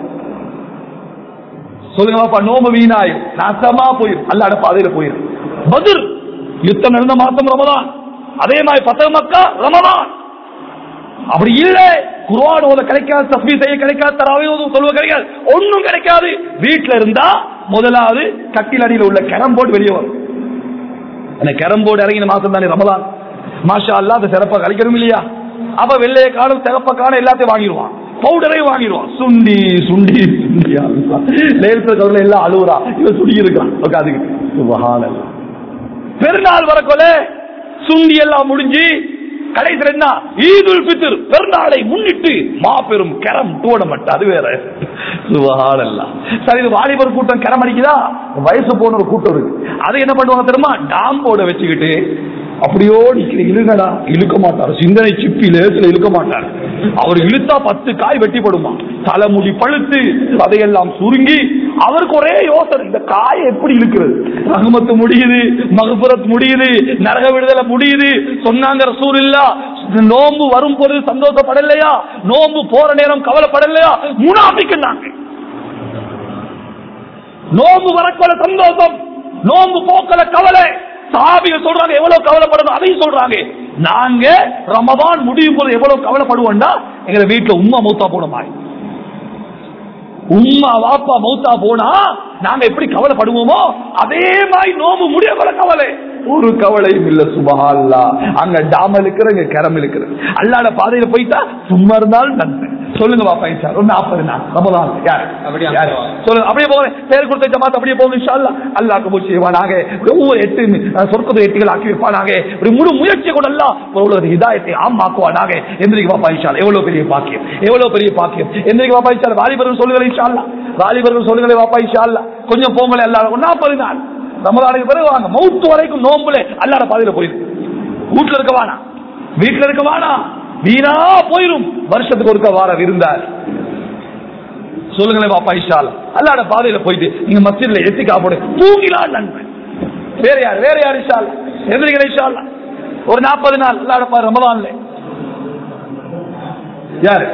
சொல்லுங்க பாப்பா நோம்பு வீணாயும் நாசமா போயிரும் அல்லாட பாதையில போயிரும் பதில் யுத்தம் நடந்த மாசம் ரமதான் அதே மாதிரி பத்த மக்கா ரமதான் அப்படி இல்லை குர்ஆன் ஓத கிடைக்காது தஸ்மீ செய்ய கிடைக்காது தராவே சொல்லுவ கிடைக்காது ஒண்ணும் கிடைக்காது வீட்டுல இருந்தா முதலாவது கட்டில் அடியில் உள்ள கரம் போட்டு வெளியே வரும் அந்த கரம் போர்டு இறங்கின மாசம் தானே ரமதான் மாஷா அல்லா அந்த சிறப்பா கழிக்கணும் இல்லையா அப்ப வெள்ளைய காணும் சிறப்ப காணும் எல்லாத்தையும் வாங்கிடுவான் பவுடரே வாங்கிடுவான் சுண்டி சுண்டி சுண்டியா லேல்பர் கவர்ல எல்லாம் அழுவுறா இவன் சுடி இருக்கான் உட்காந்துக்கிட்டு சுபஹானல்லாஹ் பெருநாள் வரக்கொல சுண்டி எல்லாம் முடிஞ்சு கடைசியில் என்ன ஈதுல் பித்ர் பெருநாளை முன்னிட்டு மாபெரும் கரம் டோர்னமெண்ட் அது வேற சுபஹானல்லாஹ் சரி இது வாலிபர் கூட்டம் கரம் அடிக்குதா வயசு போன ஒரு கூட்டம் இருக்கு அதை என்ன பண்ணுவாங்க தெரியுமா டாம்போட வச்சுக்கிட்டு அப்படியோ நிக்கிற இழுங்கடா இழுக்க மாட்டார் சிந்தனை சிப்பி லேசில் இழுக்க மாட்டார் அவர் இழுத்தா பத்து காய் வெட்டிப்படுமா தலைமுடி பழுத்து அதையெல்லாம் சுருங்கி அவருக்கு ஒரே யோசனை இந்த காயை எப்படி இழுக்கிறது ரகுமத்து முடியுது மகபுரத் முடியுது நரக விடுதலை முடியுது சொன்னாங்க ரசூல் இல்ல நோம்பு வரும் பொழுது சந்தோஷப்படலையா நோம்பு போற நேரம் கவலைப்படலையா முனாபிக்குனாங்க நோம்பு வரக்கொல சந்தோஷம் நோம்பு போக்கல கவலை சாபிகள் சொல்றாங்க எவ்வளவு கவலைப்படணும் அதையும் சொல்றாங்க நாங்க ரமதான் முடியும் போது எவ்வளவு கவலைப்படுவோம்னா எங்க வீட்டுல உம்மா மௌத்தா போன மாதிரி உம்மா வாப்பா மௌத்தா போனா நாங்க எப்படி கவலைப்படுவோமோ அதே மாதிரி நோம்பு முடிய போல கவலை ஒரு கவலையும் இல்ல சுபஹால்லா அங்க டாமல் இருக்கிற இங்க கரம் இருக்கிறது அல்லாட பாதையில போயிட்டா சும்மா இருந்தாலும் நன்மை சொல்லுங்க பாப்பா சார் ஒரு நாற்பது நாள் ரமதான் யார் அப்படியா? யார் சொல்லுங்க அப்படியே போகிறேன் பேர் கொடுத்த ஜமாத் அப்படியே போகும் இன்ஷா அல்லாஹ் அல்லாஹ் கபூல் செய்வானாக ஒவ்வொரு எட்டு அஹ், சொர்க்கத்து எட்டுகள் ஆக்கி வைப்பானாக ஒரு முழு முயற்சி கூட எல்லாம் ஒரு ஹிதாயத்தை ஆமாக்குவானாக எந்திரிக்கு பாப்பா இன்ஷா அல்லாஹ். எவ்வளவு பெரிய பாக்கியம் எவ்வளவு பெரிய பாக்கியம் எந்திரிக்கு பாப்பா இன்ஷா அல்லாஹ். வாலிபர்கள் சொல்லுங்கள் இன்ஷா அல்லாஹ். வாலிபர்கள் சொல்லுங்களே பாப்பா இன்ஷா அல்லாஹ். கொஞ்சம் போங்களே எல்லாரும் நாற்பது நாள் ரமலானுக்கு பிறகு வாங்க மௌத்து வரைக்கும் நோம்புல அல்லாட பாதையில போயிரு வீட்டுல இருக்க வேணாம் வீட்டுல இருக்க வேணாம் வீணா போயிரும் வருஷத்துக்கு ஒருக்க வார விருந்தார் சொல்லுங்களேன் பாப்பா இஷால் அல்லாட பாதையில போயிட்டு நீங்க மஸ்ஜித்ல எத்தி காப்போடு தூங்கிலாம் நண்பன் வேற யார் வேற யார் இஷால் எதிரிகளை இஷால் ஒரு நாற்பது நாள் அல்லாட பா ரமலான்ல யாரு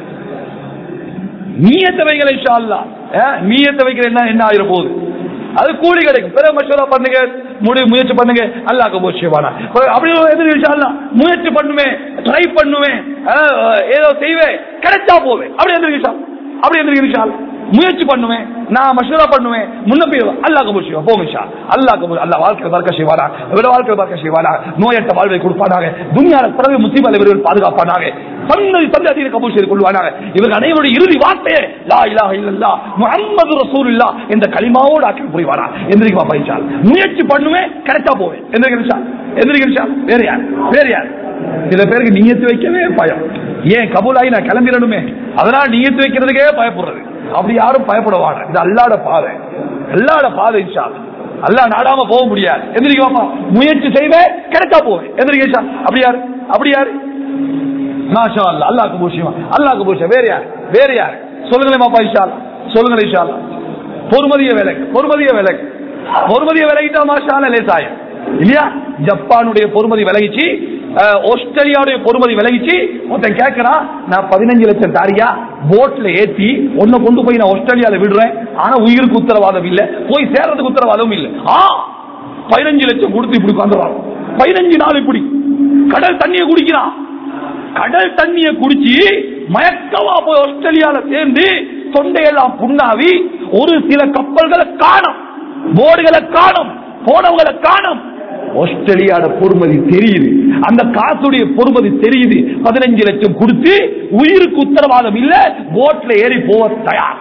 நீயத்தை வைக்கல இன்ஷா அல்லா நீயத்தை வைக்கிற என்ன என்ன ஆயிர போகுது அது கூலி கிடைக்கும் பிறகு மசோதா பண்ணுங்க முடிவு முயற்சி பண்ணுங்க அல்லாஹ் போச்சுவானா அப்படி எதிரி இன்ஷா அல்லா முயற்சி பண்ணுவேன் ட்ரை பண்ணுவேன் அஹ், ஏதோ செய்வேன் கிடைச்சா போவேன் அப்படி எதிரி இன்ஷா அப்படி எதிரி இன்ஷா அல்லா. முயற்சி பண்ணுவேன் நான் மசோதா பண்ணுவேன் முன்ன போய் அல்லாஹ் கபூர் செய்வா போங்க இன்ஷா அல்லாஹ் கபூர் அல்லாஹ் வாழ்க்கை பார்க்க செய்வானா இவர வாழ்க்கை பார்க்க செய்வானா நோயற்ற வாழ்வை கொடுப்பானாக துன்யால பிறகு முஸ்லீம் இவர்கள் பாதுகாப்பானாக சன்னதி சந்ததியை கபூல் செய்து கொள்வானாக இவர்கள் அனைவருடைய இறுதி வார்த்தையே லா இலாஹ இல்லல்லா முஹம்மது ரசூலுல்லாஹ் என்ற கலிமாவோடு ஆக்கி புரிவாரா எந்திரிக்கு பாப்பா இன்ஷா அல்லாஹ். முயற்சி பண்ணுவேன் கிடைச்சா போவேன் எந்திரிக்க இன்ஷா எந்திரிக்க இன்ஷா வேற யார் வேற யார் சில பேருக்கு நீயத்து வைக்கவே பயம் ஏன் கபூலாகி நான் கிளம்பிடணுமே அதனால நீயத்து வைக்கிறதுக்கே பயப்படுறது அப்படி யாரும் பயப்படவாங்க இது அல்லாட பாதை அல்லாட பாதை இன்ஷா அல்லாஹ். அல்லாஹ் நாடாம போக முடியாது எந்திரிக்க பாப்பா முயற்சி செய்வேன் கிடைச்சா போவேன் எந்திரிக்க இன்ஷா அப்படி யாரு அப்படி யாரு மாஷா அல்லா அல்லாஹ் கபூர் அல்லாஹ் கபூர் வேற யார் வேற யார் சொல்லுங்களேன் பாப்பா இன்ஷா அல்லாஹ். சொல்லுங்களேன் இன்ஷா அல்லாஹ். பொறுமதிய விலைக்கு பொறுமதிய விலைக்கு பொறுமதிய விலகிட்டா மாஷால லேசாயம் இல்லையா ஜப்பானுடைய பொறுமதி விலகிச்சு அஹ், ஆஸ்திரேலியாவுடைய பொறுமதி விலகிச்சு ஒருத்தன் கேட்கறான் நான் பதினஞ்சு லட்சம் தாரியா போட்ல ஏத்தி ஒன்ன கொண்டு போய் நான் ஆஸ்திரேலியால விடுறேன் ஆனா உயிருக்கு உத்தரவாதம் இல்ல போய் சேர்றதுக்கு உத்தரவாதம் இல்ல ஆ பதினஞ்சு லட்சம் கொடுத்து இப்படி உட்காந்துருவான் பதினஞ்சு நாள் இப்படி கடல் தண்ணியை குடிக்கிறான் கடல் தண்ணியை குடிச்சு மயக்கமா போய் ஆஸ்திரேலியால சேர்ந்து தொண்டையெல்லாம் புண்ணாவி ஒரு சில கப்பல்களை காணும் போர்டுகளை காணும் போனவங்களை காணும் ஆஸ்திரேலியாட பொறுமதி தெரியுது அந்த காசுடைய பொறுமதி தெரியுது பதினஞ்சு லட்சம் கொடுத்து உயிருக்கு உத்தரவாதம் இல்ல போட்ல ஏறி போக தயார்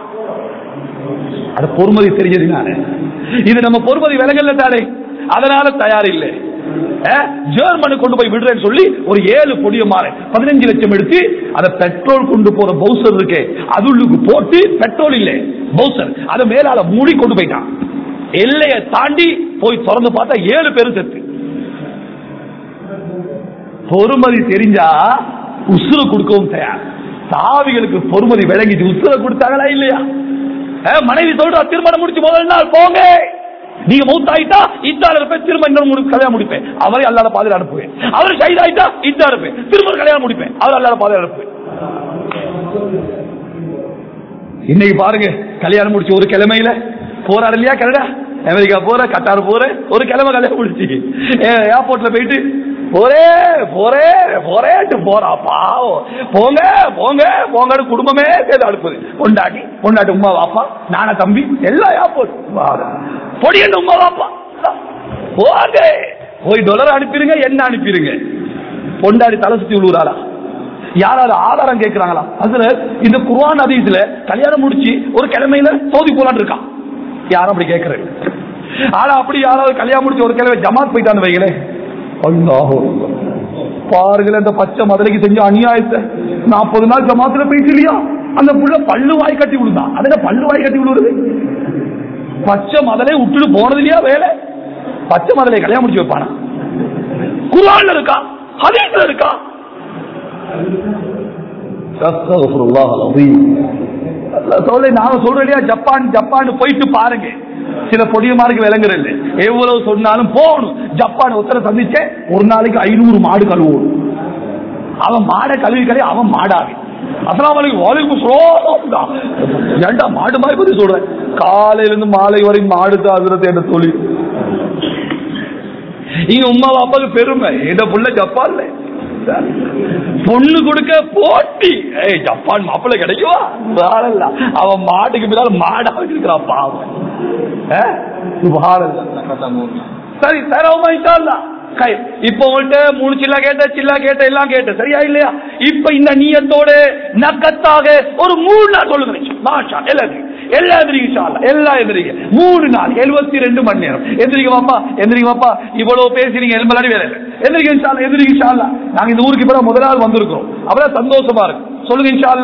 அது பொறுமதி தெரிஞ்சதுனால இது நம்ம பொறுமதி விலகல்ல தானே அதனால தயார் இல்லை அஹ், ஜெர்மனு கொண்டு போய் விடுறேன்னு சொல்லி ஒரு ஏழு பொடிய மாறு பதினஞ்சு லட்சம் எடுத்து அதை பெட்ரோல் கொண்டு போற பவுசர் இருக்கு அதுள்ளுக்கு போட்டு பெட்ரோல் இல்லை பவுசர் அதை மேலால மூடி கொண்டு போயிட்டான் எல்லையை தாண்டி போய் திறந்து பார்த்தா ஏழு பேரும் செத்து பொறுமதி தெரிஞ்சா உசுர கொடுக்கவும் தயார் சாவிகளுக்கு பொறுமதி விளங்கிட்டு உசுர கொடுத்தாங்களா இல்லையா அஹ், மனைவி சொல்றா திருமணம் முடிச்சு முதல் நாள் போங்க நீங்க மௌத்தாயிட்டா இத்தால இருப்பேன் திரும்ப இன்னொரு முடி- கல்யாணம் முடிப்பேன் அவரை அல்லாத பாதையில் அனுப்புவேன் அவர் ஷைதாயிட்டா இத்தா இருப்பேன் திரும்ப ஒரு கல்யாணம் முடிப்பேன் அவர் அல்லாத பாதையில் அனுப்புவேன் இன்னைக்கு பாருங்க கல்யாணம் முடிச்சு ஒரு கிழமையில போறாரு இல்லையா கனடா அமெரிக்கா போற கட்டார் போற ஒரு கிழமை கல்யாணம் முடிச்சு ஏர்போர்ட்ல போயிட்டு போரே போரே போரேட்டு போறா பாவம் போங்க போங்க போங்க குடும்பமே சேர்ந்து அனுப்புது பொண்டாட்டி பொண்டாட்டி உமா வாப்பா நானா தம்பி எல்லாம் ஏர்போர்ட் பொடியன் உமா வாப்பா போங்க போய் டாலர் அனுப்பிடுங்க என்ன அனுப்பிடுங்க பொண்டாடி தலை சுத்தி விழுவுறாளா யாராவது ஆதாரம் கேட்கிறாங்களா அதுல இந்த குர்ஆன் ஹதீஸ்ல கல்யாணம் முடிச்சு ஒரு கிழமையில சோதி போலான்னு இருக்கான் யாரும் அப்படி கேட்கறது ஆனா அப்படி யாராவது கல்யாணம் முடிச்சு ஒரு கிழமை ஜமாத் போயிட்டான்னு வைங்களே அல்லாஹோ பாருங்களேன் இந்த பச்சை மதுரைக்கு செஞ்ச அநியாயத்தை நாற்பது நாள் ஜமாத்துல போயிட்டு இல்லையா அந்த புள்ள பல்லு வாய் கட்டி விழுந்தான் அதுல பல்லு வாய் கட்டி விழுவுறது பச்சை மதலை விட்டுட்டு போனது இல்லையா வேலை பச்சை மதலை கல்யாணம் முடிச்சு வைப்பானா குரான்ல இருக்கா ஹதீஸ்ல இருக்கா அஸ்தக்ஃபிருல்லாஹ் அலீம். அல்லாஹ் சொல்ல நான் சொல்றேன் இல்லையா, ஜப்பான் ஜப்பான் போயிட்டு பாருங்க சில பொடியமாருக்கு விளங்குறது எவ்வளவு சொன்னாலும் போகணும் ஜப்பான் ஒருத்தரை சந்திச்சேன் ஒரு நாளைக்கு ஐநூறு மாடு கழுவோம் அவன் மாடை கழுவி கழுவி அவன் மாடாவி அஸ்லாம் வலைக்கும் வலைக்கும் சலாம் ஏன்டா மாடு மாதிரி பத்தி சொல்றேன் காலையில இருந்து மாலை வரை மாடு தாக்குறது என்ன தொழில் இங்க உமா பாப்பாக்கு பெருமை இந்த புள்ள ஜப்பான்ல பொண்ணு கொடுக்க போட்டி ஏய் ஜப்பான் மாப்பிள்ளை கிடைக்குவா சுபஹானல்லாஹ். அவன் மாட்டுக்கு பின்னால மாடா வச்சிருக்கிறான் பாவம் அஹ்? சுபஹானல்லாஹ். சரி தரவுமா இன்ஷால்லா கை இப்ப உங்கள்ட்ட மூணு சில்லா கேட்ட சில்லா கேட்ட எல்லாம் கேட்ட சரியா இல்லையா இப்ப இந்த நீயத்தோட நக்கத்தாக ஒரு மூணு நாள் சொல்லுங்க மாஷா எல்லாத்தையும் எல்லா எதிரிங்க இன்ஷால்லா எல்லா எதிரிங்க மூணு நாள் எழுபத்தி ரெண்டு மணி நேரம் எந்திரிக்க வாப்பா எந்திரிக்க வாப்பா இவ்வளவு பேசுறீங்க எலும்பலாடி வேலை இல்லை எந்திரிக்க இன்ஷால்லா எந்திரிக்க இன்ஷால்லா நாங்க இந்த ஊருக்கு இப்ப முதல் நாள் வந்திருக்கிறோம் அவ்வளவு சந்தோஷமா இருக்கு சொல்லுங்க இன்ஷால்லா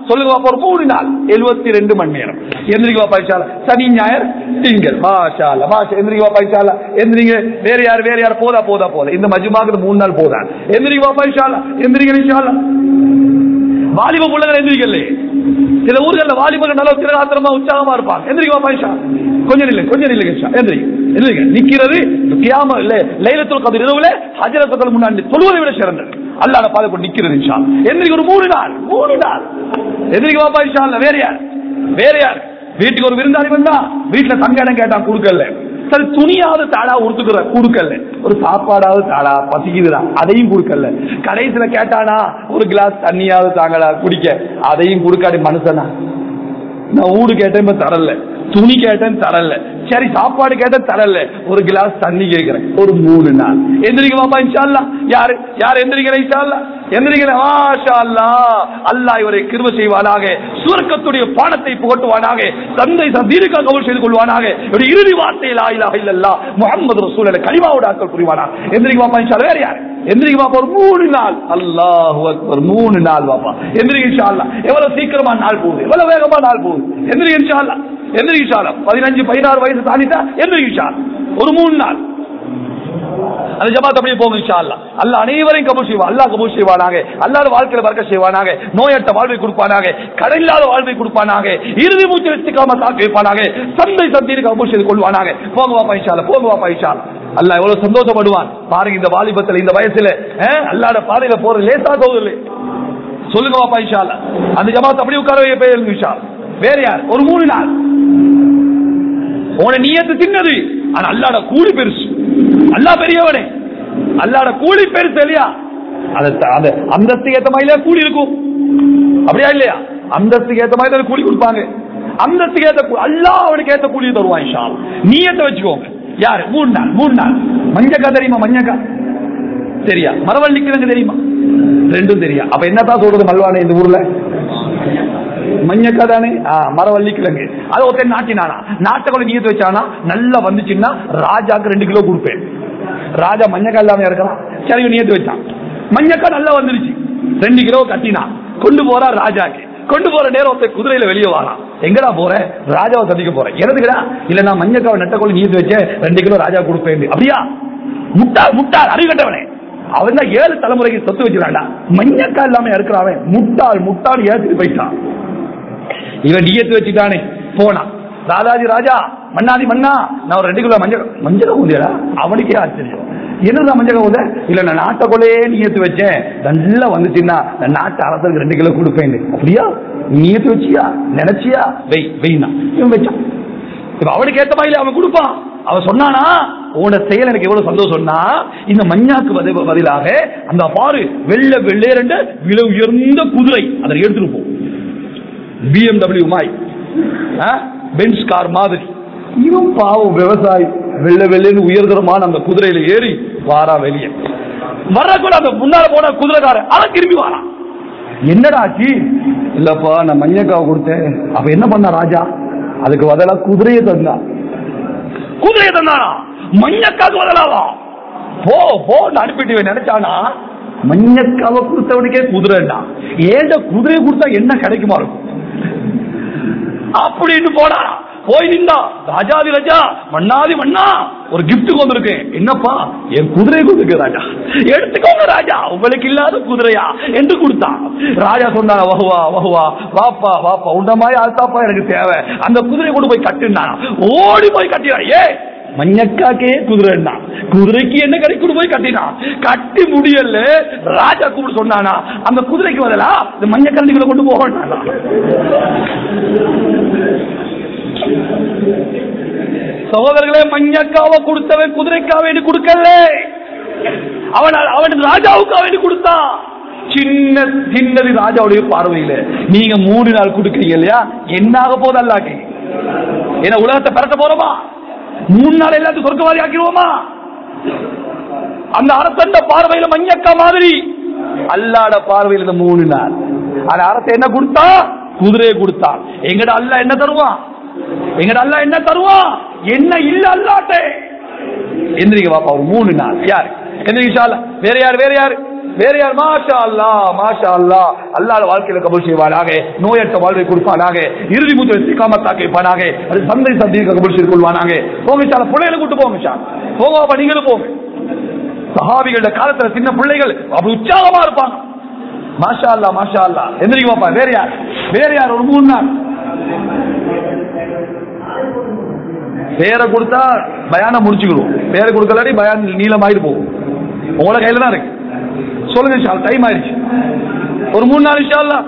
சொல்லுங்க பாப்பா ஒரு மூணு நாள் எழுபத்தி ரெண்டு மணி நேரம் எந்திரிக்க பாப்பா இன்ஷால்லா சனி ஞாயிறு திங்கள் மாஷா அல்லா மாஷா எந்திரிக்க பாப்பா இன்ஷால்லா எந்திரிங்க வேற யார் வேற யார் போதா போதா போதா இந்த மஜ்மாக்கு மூணு நாள் போதான் எந்திரிக்க பாப்பா இன்ஷால்லா எந்திரிங்க இன்ஷால்லா வாலிப பிள்ளைகள் எந்திரிக்கல சில ஊர்கள்ல வாலிபர்கள் நல்ல திரகாத்திரமா உற்சாகமா இருப்பாங்க எந்திரிக்க பாப்பா இன்ஷா கொஞ்சம் இல்லை கொஞ்சம் இல்லை இன்ஷா எந்திரிங்க எந்திரிங்க நிக்கிறது கியாம இல்ல லைலத்துல் கதிர் இரவுல ஹஜரத்துக்கு முன்னாடி தொழுவதை விட சிறந்தது அல்லாஹ் பாதை கொண்டு நிக்கிறது இன்ஷா எந்திரிக்க ஒரு மூணு நாள் மூணு நாள் எந்திரிக்க பாப்பா இன்ஷா அல்லாஹ். வேற யார் வேற யார் வீட்டுக்கு ஒரு விருந்தாளி வந்தா வீட்டுல தங்க இடம் கேட்டான் கொடுக்கல சரி துணியாவது தாடா உடுத்துக்கிற கொடுக்கல ஒரு சாப்பாடாவது தாடா பசிக்குதுடா அதையும் கொடுக்கல கடைசியில கேட்டானா ஒரு கிளாஸ் தண்ணியாவது தாங்கடா குடிக்க அதையும் கொடுக்காடி மனுஷனா நான் ஊடு கேட்டேன் இப்ப தரல துணி கேட்டேன் தரல சரி சாப்பாடு கேட்டேன் தரல ஒரு கிளாஸ் தண்ணி கேட்கிறேன் ஒரு மூணு நாள் எந்திரிக்க பாப்பா இன்ஷால்லா யாரு யார் எந்திரிக்கிற இன்ஷால்லா எந்திரிக்கிற மாஷா அல்லா அல்லாஹ் இவரை கிருப செய்வானாக சுவர்க்கத்துடைய பாடத்தை புகட்டுவானாக தந்தை தீர்க்க கவுல் செய்து கொள்வானாக இவருடைய இறுதி வார்த்தை லா இலாஹ இல்லல்லாஹ் முஹம்மது ரசூலுல்லாஹ் கலிமாவோட ஆட்கள் புரிவானா எந்திரிக்க பாப்பா இன்ஷால்லா வேற யார் எந்திரிக்க பாப்பா ஒரு மூணு நாள் அல்லாஹ் அக்பர் மூணு நாள் பாப்பா எந்திரிக்க இன்ஷா அல்லாஹ் எவ்வளவு சீக்கிரமா நாள் போகுது எவ்வளவு வேகமா நாள் போகுது எந்திரிக்க இன்ஷா அல்லாஹ் எந்திரிக்க இன்ஷா அல்லாஹ் பதினஞ்சு பதினாறு வயசு தாண்டிட்டா எந்திரிக்க இன்ஷா அல்லாஹ். ஒரு மூணு நாள் அந்த ஜமாத் அப்படியே போகும் இன்ஷா அல்லாஹ் அல்லாஹ் அனைவரையும் கபூல் செய்வான் அல்லாஹ் கபூல் செய்வானாக அல்லாஹ் வாழ்க்கையில வர்க்க செய்வானாக நோயற்ற வாழ்வை கொடுப்பானாக கடனில்லாத வாழ்வை கொடுப்பானாக இறுதி மூச்சு வச்சுக்காம தாக்கி வைப்பானாக சந்தை சந்தைக்கு கபூல் செய்து கொள்வானாக போங்க வாப்பா இன்ஷா அல்லாஹ் போங்க வாப்பா இன்ஷா அல்லாஹ். அல்லாஹ் எவ்வளவு சந்தோஷப்படுவான் பாருங்க இந்த வாலிபத்துல இந்த வயசுல அஹ், அல்லாஹ்ட பாதையில போறது லேசா போகுது சொல்லுங்க வாப்பா இன்ஷா அல்லாஹ். அந்த ஜமாத் அப்படியே உட்கார வைக்க போயிருங்க இன்ஷா அல்லாஹ். வேற யார் ஒரு மூணு நாள் உன நீயத்து சின்னது ஆனா அல்லாட கூலி பெருசு அல்லா பெரியவனே அல்லாட கூலி பெருசு இல்லையா அது அந்த அந்தஸ்துக்கு ஏத்த மாதிரி கூலி இருக்கும் அப்படியா இல்லையா அந்தஸ்துக்கு ஏத்த மாதிரி தான் கூலி கொடுப்பாங்க அந்தஸ்துக்கு ஏத்த கூ- அல்லாஹ் அவனுக்கு ஏத்த கூலி தருவான் இன்ஷா அல்லாஹ். நீயத்தை வச்சுக்கோங்க யாரு மூணு நாள் மூணு நாள் மஞ்சக்கா தெரியுமா மஞ்சக்கா தெரியா மரவள்ளி கிழங்கு தெரியுமா ரெண்டும் தெரியா அப்ப என்னதான் சொல்றது மல்வானே இந்த ஊர்ல மஞ்சக்கா தானே ஆ, மரவள்ளி கிழங்கு அது ஒருத்தன் நாட்டினானா நாட்டை கொண்டு நீத்து வச்சானா நல்லா வந்துச்சுன்னா ராஜாக்கு ரெண்டு கிலோ கொடுப்பேன் ராஜா மஞ்சக்கா இல்லாம இருக்கலாம் சரி நீத்து வச்சான் மஞ்சக்கா நல்லா வந்துருச்சு ரெண்டு கிலோ கட்டினான் கொண்டு போறா ராஜாக்கு கொண்டு போற நேரம் ஒருத்தன் குதிரையில வெளியே வாரான் எங்கடா போற ராஜாவை சந்திக்க போறேன் எதுக்குடா இல்ல நான் மஞ்சக்காவை நெட்ட கொண்டு நீத்து வச்சேன் ரெண்டு கிலோ ராஜா கொடுப்பேன் அப்படியா முட்டாள் முட்டாள் அறிகட்டவனே அவன் தான் ஏழு தலைமுறைக்கு சொத்து வச்சிருக்கான்டா மஞ்சக்கா இல்லாம இருக்கிறவன் முட்டாள் முட்டாள் ஏத்துட்டு போயிட்டான் இவன் டிஎத்து வச்சுட்டானே போனான் ராதாஜி ராஜா மன்னாதி மன்னா நான் ஒரு ரெண்டு கிலோ மஞ்சள் மஞ்சள் ஊதியடா அவனுக்கே ஆச்சரியம் என்னடா மஞ்சள் ஊத இல்ல நான் நாட்டை கொலையே நீயத்து வச்சேன் நல்லா வந்துச்சுன்னா நான் நாட்டு அரசருக்கு ரெண்டு கிலோ கொடுப்பேன் அப்படியா நீயத்து வச்சியா நினைச்சியா வெய் வெய்னா இவன் வச்சான் இப்ப அவனுக்கு ஏத்த மாதிரி அவன் கொடுப்பான் அவன் சொன்னானா உன செயல் எனக்கு எவ்வளவு சந்தோஷம்னா இந்த மஞ்சாக்கு பதி- பதிலாக அந்த பாரு வெள்ள வெள்ளேரண்ட விலை உயர்ந்த குதிரை அதை எடுத்துட்டு போ பிஎம்டபிள்யூ மாய் பென்ஸ் கார் மாதிரி இவன் பாவம் விவசாயி வெள்ள வெள்ளேன்னு உயர்தரமான அந்த குதிரையில ஏறி வாரா வெளியே வரக்குள்ள அந்த முன்னால போன குதிரைக்காரன் அவன் திரும்பி வாரான் என்னடா ஆச்சு இல்லப்பா நான் மஞ்சக்காவை கொடுத்தேன் அப்ப என்ன பண்ண ராஜா அதுக்கு பதிலா குதிரையை தந்தான் குதிரையை தந்தானா மஞ்சக்காவுக்கு பதிலாவா போ போ அனுப்பிட்டு இவன் நினைச்சானா மஞ்சக்காவை கொடுத்தவனுக்கே குதிரைடா ஏண்ட குதிரையை கொடுத்தா என்ன கிடைக்குமா இருக்கும் அப்படின்னு போனா போய் நின்றா ராஜாதி ராஜா மன்னாதி மன்னா ஒரு gift வந்திருக்கேன் என்னப்பா என் குதிரை கொடுக்கு ராஜா எடுத்துக்கோங்க ராஜா உங்களுக்கு இல்லாத குதிரையா என்று கொடுத்தான் ராஜா சொன்னாங்க வகுவா வகுவா வாப்பா வாப்பா உண்ட மாதிரி ஆத்தாப்பா எனக்கு தேவை அந்த குதிரை கொண்டு போய் கட்டுனா ஓடி போய் கட்டினான் ஏ மஞ்சக்காக்கே குதிரைன்னா குதிரைக்கு என்ன கிடைக்கும் போய் கட்டினான் கட்டி முடியல ராஜா கூப்பிட்டு சொன்னானா அந்த குதிரைக்கு பதிலா இந்த மஞ்சக்கரண்டிகளை கொண்டு போகணும் சகோதரர்களே மஞ்சக்காவை கொடுத்தவன் குதிரைக்காக வேண்டி கொடுக்கல அவன் அவன் ராஜாவுக்காக வேண்டி கொடுத்தான் சின்ன சின்னது ராஜாவுடைய பார்வையில நீங்க மூணு நாள் கொடுக்கறீங்க இல்லையா என்னாக போது அல்லாக்கு என்ன உலகத்தை பரட்ட போறோமா மூணு நாள் எல்லாத்தையும் சொர்க்கவாதி ஆக்கிடுவோமா அந்த அரசண்ட பார்வையில மஞ்சக்கா மாதிரி அல்லாட பார்வையில இந்த மூணு நாள் அந்த அரசு என்ன கொடுத்தா குதிரையை கொடுத்தான் எங்கட அல்ல என்ன தருவான் எங்கட அல்ல என்ன தருவான் என்ன இல்ல அல்லாட்டே எந்திரிக்க பாப்பா ஒரு மூணு நாள் யார் எந்திரிக்க ஷாலா. வேற யார் வேற யார் வேற யார் மாஷா அல்லா மாஷா அல்லா அல்லாஹ் வாழ்க்கையில கபூல் செய்வானாக நோயற்ற வாழ்வை கொடுப்பானாக இறுதி மூச்சு இஸ்திகாமத்தாக்கி வைப்பானாக அது சந்தை சந்திக்க கபூல் செய்து கொள்வானாக போங்க சார் பிள்ளைகளை கூட்டு போங்க சார் போங்க அப்ப நீங்களும் போங்க சஹாபிகளோட காலத்துல சின்ன பிள்ளைகள் அப்படி உற்சாகமா இருப்பாங்க மாஷா அல்லா மாஷா அல்லா எந்திரிக்க பாப்பா வேற யார் வேற யார் ஒரு மூணு நாள் பேரை கொடுத்தா பயானம் முடிச்சுக்கிடுவோம் பேரை கொடுக்கலாடி பயான் நீளமாயிட்டு போகும் உங்களோட கையில தான் இருக்கு சொல்லுங்க இன்ஷா டைம் ஆயிடுச்சு ஒரு மூணு நாள் இன்ஷா அல்லா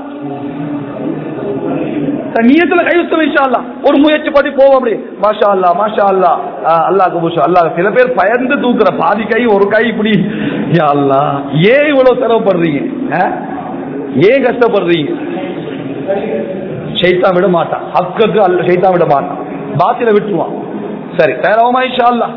நீயத்துல கையுத்தம் இன்ஷா அல்லா ஒரு முயற்சி பண்ணி போவோம் அப்படி மாஷா அல்லா மாஷா அல்லா அல்லாஹ் கபூஷா அல்லாஹ் சில பேர் பயந்து தூக்குற பாதி கை ஒரு கை இப்படி யா அல்லா ஏன் இவ்வளவு சிரமப்படுறீங்க ஆ? ஏன் கஷ்டப்படுறீங்க ஷைத்தான் விட மாட்டான் ஹக்குக்கு அல்ல ஷைத்தான் விட மாட்டான் பாத்தில விட்டுருவான் சரி தயாராகுமா இன்ஷா அல்லா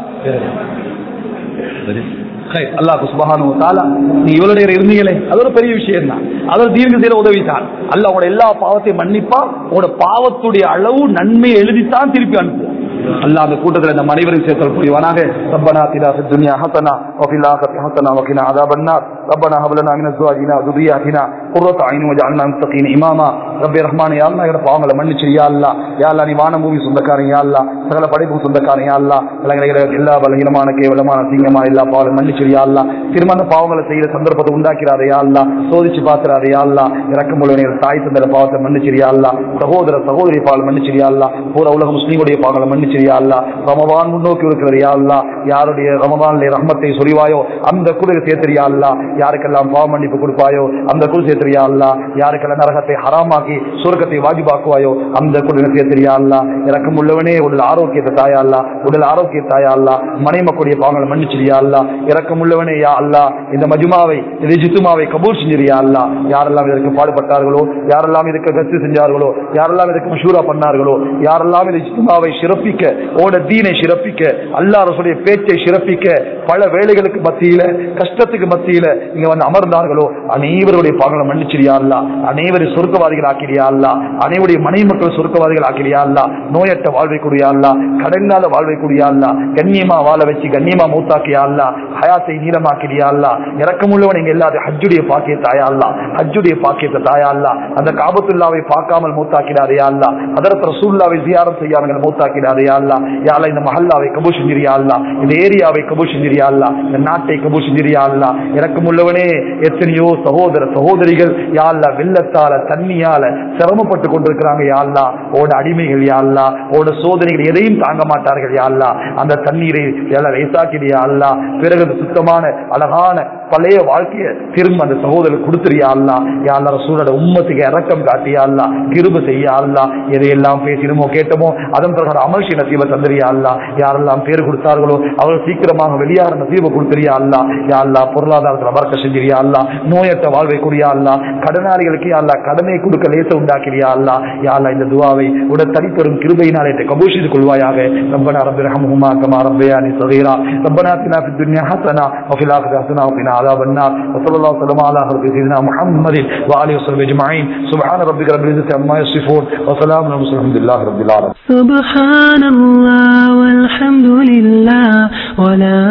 சரி அல்லாஹ் சுபஹானு தாலா நீ இவ்வளவு நேரம் இருந்தீங்களே அது ஒரு பெரிய விஷயம் தான் அது ஒரு தீர்க்க தீர உதவித்தான் அல்லாஹ் உங்களோட எல்லா பாவத்தையும் மன்னிப்பா உங்களோட பாவத்துடைய அளவு நன்மையை எழுதித்தான் திருப்பி அனுப்புவோம் அல்லாஹ் அந்த கூட்டத்தில் இந்த மனைவரையும் சேர்த்தல் புரிவானாக ரப்பனா திலா في الدنيا حسنة وفي الآخرة حسنة وقنا عذاب النار ربنا هب لنا من أزواجنا وذرياتنا قرة أعين واجعلنا متقين إماما رب رحمن يا الله எங்கட பாவங்களை மன்னிச்சு யா அல்லா யா அல்லா நீ வானம் பூமி சொந்தக்காரன் யா அல்லா சகல படைப்பு சொந்தக்காரன் யா அல்லா எங்களை எல்லா பலகீனமான கேவலமான அசிங்கமான எல்லா பாவங்களும் மன்னிச்சு யா அல்லா திரும்ப அந்த பாவங்களை செய்யற சந்தர்ப்பத்தை உண்டாக்கிறாரே யா அல்லா சோதிச்சு பாத்துறாரு யா அல்லா இறக்கும் பொழுது தாய் தந்தர பாவத்தை மன்னிச்சு யா அல்லா சகோதர சகோதரி பாவம் மன்னிச்சு யா அல்லா பூரா உலக முஸ்லீமுடைய பாவங்களை மன்னிச்சு யா அல்லா ரமபான் முன்னோக்கி இருக்கிறது யா அல்லா யாருடைய ரமபான்ல ரஹ்மத்தை சொலிவாயோ அந்த குழுவை சேர்த்திரியா அல்லா யாருக்கெல்லாம் பாவ மன்னிப்பு கொடுப்பாயோ அந்த குழு சேர்த்திரியா அல்லா யாருக்கெல்லாம் நரகத்தை ஹராமாக்கி சுருக்கத்தை வாஜிபாக்குவாயோ அந்த குழுவை சேர்த்திரியா அல்லா இறக்கம் உள்ளவனே உடல் ஆரோக்கியத்தை தாயா அல்லா உடல் ஆரோக்கிய தாயா அல்லா மனை மக்களுடைய பாவங்களை மன்னிச்சிரியா அல்லா இறக்கம் உள்ளவனே யா அல்லா இந்த மஜுமாவை இந்த ஜித்துமாவை கபூல் செஞ்சிரியா அல்லா யாரெல்லாம் இதற்கு பாடுபட்டார்களோ யாரெல்லாம் இதுக்கு கத்து செஞ்சார்களோ யாரெல்லாம் இதுக்கு மஷூரா பண்ணார்களோ யாரெல்லாம் இந்த ஜித்துமாவை சிறப்பிக்க ஓட தீனை சிறப்பிக்க அல்லா ரசூலுடைய பேச்சை சிறப்பிக்க பல வேலைகளுக்கு மத்தியில கஷ்டத்துக்கு மத்தியில இங்க வந்து அமர்ந்தார்களோ அனைவருடைய பாவங்களை மன்னிச்சிரியா அல்லா அனைவரை சொர்க்கவாதிகள் ஆக்கிறியா அல்லா அனைவருடைய மனை மக்கள் சொர்க்கவாதிகள் ஆக்கிறியா அல்லா நோயற்ற வாழ்வை கூடியா அல்லா கடனால வாழ்வை கூடியா அல்லா கண்ணியமா வாழ வச்சு கண்ணியமா மூத்தாக்கியா அல்லா ஹயாத்தை நீளமாக்கிறியா அல்லா இறக்கமுள்ளவன் இங்க எல்லாரும் ஹஜ்ஜுடைய பாக்கிய தாயா அல்லா ஹஜ்ஜுடைய பாக்கியத்தை தாயா அல்லா அந்த காபத்துல்லாவை பார்க்காமல் மூத்தாக்கிடாதே அல்லா அதற்கு ரசூல்லாவை ஜியாரம் செய்யாமல் மூத்தாக்கிடாதே அல்லா யால இந்த மஹல்லாவை கபூ செஞ்சிரியா அல்லா இந்த ஏரியாவை கபூ செஞ்சிரியா அல்லா இந்த நாட்டை கபூ செஞ்சிரியா அல்லா இறக்கமுள்ளவனே எத்தனையோ சகோதர சகோதரிகள் யாழ்லா வெள்ளத்தால தண்ணியால சிரமப்பட்டு கொண்டிருக்கிறாங்க யாழ்லா ஓட அடிமைகள் யாழ்லா ஓட சோதனைகள் எதையும் தாங்க மாட்டார்கள் யாழ்லா அந்த தண்ணீரை எல்லாம் லேசாக்கிறியா அல்லா பிறகு அது சுத்தமான அழகான பழைய வாழ்க்கைய திரும்ப அந்த சகோதரர் கொடுத்துறியா அல்லா யாழ்லா ரசூலோட உம்மத்துக்கு இறக்கம் காட்டியா அல்லா கிருப செய்ய அல்லா எதையெல்லாம் பேசினமோ கேட்டமோ அதன் பிறகு அமர்ஷி நசீப தந்திரியா அல்லா யாரெல்லாம் பேர் கொடுத்தார்களோ அவர்கள் சீக்கிரமாக வெளியாகிற நசீப கொடுத்துறியா அல்லா யா அல்லா பொருளாதாரத்தில் வர்க்க செஞ்சிரியா அல்லா நோயற்ற வாழ்வை கூடியா அல்லா கடனாளிகளுக்கு யா அல்லா கடனை கொடுக்க லேச உண்டாக்கிறியா அல்லா யா அல்லா இந்த துவாவை உட தனிப்பெரும் கிருபையினாலே கபூஷித்துக் கொள்வாயாக ربنا رب ارحمهما كما ربياني صغيرا ربنا اتنا في الدنيا حسنه وفي الاخره حسنه وقنا عذاب النار وصلى الله وسلم على خلق سيدنا محمد واله وصحبه اجمعين سبحان ربك رب العزه عما يصفون وسلام على المرسلين الحمد لله رب العالمين سبحان الله والحمد لله ولا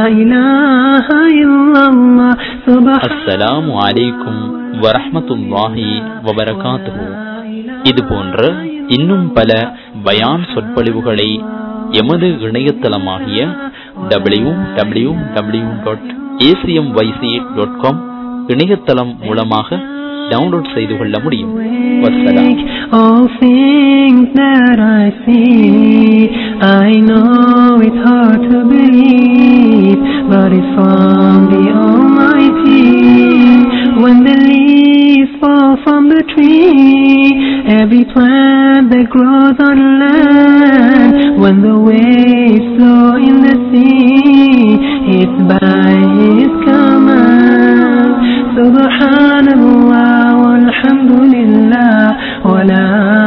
إله إلا الله سبحان அஸ்ஸலாமு அலைக்கும் வரஹ்மத்துல்லாஹி வபரகாத்துஹு இது போன்ற இன்னும் பல பயான் சொற்பொழிவுகளை எமது இணையதளமாகிய W W W dot ACM YC dot com இணையதளம் மூலமாக டவுன்லோட் செய்து கொள்ள முடியும் வசலாம் All things that I see, I know it's hard to believe, but it's from the Almighty. When the leaves fall from the tree, every plant that grows on land, when the waves flow in the sea, it's by His command. سبحان الله والحمد لله ولا